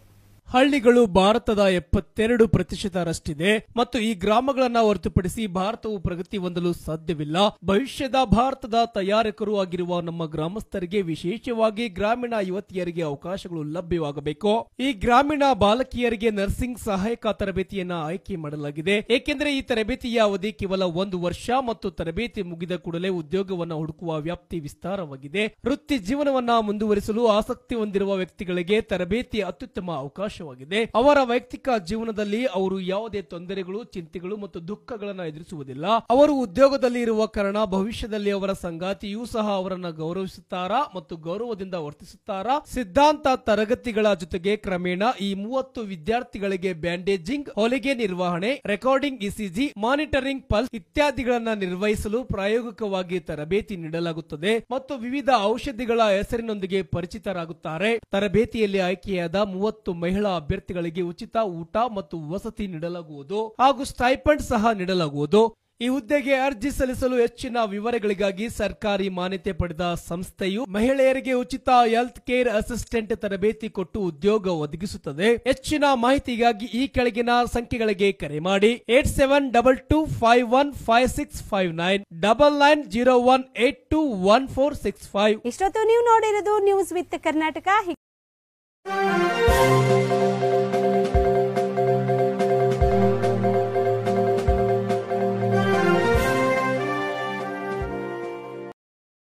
ಹಳ್ಳಿಗಳು ಭಾರತದ ಎಪ್ಪತ್ತೆರಡು ಪ್ರತಿಶತರಷ್ಟಿದೆ ಮತ್ತು ಈ ಗ್ರಾಮಗಳನ್ನ ಹೊರತುಪಡಿಸಿ ಭಾರತವು ಪ್ರಗತಿ ಹೊಂದಲು ಸಾಧ್ಯವಿಲ್ಲ ಭವಿಷ್ಯದ ಭಾರತದ ತಯಾರಕರು ಆಗಿರುವ ನಮ್ಮ ಗ್ರಾಮಸ್ಥರಿಗೆ ವಿಶೇಷವಾಗಿ ಗ್ರಾಮೀಣ ಯುವತಿಯರಿಗೆ ಅವಕಾಶಗಳು ಲಭ್ಯವಾಗಬೇಕು ಈ ಗ್ರಾಮೀಣ ಬಾಲಕಿಯರಿಗೆ ನರ್ಸಿಂಗ್ ಸಹಾಯಕ ತರಬೇತಿಯನ್ನ ಆಯ್ಕೆ ಮಾಡಲಾಗಿದೆ ಏಕೆಂದರೆ ಈ ತರಬೇತಿಯ ಅವಧಿ ಕೇವಲ ಒಂದು ವರ್ಷ ಮತ್ತು ತರಬೇತಿ ಮುಗಿದ ಕೂಡಲೇ ಉದ್ಯೋಗವನ್ನ ಹುಡುಕುವ ವ್ಯಾಪ್ತಿ ವಿಸ್ತಾರವಾಗಿದೆ ವೃತ್ತಿ ಜೀವನವನ್ನ ಮುಂದುವರಿಸಲು ಆಸಕ್ತಿ ಹೊಂದಿರುವ ವ್ಯಕ್ತಿಗಳಿಗೆ ತರಬೇತಿ ಅತ್ಯುತ್ತಮ ಅವಕಾಶವಾಗಿದೆ ಅವರ ವೈಯಕ್ತಿಕ ಜೀವನದಲ್ಲಿ ಅವರು ಯಾವುದೇ ತೊಂದರೆಗಳು ಚಿಂತೆಗಳು ಮತ್ತು ದುಃಖಗಳನ್ನ ಎದುರಿಸುವುದಿಲ್ಲ ಅವರು ಉದ್ಯೋಗದಲ್ಲಿ ಇರುವ ಕಾರಣ ಭವಿಷ್ಯದಲ್ಲಿ ಅವರ ಸಂಗಾತಿಯೂ ಸಹ ಅವರನ್ನ ಗೌರವಿಸುತ್ತಾರಾ ಮತ್ತು ಗೌರವದಿಂದ ವರ್ತಿಸುತ್ತಾರಾ ಸಿದ್ಧಾಂತ ತರಗತಿಗಳ ಜೊತೆಗೆ ಕ್ರಮೇಣ ಈ ಮೂವತ್ತು ವಿದ್ಯಾರ್ಥಿಗಳಿಗೆ ಬ್ಯಾಂಡೇಜಿಂಗ್ ಹೊಲಿಗೆ ನಿರ್ವಹಣೆ ರೆಕಾರ್ಡಿಂಗ್ ಇಸಿಜಿ ಮಾನಿಟರಿಂಗ್ ಪಲ್ಸ್ ಇತ್ಯಾದಿಗಳನ್ನ ನಿರ್ವಹಿಸಲು ಪ್ರಾಯೋಗಿಕವಾಗಿ ತರಬೇತಿ ನೀಡಲಾಗುತ್ತದೆ ಮತ್ತು ವಿವಿಧ ಔಷಧಿಗಳ ಹೆಸರಿನೊಂದಿಗೆ ಪರಿಚಿತರಾಗುತ್ತಾರೆ ತರಬೇತಿಯಲ್ಲಿ ಆಯ್ಕೆಯಾದ ಮೂವತ್ತು ಮಹಿಳಾ ಅಭ್ಯರ್ಥಿಗಳಿಗೆ ಉಚಿತ ಊಟ ಮತ್ತು ವಸತಿ ನೀಡಲಾಗುವುದು ಹಾಗೂ ಸ್ಟೈಪಂಡ್ ಸಹ ನೀಡಲಾಗುವುದು ಈ ಹುದ್ದೆಗೆ ಅರ್ಜಿ ಸಲ್ಲಿಸಲು ಹೆಚ್ಚಿನ ವಿವರಗಳಿಗಾಗಿ ಸರ್ಕಾರಿ ಮಾನ್ಯತೆ ಪಡೆದ ಸಂಸ್ಥೆಯು ಮಹಿಳೆಯರಿಗೆ ಉಚಿತ ಹೆಲ್ತ್ ಕೇರ್ ಅಸಿಸ್ಟೆಂಟ್ ತರಬೇತಿ ಕೊಟ್ಟು ಉದ್ಯೋಗ ಒದಗಿಸುತ್ತದೆ ಹೆಚ್ಚಿನ ಮಾಹಿತಿಗಾಗಿ ಈ ಕೆಳಗಿನ ಸಂಖ್ಯೆಗಳಿಗೆ ಕರೆ ಮಾಡಿ eight seven double two five one five six five nine double nine zero one eight two one four six five ಇಷ್ಟೊತ್ತು ನೀವು ನೋಡಿರೋದು ನ್ಯೂಸ್ ವಿತ್ ಕರ್ನಾಟಕ